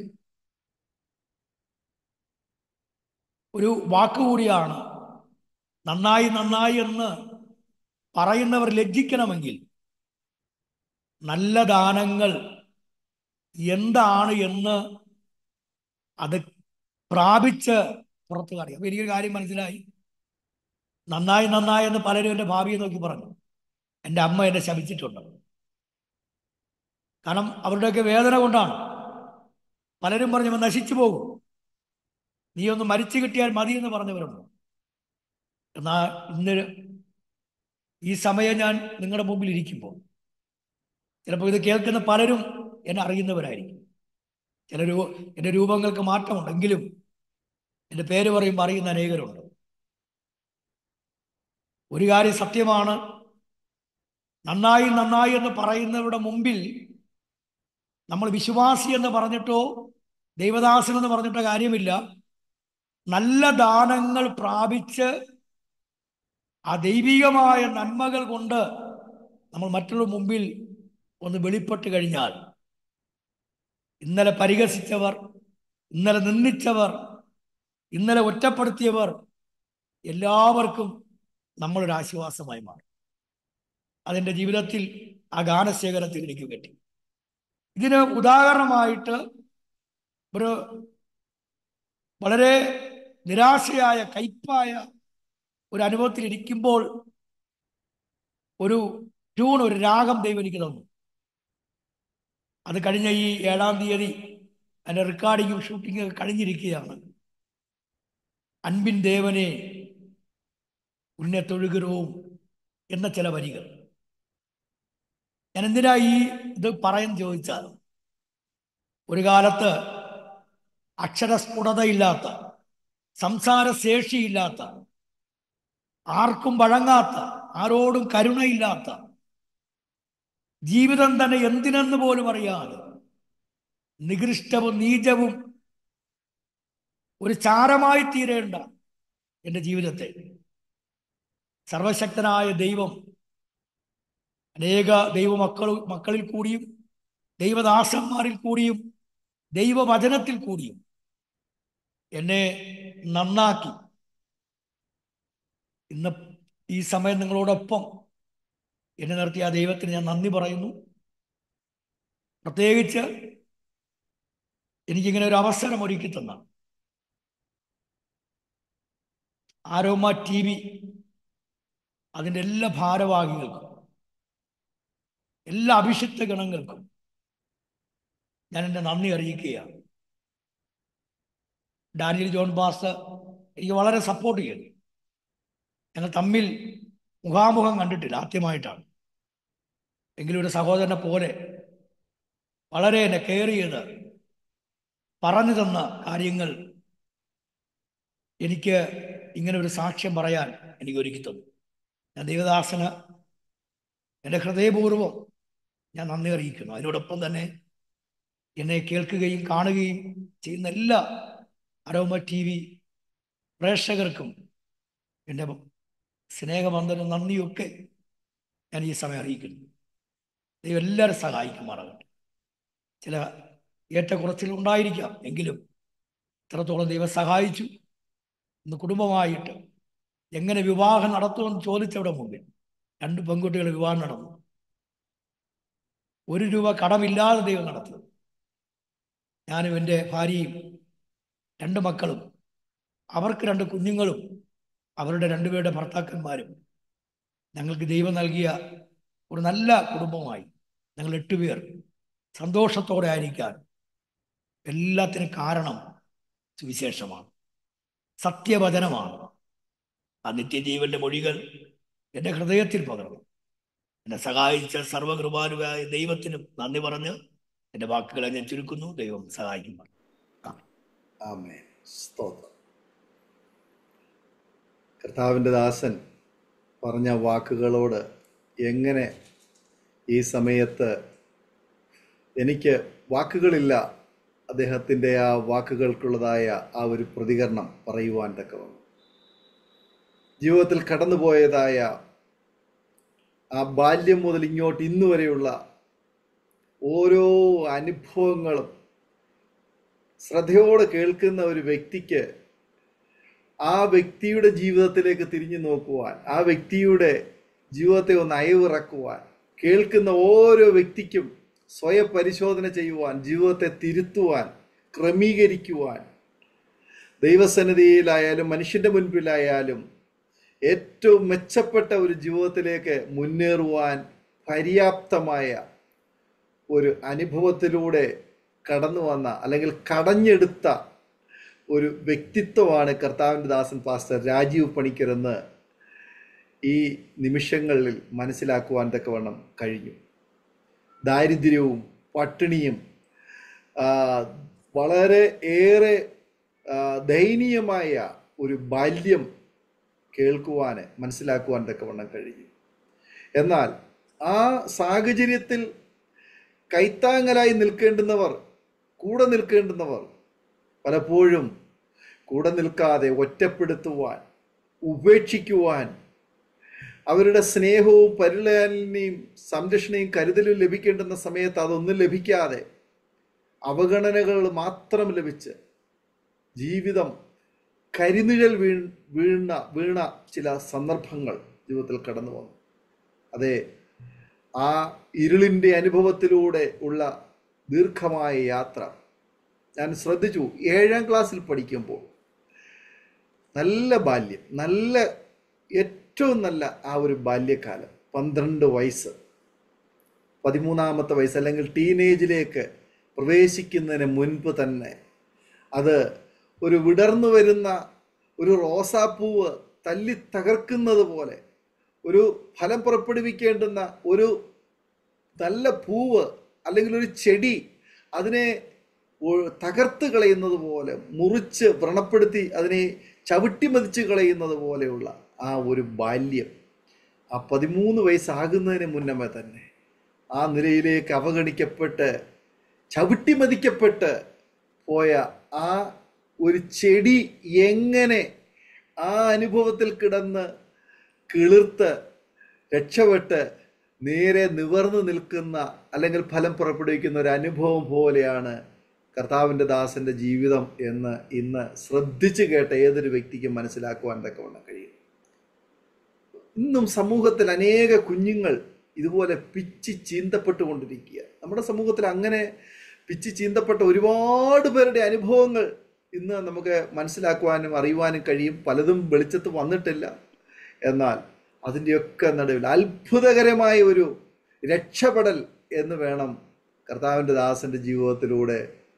ഒരു വാക്കുകൂടിയാണ് നന്നായി നന്നായി എന്ന് പറയുന്നവർ ലജ്ജിക്കണമെങ്കിൽ നല്ല ദാനങ്ങൾ എന്താണ് എന്ന് അത് പ്രാപിച്ച് പുറത്തു കാണിക്കും അപ്പൊ എനിക്കൊരു കാര്യം മനസ്സിലായി നന്നായി നന്നായി എന്ന് പലരും എൻ്റെ ഭാവിയെ നോക്കി പറഞ്ഞു എൻ്റെ അമ്മ എന്നെ ശപിച്ചിട്ടുണ്ട് കാരണം അവരുടെയൊക്കെ വേദന കൊണ്ടാണ് പലരും പറഞ്ഞു "ഇവൻ നശിച്ചു പോകും നീ ഒന്ന് മരിച്ചു കിട്ടിയാൽ മതി എന്ന് പറഞ്ഞവരുണ്ട് എന്നാൽ ഇന്ന് ഈ സമയം ഞാൻ നിങ്ങളുടെ മുമ്പിൽ ഇരിക്കുമ്പോൾ ചിലപ്പോൾ ഇത് കേൾക്കുന്ന പലരും എന്നെ അറിയുന്നവരായിരിക്കും ചില രൂ എൻ്റെ രൂപങ്ങൾക്ക് മാറ്റമുണ്ടെങ്കിലും എൻ്റെ പേര് പറയുമ്പോൾ അറിയുന്ന അനേകരുണ്ട് ഒരു കാര്യം സത്യമാണ് നന്നായി നന്നായി എന്ന് പറയുന്നവരുടെ മുമ്പിൽ നമ്മൾ വിശ്വാസി എന്ന് പറഞ്ഞിട്ടോ ദൈവദാസൻ എന്ന് പറഞ്ഞിട്ടോ കാര്യമില്ല നല്ല ദാനങ്ങൾ പ്രാപിച്ച് ആ ദൈവികമായ നന്മകൾ കൊണ്ട് നമ്മൾ മറ്റുള്ള മുമ്പിൽ ഒന്ന് വെളിപ്പെട്ട് കഴിഞ്ഞാൽ ഇന്നലെ പരിഹസിച്ചവർ ഇന്നലെ നിന്ദിച്ചവർ ഇന്നലെ ഒറ്റപ്പെടുത്തിയവർ എല്ലാവർക്കും നമ്മളൊരു ആശ്വാസമായി മാറും അതെൻ്റെ ജീവിതത്തിൽ ആ ഗാനശേഖരത്തിൽ എനിക്ക് കിട്ടി ഇതിന് ഉദാഹരണമായിട്ട് ഒരു വളരെ നിരാശയായ കയ്പായ ഒരു അനുഭവത്തിൽ ഇരിക്കുമ്പോൾ ഒരു ട്യൂൺ ഒരു രാഗം ദൈവം എനിക്ക് തന്നു അത് കഴിഞ്ഞ ഈ ഏഴാം തീയതി അതിൻ്റെ റെക്കോർഡിങ്ങും ഷൂട്ടിങ്ങും ഒക്കെ കഴിഞ്ഞിരിക്കുകയാണ് അൻപിൻ ദേവനെ ഉന്നത്തൊഴുകുരവും എന്ന ചില വരികൾ ഞാൻ എന്തിനാ ഈ ഇത് പറയാൻ ചോദിച്ചാൽ ഒരു കാലത്ത് അക്ഷരസ്ഫുടതയില്ലാത്ത സംസാരശേഷിയില്ലാത്ത ആർക്കും വഴങ്ങാത്ത ആരോടും കരുണയില്ലാത്ത ജീവിതം തന്നെ എന്തിനെന്ന് പോലും അറിയാതെ നികൃഷ്ടവും നീചവും ഒരു ചാരമായി തീരേണ്ട എൻ്റെ ജീവിതത്തെ സർവശക്തനായ ദൈവം അനേക ദൈവമക്കൾ മക്കളിൽ കൂടിയും ദൈവദാസന്മാരിൽ കൂടിയും ദൈവവചനത്തിൽ കൂടിയും എന്നെ നന്നാക്കി ഇന്ന് ഈ സമയം നിങ്ങളോടൊപ്പം എന്നെ നിർത്തിയ ആ ദൈവത്തിന് ഞാൻ നന്ദി പറയുന്നു പ്രത്യേകിച്ച് എനിക്കിങ്ങനെ ഒരു അവസരം ഒരുക്കി തന്ന ആരോമ ടി വി അതിൻ്റെ എല്ലാ ഭാരവാഹികൾക്കും എല്ലാ അഭിഷിക്ത ഗണങ്ങൾക്കും ഞാൻ എൻ്റെ നന്ദി അറിയിക്കുകയാണ് ഡാനിയൽ ജോൺ ബാസ് എനിക്ക് വളരെ സപ്പോർട്ട് ചെയ്തു ഞങ്ങൾ തമ്മിൽ മുഖാമുഖം കണ്ടിട്ടില്ല ആദ്യമായിട്ടാണ് എങ്കിലും ഒരു സഹോദരനെ പോലെ വളരെ എന്നെ കെയർ ചെയ്ത് പറഞ്ഞു തന്ന കാര്യങ്ങൾ എനിക്ക് ഇങ്ങനെ ഒരു സാക്ഷ്യം പറയാൻ എനിക്ക് ഒരുക്കി തന്നു ഞാൻ ദേവദാസന് എൻ്റെ ഹൃദയപൂർവ്വം ഞാൻ നന്ദി അറിയിക്കുന്നു അതിനോടൊപ്പം തന്നെ എന്നെ കേൾക്കുകയും കാണുകയും ചെയ്യുന്ന എല്ലാ അരോമ ടി വി പ്രേക്ഷകർക്കും എൻ്റെ സ്നേഹബന്ധനും നന്ദിയൊക്കെ ഞാൻ ഈ സമയം അറിയിക്കുന്നു ദൈവം എല്ലാവരും സഹായിക്കുമാറാകട്ടെ ചില ഏറ്റക്കുറച്ചിൽ ഉണ്ടായിരിക്കാം എങ്കിലും ഇത്രത്തോളം ദൈവം സഹായിച്ചു ഇന്ന് കുടുംബമായിട്ട് എങ്ങനെ വിവാഹം നടത്തുമെന്ന് ചോദിച്ചവിടെ മുമ്പിൽ രണ്ട് പെൺകുട്ടികളുടെ വിവാഹം നടന്നു ഒരു രൂപ കടമില്ലാതെ ദൈവം നടത്തി ഞാനും എൻ്റെ ഭാര്യയും രണ്ട് മക്കളും അവർക്ക് രണ്ട് കുഞ്ഞുങ്ങളും അവരുടെ രണ്ടുപേരുടെ ഭർത്താക്കന്മാരും ഞങ്ങൾക്ക് ദൈവം നൽകിയ ഒരു നല്ല കുടുംബമായി ഞങ്ങൾ എട്ടുപേർ സന്തോഷത്തോടെ ആയിരിക്കാൻ എല്ലാത്തിനും കാരണം സുവിശേഷമാണ് സത്യവചനമാണ് ആ നിത്യജീവന്റെ മൊഴികൾ എൻ്റെ ഹൃദയത്തിൽ പകർന്നു എന്നെ സഹായിച്ച സർവകൃപാലുവായ ദൈവത്തിനും നന്ദി പറഞ്ഞ് എൻ്റെ വാക്കുകളെ ഞാൻ ചുരുക്കുന്നു ദൈവം സഹായിക്കുന്നു ആമേൻ സ്തോത്രം കർത്താവിൻ്റെ ദാസൻ പറഞ്ഞ വാക്കുകളോട് എങ്ങനെ ഈ സമയത്ത് എനിക്ക് വാക്കുകളില്ല അദ്ദേഹത്തിൻ്റെ ആ വാക്കുകൾക്കുള്ളതായ ആ ഒരു പ്രതികരണം പറയുവാൻ തക്കവണ്ണം ജീവിതത്തിൽ കടന്നുപോയതായ ആ ബാല്യം മുതൽ ഇങ്ങോട്ട് ഇന്നു വരെയുള്ള ഓരോ അനുഭവങ്ങളും ശ്രദ്ധയോടെ കേൾക്കുന്ന ഒരു വ്യക്തിക്ക് ആ വ്യക്തിയുടെ ജീവിതത്തിലേക്ക് തിരിഞ്ഞു നോക്കുവാൻ ആ വ്യക്തിയുടെ ജീവിതത്തെ ഒന്ന് അയവിറക്കുവാൻ കേൾക്കുന്ന ഓരോ വ്യക്തിക്കും സ്വയം പരിശോധന ചെയ്യുവാൻ ജീവിതത്തെ തിരുത്തുവാൻ ക്രമീകരിക്കുവാൻ ദൈവസന്നിധിയിലായാലും മനുഷ്യന്റെ മുൻപിലായാലും ഏറ്റവും മെച്ചപ്പെട്ട ഒരു ജീവിതത്തിലേക്ക് മുന്നേറുവാൻ പര്യാപ്തമായ ഒരു അനുഭവത്തിലൂടെ കടന്നു വന്ന അല്ലെങ്കിൽ കടഞ്ഞെടുത്ത ഒരു വ്യക്തിത്വമാണ് കർത്താവിൻ്റെ ദാസൻ പാസ്റ്റർ രാജീവ് പണിക്കരെന്ന് ഈ നിമിഷങ്ങളിൽ മനസ്സിലാക്കുവാൻ തക്കവണ്ണം കഴിഞ്ഞു ദാരിദ്ര്യവും പട്ടിണിയും ആ, വളരെ ഏറെ ആ, ദയനീയമായ ഒരു ബാല്യം കേൾക്കുവാൻ മനസ്സിലാക്കുവാൻ തക്കവണ്ണം കഴിഞ്ഞു എന്നാൽ ആ സാഹചര്യത്തിൽ കൈത്താങ്ങലായി നിൽക്കേണ്ടുന്നവർ കൂടെ നിൽക്കേണ്ടുന്നവർ പലപ്പോഴും കൂടെ നിൽക്കാതെ ഒറ്റപ്പെടുത്തുവാൻ ഉപേക്ഷിക്കുവാൻ അവരുടെ സ്നേഹവും പരിലാലനയും സംരക്ഷണയും കരുതലും ലഭിക്കേണ്ടുന്ന സമയത്ത് അതൊന്നും ലഭിക്കാതെ അവഗണനകൾ മാത്രം ലഭിച്ച് ജീവിതം കരിനിഴൽ വീൺ വീണ വീണ ചില സന്ദർഭങ്ങൾ ജീവിതത്തിൽ കടന്നു വന്നു അതെ ആ ഇരുളിൻ്റെ അനുഭവത്തിലൂടെ ഉള്ള ദീർഘമായ യാത്ര ഞാൻ ശ്രദ്ധിച്ചു ഏഴാം ക്ലാസ്സിൽ പഠിക്കുമ്പോൾ നല്ല ബാല്യം നല്ല ഏറ്റവും നല്ല ആ ഒരു ബാല്യകാലം പന്ത്രണ്ട് വയസ്സ് പതിമൂന്നാമത്തെ വയസ്സ് അല്ലെങ്കിൽ ടീനേജിലേക്ക് പ്രവേശിക്കുന്നതിന് മുൻപ് തന്നെ അത് ഒരു വിടർന്നു വരുന്ന ഒരു റോസാപ്പൂവ് തല്ലി തകർക്കുന്നത് പോലെ ഒരു ഫലം പുറപ്പെടുവിക്കേണ്ടുന്ന ഒരു നല്ല പൂവ് അല്ലെങ്കിൽ ഒരു ചെടി അതിനെ ഒ- തകർത്ത് കളയുന്നത് പോലെ മുറിച്ച് വ്രണപ്പെടുത്തി അതിനെ ചവിട്ടി മതിച്ച് കളയുന്നത് പോലെയുള്ള ആ ഒരു ബാല്യം ആ പതിമൂന്ന് വയസ്സാകുന്നതിന് മുന്നമേ തന്നെ ആ നിലയിലേക്ക് അവഗണിക്കപ്പെട്ട് ചവിട്ടി മതിക്കപ്പെട്ട് പോയ ആ ഒരു ചെടി എങ്ങനെ ആ അനുഭവത്തിൽ കിടന്ന് കിളിർത്ത് രക്ഷപ്പെട്ട് നേരെ നിവർന്നു നിൽക്കുന്ന അല്ലെങ്കിൽ ഫലം പുറപ്പെടുവിക്കുന്ന ഒരു അനുഭവം പോലെയാണ് കർത്താവിൻ്റെ ദാസന്റെ ജീവിതം എന്ന് ഇന്ന് ശ്രദ്ധിച്ചു കേട്ട ഏതൊരു വ്യക്തിക്കും മനസ്സിലാക്കുവാൻ തക്കവണ്ണം കഴിയും ഇന്നും സമൂഹത്തിൽ അനേക കുഞ്ഞുങ്ങൾ ഇതുപോലെ പിച്ചി ചീന്തപ്പെട്ടുകൊണ്ടിരിക്കുക നമ്മുടെ സമൂഹത്തിൽ അങ്ങനെ പിച്ച് ചീന്തപ്പെട്ട ഒരുപാട് പേരുടെ അനുഭവങ്ങൾ ഇന്ന് നമുക്ക് മനസ്സിലാക്കുവാനും അറിയുവാനും കഴിയും പലതും വെളിച്ചത്ത് വന്നിട്ടില്ല എന്നാൽ അതിൻ്റെയൊക്കെ നടുവിൽ അത്ഭുതകരമായ ഒരു രക്ഷപ്പെടൽ എന്ന് വേണം കർത്താവിൻ്റെ ദാസൻ്റെ ജീവിതത്തിലൂടെ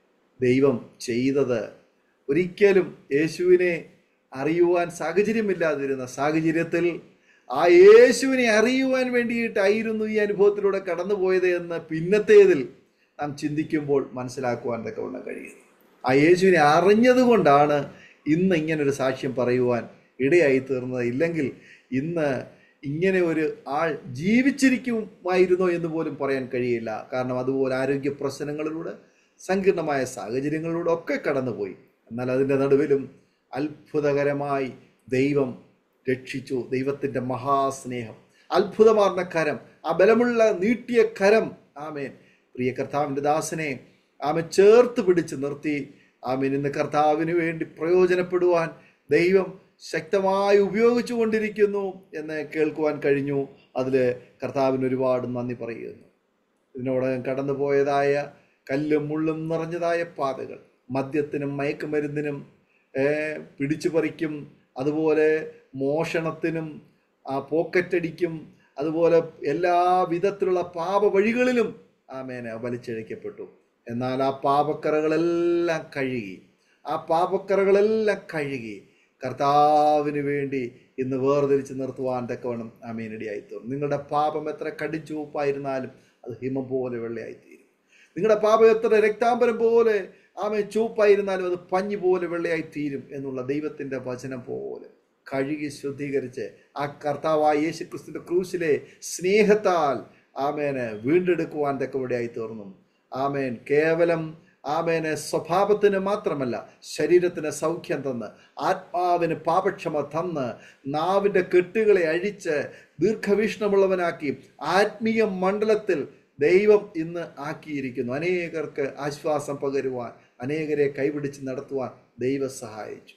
ദൈവം ചെയ്തത് ഒരിക്കലും യേശുവിനെ അറിയുവാൻ സാഹചര്യമില്ലാതിരുന്ന സാഹചര്യത്തിൽ ആ യേശുവിനെ അറിയുവാൻ വേണ്ടിയിട്ടായിരുന്നു ഈ അനുഭവത്തിലൂടെ കടന്നുപോയത് എന്ന് പിന്നത്തേതിൽ നാം ചിന്തിക്കുമ്പോൾ മനസ്സിലാക്കുവാൻ തക്കവണ്ണം കഴിയുന്നു ആ യേശുവിനെ അറിഞ്ഞതുകൊണ്ടാണ് ഇന്ന് ഇങ്ങനൊരു സാക്ഷ്യം പറയുവാൻ ഇടയായി തീർന്നത് ഇല്ലെങ്കിൽ ഇന്ന് ഇങ്ങനെ ഒരു ആൾ ജീവിച്ചിരിക്കുമായിരുന്നോ എന്ന് പോലും പറയാൻ കഴിയില്ല കാരണം അതുപോലെ ആരോഗ്യ പ്രശ്നങ്ങളിലൂടെ സങ്കീർണമായ സാഹചര്യങ്ങളിലൂടെ ഒക്കെ കടന്നുപോയി എന്നാൽ അതിൻ്റെ നടുവിലും അത്ഭുതകരമായി ദൈവം രക്ഷിച്ചു ദൈവത്തിൻ്റെ മഹാസ്നേഹം അത്ഭുതമാർന്ന കരം ആ ബലമുള്ള നീട്ടിയ കരം ആമേൻ പ്രിയ കർത്താവിൻ്റെ ദാസനെ ആമൻ ചേർത്ത് പിടിച്ച് നിർത്തി ആമേൻ ഇന്ന് കർത്താവിന് വേണ്ടി പ്രയോജനപ്പെടുവാൻ ദൈവം ശക്തമായി ഉപയോഗിച്ചു കൊണ്ടിരിക്കുന്നു എന്ന് കേൾക്കുവാൻ കഴിഞ്ഞു അതിൽ കർത്താവിന് ഒരുപാട് നന്ദി പറയുന്നു ഇതിനോടകം കടന്നുപോയതായ കല്ലും മുള്ളും നിറഞ്ഞതായ പാതകൾ മദ്യത്തിനും മയക്കുമരുന്നിനും ഏർ, പിടിച്ചുപറിക്കും അതുപോലെ മോഷണത്തിനും ആ പോക്കറ്റടിക്കും അതുപോലെ എല്ലാ വിധത്തിലുള്ള പാപ വഴികളിലും ആമേനെ വലിച്ചഴിക്കപ്പെട്ടു എന്നാൽ ആ പാപക്കറകളെല്ലാം കഴുകി ആ പാപക്കറകളെല്ലാം കഴുകി കർത്താവിന് വേണ്ടി ഇന്ന് വേർതിരിച്ച് നിർത്തുവാൻ തക്കവണ്ണം ആമീനടിയായി തീർന്നു നിങ്ങളുടെ പാപം എത്ര കടിച്ചുവപ്പായിരുന്നാലും അത് ഹിമം പോലെ വെള്ളയായിത്തീരും നിങ്ങളുടെ പാപം എത്ര രക്താംബരം പോലെ ആമെ ചൂപ്പായിരുന്നാലും അത് പഞ്ഞി പോലെ വെള്ളയായി തീരും എന്നുള്ള ദൈവത്തിൻ്റെ വചനം പോലെ കഴുകി ശുദ്ധീകരിച്ച് ആ കർത്താവായ യേശു ക്രിസ്തുവിൻ്റെ ക്രൂശിലെ സ്നേഹത്താൽ ആമേനെ വീണ്ടെടുക്കുവാൻ തക്കവടെയായി തീർന്നു ആമേൻ കേവലം ആമേനെ സ്വഭാവത്തിന് മാത്രമല്ല ശരീരത്തിന് സൗഖ്യം തന്ന് ആത്മാവിന് പാപക്ഷമ തന്ന് നാവിൻ്റെ കെട്ടുകളെ അഴിച്ച് ദീർഘവീക്ഷണമുള്ളവനാക്കി ആത്മീയ മണ്ഡലത്തിൽ ദൈവം ഇന്ന് ആക്കിയിരിക്കുന്നു അനേകർക്ക് ആശ്വാസം പകരുവാൻ അനേകരെ കൈപിടിച്ച് നടത്തുവാൻ ദൈവം സഹായിച്ചു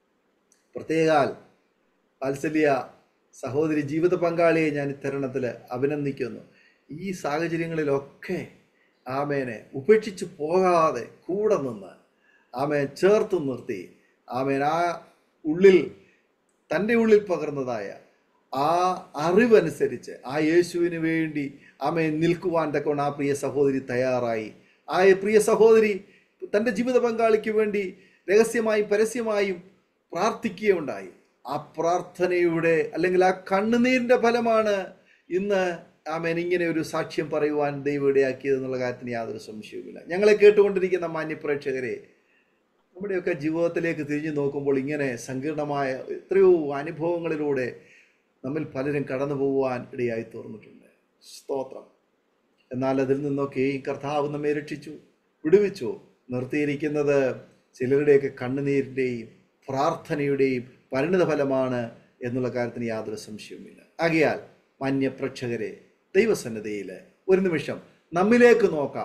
പ്രത്യേകാൽ വാത്സല്യ സഹോദരി ജീവിത പങ്കാളിയെ ഞാൻ ഇത്തരണത്തിൽ അഭിനന്ദിക്കുന്നു ഈ സാഹചര്യങ്ങളിലൊക്കെ ആമേനെ ഉപേക്ഷിച്ച് പോകാതെ കൂടെ നിന്ന് ആമേൻ ചേർത്ത് നിർത്തി ആമേൻ ആ ഉള്ളിൽ തൻ്റെ ഉള്ളിൽ പകർന്നതായ ആ അറിവനുസരിച്ച് ആ യേശുവിന് വേണ്ടി ആമേൻ നിൽക്കുവാൻ തക്കൊണ്ട് ആ പ്രിയ സഹോദരി തയ്യാറായി ആ പ്രിയ സഹോദരി തൻ്റെ ജീവിത പങ്കാളിക്ക് വേണ്ടി രഹസ്യമായും പരസ്യമായും പ്രാർത്ഥിക്കുകയുണ്ടായി ആ പ്രാർത്ഥനയുടെ അല്ലെങ്കിൽ ആ കണ്ണുനീരിൻ്റെ ഫലമാണ് ഇന്ന് ആമേൻ ഇങ്ങനെ ഒരു സാക്ഷ്യം പറയുവാൻ ദൈവം ഇടയാക്കിയത് എന്നുള്ള കാര്യത്തിന് യാതൊരു സംശയവുമില്ല ഞങ്ങളെ കേട്ടുകൊണ്ടിരിക്കുന്ന മാന്യപ്രേക്ഷകരെ നമ്മുടെയൊക്കെ ജീവിതത്തിലേക്ക് തിരിഞ്ഞു നോക്കുമ്പോൾ ഇങ്ങനെ സങ്കീർണമായ എത്രയോ അനുഭവങ്ങളിലൂടെ നമ്മിൽ പലരും കടന്നു പോകുവാൻ ഇടയായി തീർന്നിട്ടുണ്ട് സ്തോത്രം എന്നാൽ അതിൽ നിന്നൊക്കെ ഈ കർത്താവ് നമ്മെ രക്ഷിച്ചു വിടുവിച്ചു നിർത്തിയിരിക്കുന്നത് ചിലരുടെയൊക്കെ കണ്ണുനീരിൻ്റെയും പ്രാർത്ഥനയുടെയും പരിണിത ഫലമാണ് എന്നുള്ള കാര്യത്തിന് യാതൊരു സംശയവുമില്ല ആകയാൽ മാന്യ പ്രേക്ഷകരെ ദൈവസന്നദ്ധയിൽ ഒരു നിമിഷം നമ്മിലേക്ക് നോക്കാം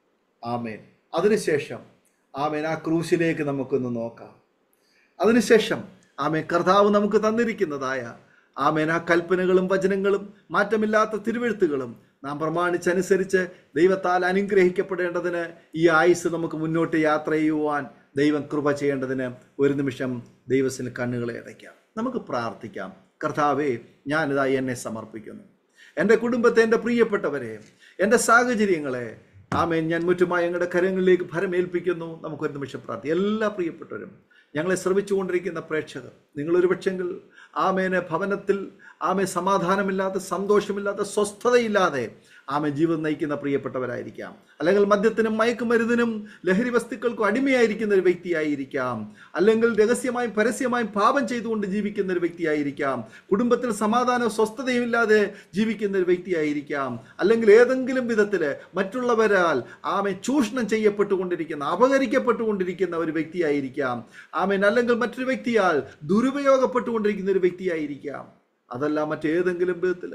ആമേൻ അതിനുശേഷം ആമേൻ ആ ക്രൂശിലേക്ക് നമുക്കൊന്ന് നോക്കാം അതിനുശേഷം ആമേൻ കർത്താവ് നമുക്ക് തന്നിരിക്കുന്നതായ ആമേൻ ആ കൽപ്പനകളും വചനങ്ങളും മാറ്റമില്ലാത്ത തിരുവെഴുത്തുകളും നാം പ്രമാണിച്ചനുസരിച്ച് ദൈവത്താൽ അനുഗ്രഹിക്കപ്പെടേണ്ടതിന് ഈ ആയുസ് നമുക്ക് മുന്നോട്ട് യാത്ര ചെയ്യുവാൻ ദൈവം കൃപ ചെയ്യേണ്ടതിന് ഒരു നിമിഷം ദൈവത്തിന് കണ്ണുകളെ അടയ്ക്കാം നമുക്ക് പ്രാർത്ഥിക്കാം കർത്താവേ ഞാനിതാ എന്നെ സമർപ്പിക്കുന്നു എൻ്റെ കുടുംബത്തെ എൻ്റെ പ്രിയപ്പെട്ടവരെ എൻ്റെ സാഹചര്യങ്ങളെ ആമേൻ ഞാൻ മുറ്റുമായി ഞങ്ങളുടെ കരങ്ങളിലേക്ക് ഭരമേൽപ്പിക്കുന്നു നമുക്കൊരു നിമിഷം പ്രാർത്ഥി എല്ലാ പ്രിയപ്പെട്ടവരും ഞങ്ങളെ ശ്രമിച്ചുകൊണ്ടിരിക്കുന്ന പ്രേക്ഷകർ നിങ്ങളൊരു പക്ഷെങ്കിൽ ആമേനെ ഭവനത്തിൽ ആമെ സമാധാനമില്ലാതെ സന്തോഷമില്ലാതെ സ്വസ്ഥതയില്ലാതെ ആമെ ജീവിതം നയിക്കുന്ന പ്രിയപ്പെട്ടവരായിരിക്കാം അല്ലെങ്കിൽ മദ്യത്തിനും മയക്കുമരുന്നിനും ലഹരി വസ്തുക്കൾക്കും അടിമയായിരിക്കുന്ന ഒരു വ്യക്തിയായിരിക്കാം അല്ലെങ്കിൽ രഹസ്യമായും പരസ്യമായും പാപം ചെയ്തുകൊണ്ട് ജീവിക്കുന്ന ഒരു വ്യക്തിയായിരിക്കാം കുടുംബത്തിൽ സമാധാനവും സ്വസ്ഥതയും ഇല്ലാതെ ജീവിക്കുന്ന ഒരു വ്യക്തിയായിരിക്കാം അല്ലെങ്കിൽ ഏതെങ്കിലും വിധത്തിൽ മറ്റുള്ളവരാൽ ആമെ ചൂഷണം ചെയ്യപ്പെട്ടുകൊണ്ടിരിക്കുന്ന അപകരിക്കപ്പെട്ടുകൊണ്ടിരിക്കുന്ന ഒരു വ്യക്തിയായിരിക്കാം ആമേൻ അല്ലെങ്കിൽ മറ്റൊരു വ്യക്തിയാൽ ദുരുപയോഗപ്പെട്ടുകൊണ്ടിരിക്കുന്ന ഒരു വ്യക്തിയായിരിക്കാം അതല്ല മറ്റേതെങ്കിലും വിധത്തിൽ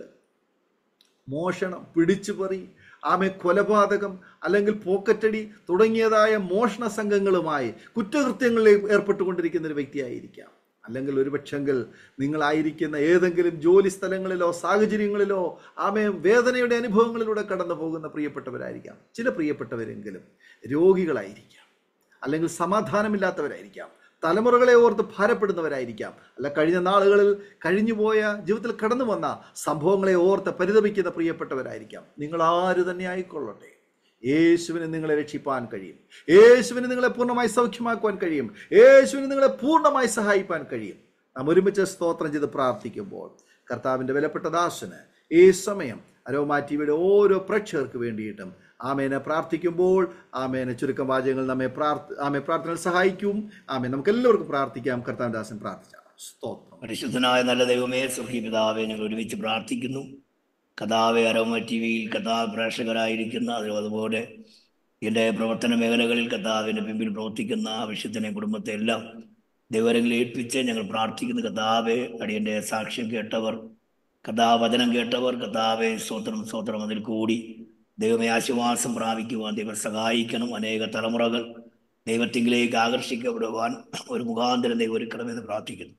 മോഷണം പിടിച്ചുപറി ആമെ കൊലപാതകം അല്ലെങ്കിൽ പോക്കറ്റടി തുടങ്ങിയതായ മോഷണ സംഘങ്ങളുമായി കുറ്റകൃത്യങ്ങളിൽ ഏർപ്പെട്ടുകൊണ്ടിരിക്കുന്ന ഒരു വ്യക്തിയായിരിക്കാം അല്ലെങ്കിൽ ഒരുപക്ഷെങ്കിൽ നിങ്ങളായിരിക്കുന്ന ഏതെങ്കിലും ജോലി സ്ഥലങ്ങളിലോ സാഹചര്യങ്ങളിലോ ആമയും വേദനയുടെ അനുഭവങ്ങളിലൂടെ കടന്നു പോകുന്ന പ്രിയപ്പെട്ടവരായിരിക്കാം ചില പ്രിയപ്പെട്ടവരെങ്കിലും രോഗികളായിരിക്കാം അല്ലെങ്കിൽ സമാധാനമില്ലാത്തവരായിരിക്കാം തലമുറകളെ ഓർത്ത് ഭാരപ്പെടുന്നവരായിരിക്കാം അല്ല കഴിഞ്ഞ നാളുകളിൽ കഴിഞ്ഞുപോയ ജീവിതത്തിൽ കടന്നു വന്ന സംഭവങ്ങളെ ഓർത്ത് പരിതപിക്കുന്ന പ്രിയപ്പെട്ടവരായിരിക്കാം നിങ്ങൾ ആര് തന്നെ ആയിക്കൊള്ളട്ടെ യേശുവിന് നിങ്ങളെ രക്ഷിപ്പാൻ കഴിയും യേശുവിന് നിങ്ങളെ പൂർണ്ണമായി സൗഖ്യമാക്കുവാൻ കഴിയും യേശുവിന് നിങ്ങളെ പൂർണ്ണമായി സഹായിപ്പാൻ കഴിയും നാം ഒരുമിച്ച് സ്തോത്രം ചെയ്ത് പ്രാർത്ഥിക്കുമ്പോൾ കർത്താവിൻ്റെ വിലപ്പെട്ട ദാസന് ഈ സമയം അരോമാ ടിവിയുടെ ഓരോ പ്രേക്ഷകർക്ക് വേണ്ടിയിട്ടും ആമേനെ പ്രാർത്ഥിക്കുമ്പോൾ ആമേനെ ചുരുക്കം വാചകങ്ങൾ നമ്മെ പ്രാർത്ഥ ആമെ പ്രാർത്ഥനയിൽ സഹായിക്കും ആമേ നമുക്ക് എല്ലാവർക്കും പ്രാർത്ഥിക്കാം കർത്താവിൻ്റെ ദാസൻ പ്രാർത്ഥിച്ചാണ് സ്തോത്രം പരിശുദ്ധനായ നല്ല ദൈവമേ സുഖി പിതാവെ ഞങ്ങൾ ഒരുമിച്ച് പ്രാർത്ഥിക്കുന്നു കഥാവെ അരോമ ടി വിയിൽ കഥാ പ്രേക്ഷകരായിരിക്കുന്ന അതും അതുപോലെ എൻ്റെ പ്രവർത്തന മേഖലകളിൽ കഥാവിൻ്റെ പിമ്പിൽ പ്രവർത്തിക്കുന്ന ആവശ്യത്തിനെ കുടുംബത്തെ എല്ലാം ദൈവരങ്ങളിൽ ഏൽപ്പിച്ച് ഞങ്ങൾ പ്രാർത്ഥിക്കുന്നു കഥാവെ അടിയൻ്റെ സാക്ഷ്യം കേട്ടവർ കഥാവചനം കേട്ടവർ കഥാവെ സ്വോത്രം സ്വോത്രം അതിൽ കൂടി ദൈവമേ ആശ്വാസം പ്രാപിക്കുവാൻ ദൈവം സഹായിക്കണം അനേക തലമുറകൾ ദൈവത്തിങ്കിലേക്ക് ആകർഷിക്കപ്പെടുവാൻ ഒരു മുഖാന്തരം ദൈവം ഒരുക്കണമെന്ന് പ്രാർത്ഥിക്കുന്നു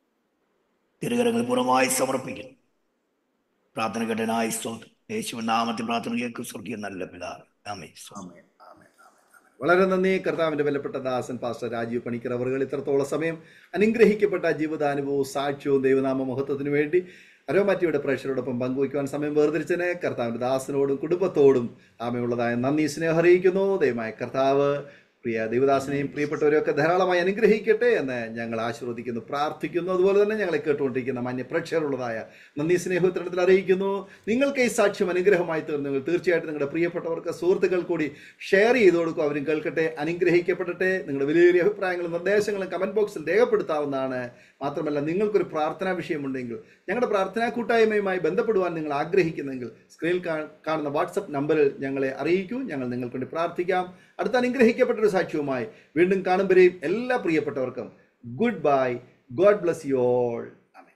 തിരുകരങ്ങൾ പൂർണ്ണമായി സമർപ്പിക്കുന്നു പ്രാർത്ഥന കേട്ടനായി സ്തോത്രം യേശുവിൻ നാമത്തിൽ പ്രാർത്ഥന കേൾക്കും സ്വർഗീയ നല്ല പിതാവ് ആമേൻ ആമേൻ, ആമേൻ, ആമേൻ, ആമേൻ. വളരെ നന്ദി കർത്താവിന്റെ വിലപ്പെട്ട ദാസൻ പാസ്റ്റർ രാജീവ് പണിക്കർ അവർ ഇത്രത്തോളം സമയം അനുഗ്രഹിക്കപ്പെട്ട ജീവിതാനുഭവവും സാക്ഷ്യവും ദൈവനാമ മഹത്വത്തിനു വേണ്ടി അരോമാറ്റിയുടെ പ്രേക്ഷകരോടൊപ്പം പങ്കുവയ്ക്കുവാൻ സമയം വേർതിരിച്ചതിന് കർത്താവിന്റെ ദാസനോടും കുടുംബത്തോടും ആമയുള്ളതായ നന്ദി സ്നേഹം അറിയിക്കുന്നു ദൈവമായ കർത്താവ് പ്രിയ ദൈവദാസനെയും പ്രിയപ്പെട്ടവരെയൊക്കെ ധാരാളമായി അനുഗ്രഹിക്കട്ടെ എന്ന് ഞങ്ങൾ ആശീർവദിക്കുന്നു പ്രാർത്ഥിക്കുന്നു അതുപോലെ തന്നെ ഞങ്ങളെ കേട്ടുകൊണ്ടിരിക്കുന്ന മാന്യ പ്രേക്ഷകരുള്ളതായ നന്ദി സ്നേഹോത്തരണത്തിൽ അറിയിക്കുന്നു നിങ്ങൾക്ക് ഈ സാക്ഷ്യം അനുഗ്രഹമായി തീർന്നെങ്കിൽ തീർച്ചയായിട്ടും നിങ്ങളുടെ പ്രിയപ്പെട്ടവർക്ക് സുഹൃത്തുക്കൾ കൂടി ഷെയർ ചെയ്ത് കൊടുക്കും അവരും കേൾക്കട്ടെ അനുഗ്രഹിക്കപ്പെടട്ടെ നിങ്ങളുടെ വലിയ അഭിപ്രായങ്ങളും നിർദ്ദേശങ്ങളും കമന്റ് ബോക്സിൽ രേഖപ്പെടുത്താവുന്നതാണ് മാത്രമല്ല നിങ്ങൾക്കൊരു പ്രാർത്ഥനാ വിഷയമുണ്ടെങ്കിൽ ഞങ്ങളുടെ പ്രാർത്ഥനാ കൂട്ടായ്മയുമായി ബന്ധപ്പെടുവാൻ നിങ്ങൾ ആഗ്രഹിക്കുന്നെങ്കിൽ സ്ക്രീനിൽ കാ- കാണുന്ന വാട്സപ്പ് നമ്പറിൽ ഞങ്ങളെ അറിയിക്കൂ ഞങ്ങൾ നിങ്ങൾക്ക് വേണ്ടി പ്രാർത്ഥിക്കാം അടുത്ത അനുഗ്രഹിക്കപ്പെട്ട ഒരു സാക്ഷ്യവുമായി വീണ്ടും കാണുമ്പോഴേയും എല്ലാ പ്രിയപ്പെട്ടവർക്കും good bye God bless you all amen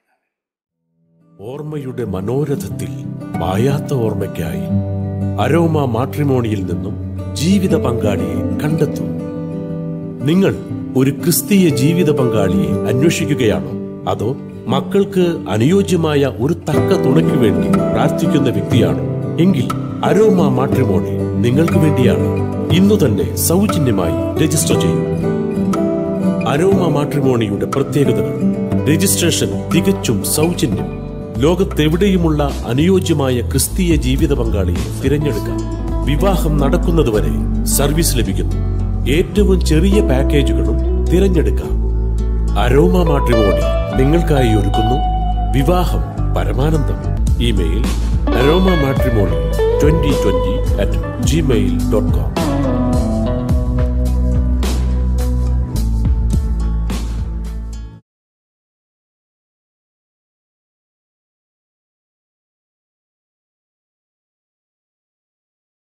ഓർമ്മയുടെ മനോരഥത്തിൽ മായാത്ത ഓർമ്മയ്ക്കായി അരോമ മാട്രിമോണിയിൽ നിന്നും ജീവിത പങ്കാളിയെ കണ്ടെത്തൂ നിങ്ങൾ ഒരു ക്രിസ്തീയ ജീവിത പങ്കാളിയെ അന്വേഷിക്കുകയാണോ അതോ മക്കൾക്ക് അനുയോജ്യമായ ഒരു തക്ക തുണയ്ക്ക് വേണ്ടി പ്രാർത്ഥിക്കുന്ന വ്യക്തിയാണോ എങ്കിൽ അരോമ മാട്രിമോണി നിങ്ങൾക്ക് വേണ്ടിയാണ് ഇന്നു തന്നെ സൗജന്യമായി രജിസ്റ്റർ ചെയ്യൂ അരോമ മാട്രിമോണിയുടെ പ്രത്യേകതകൾ രജിസ്ട്രേഷൻ തികച്ചും സൗജന്യം ലോകത്തെവിടെയുമുള്ള അനുയോജ്യമായ ക്രിസ്തീയ ജീവിത പങ്കാളിയെ തിരഞ്ഞെടുക്കാം വിവാഹം നടക്കുന്നതുവരെ സർവീസ് ലഭിക്കുന്നു ഏറ്റവും ചെറിയ പാക്കേജുകളും തിരഞ്ഞെടുക്കാം അരോമ മാട്രിമോണി നിങ്ങൾക്കായി ഒരുക്കുന്നു വിവാഹം പരമാനന്ദം email Aroma matrimony twenty twenty at Gmail dot com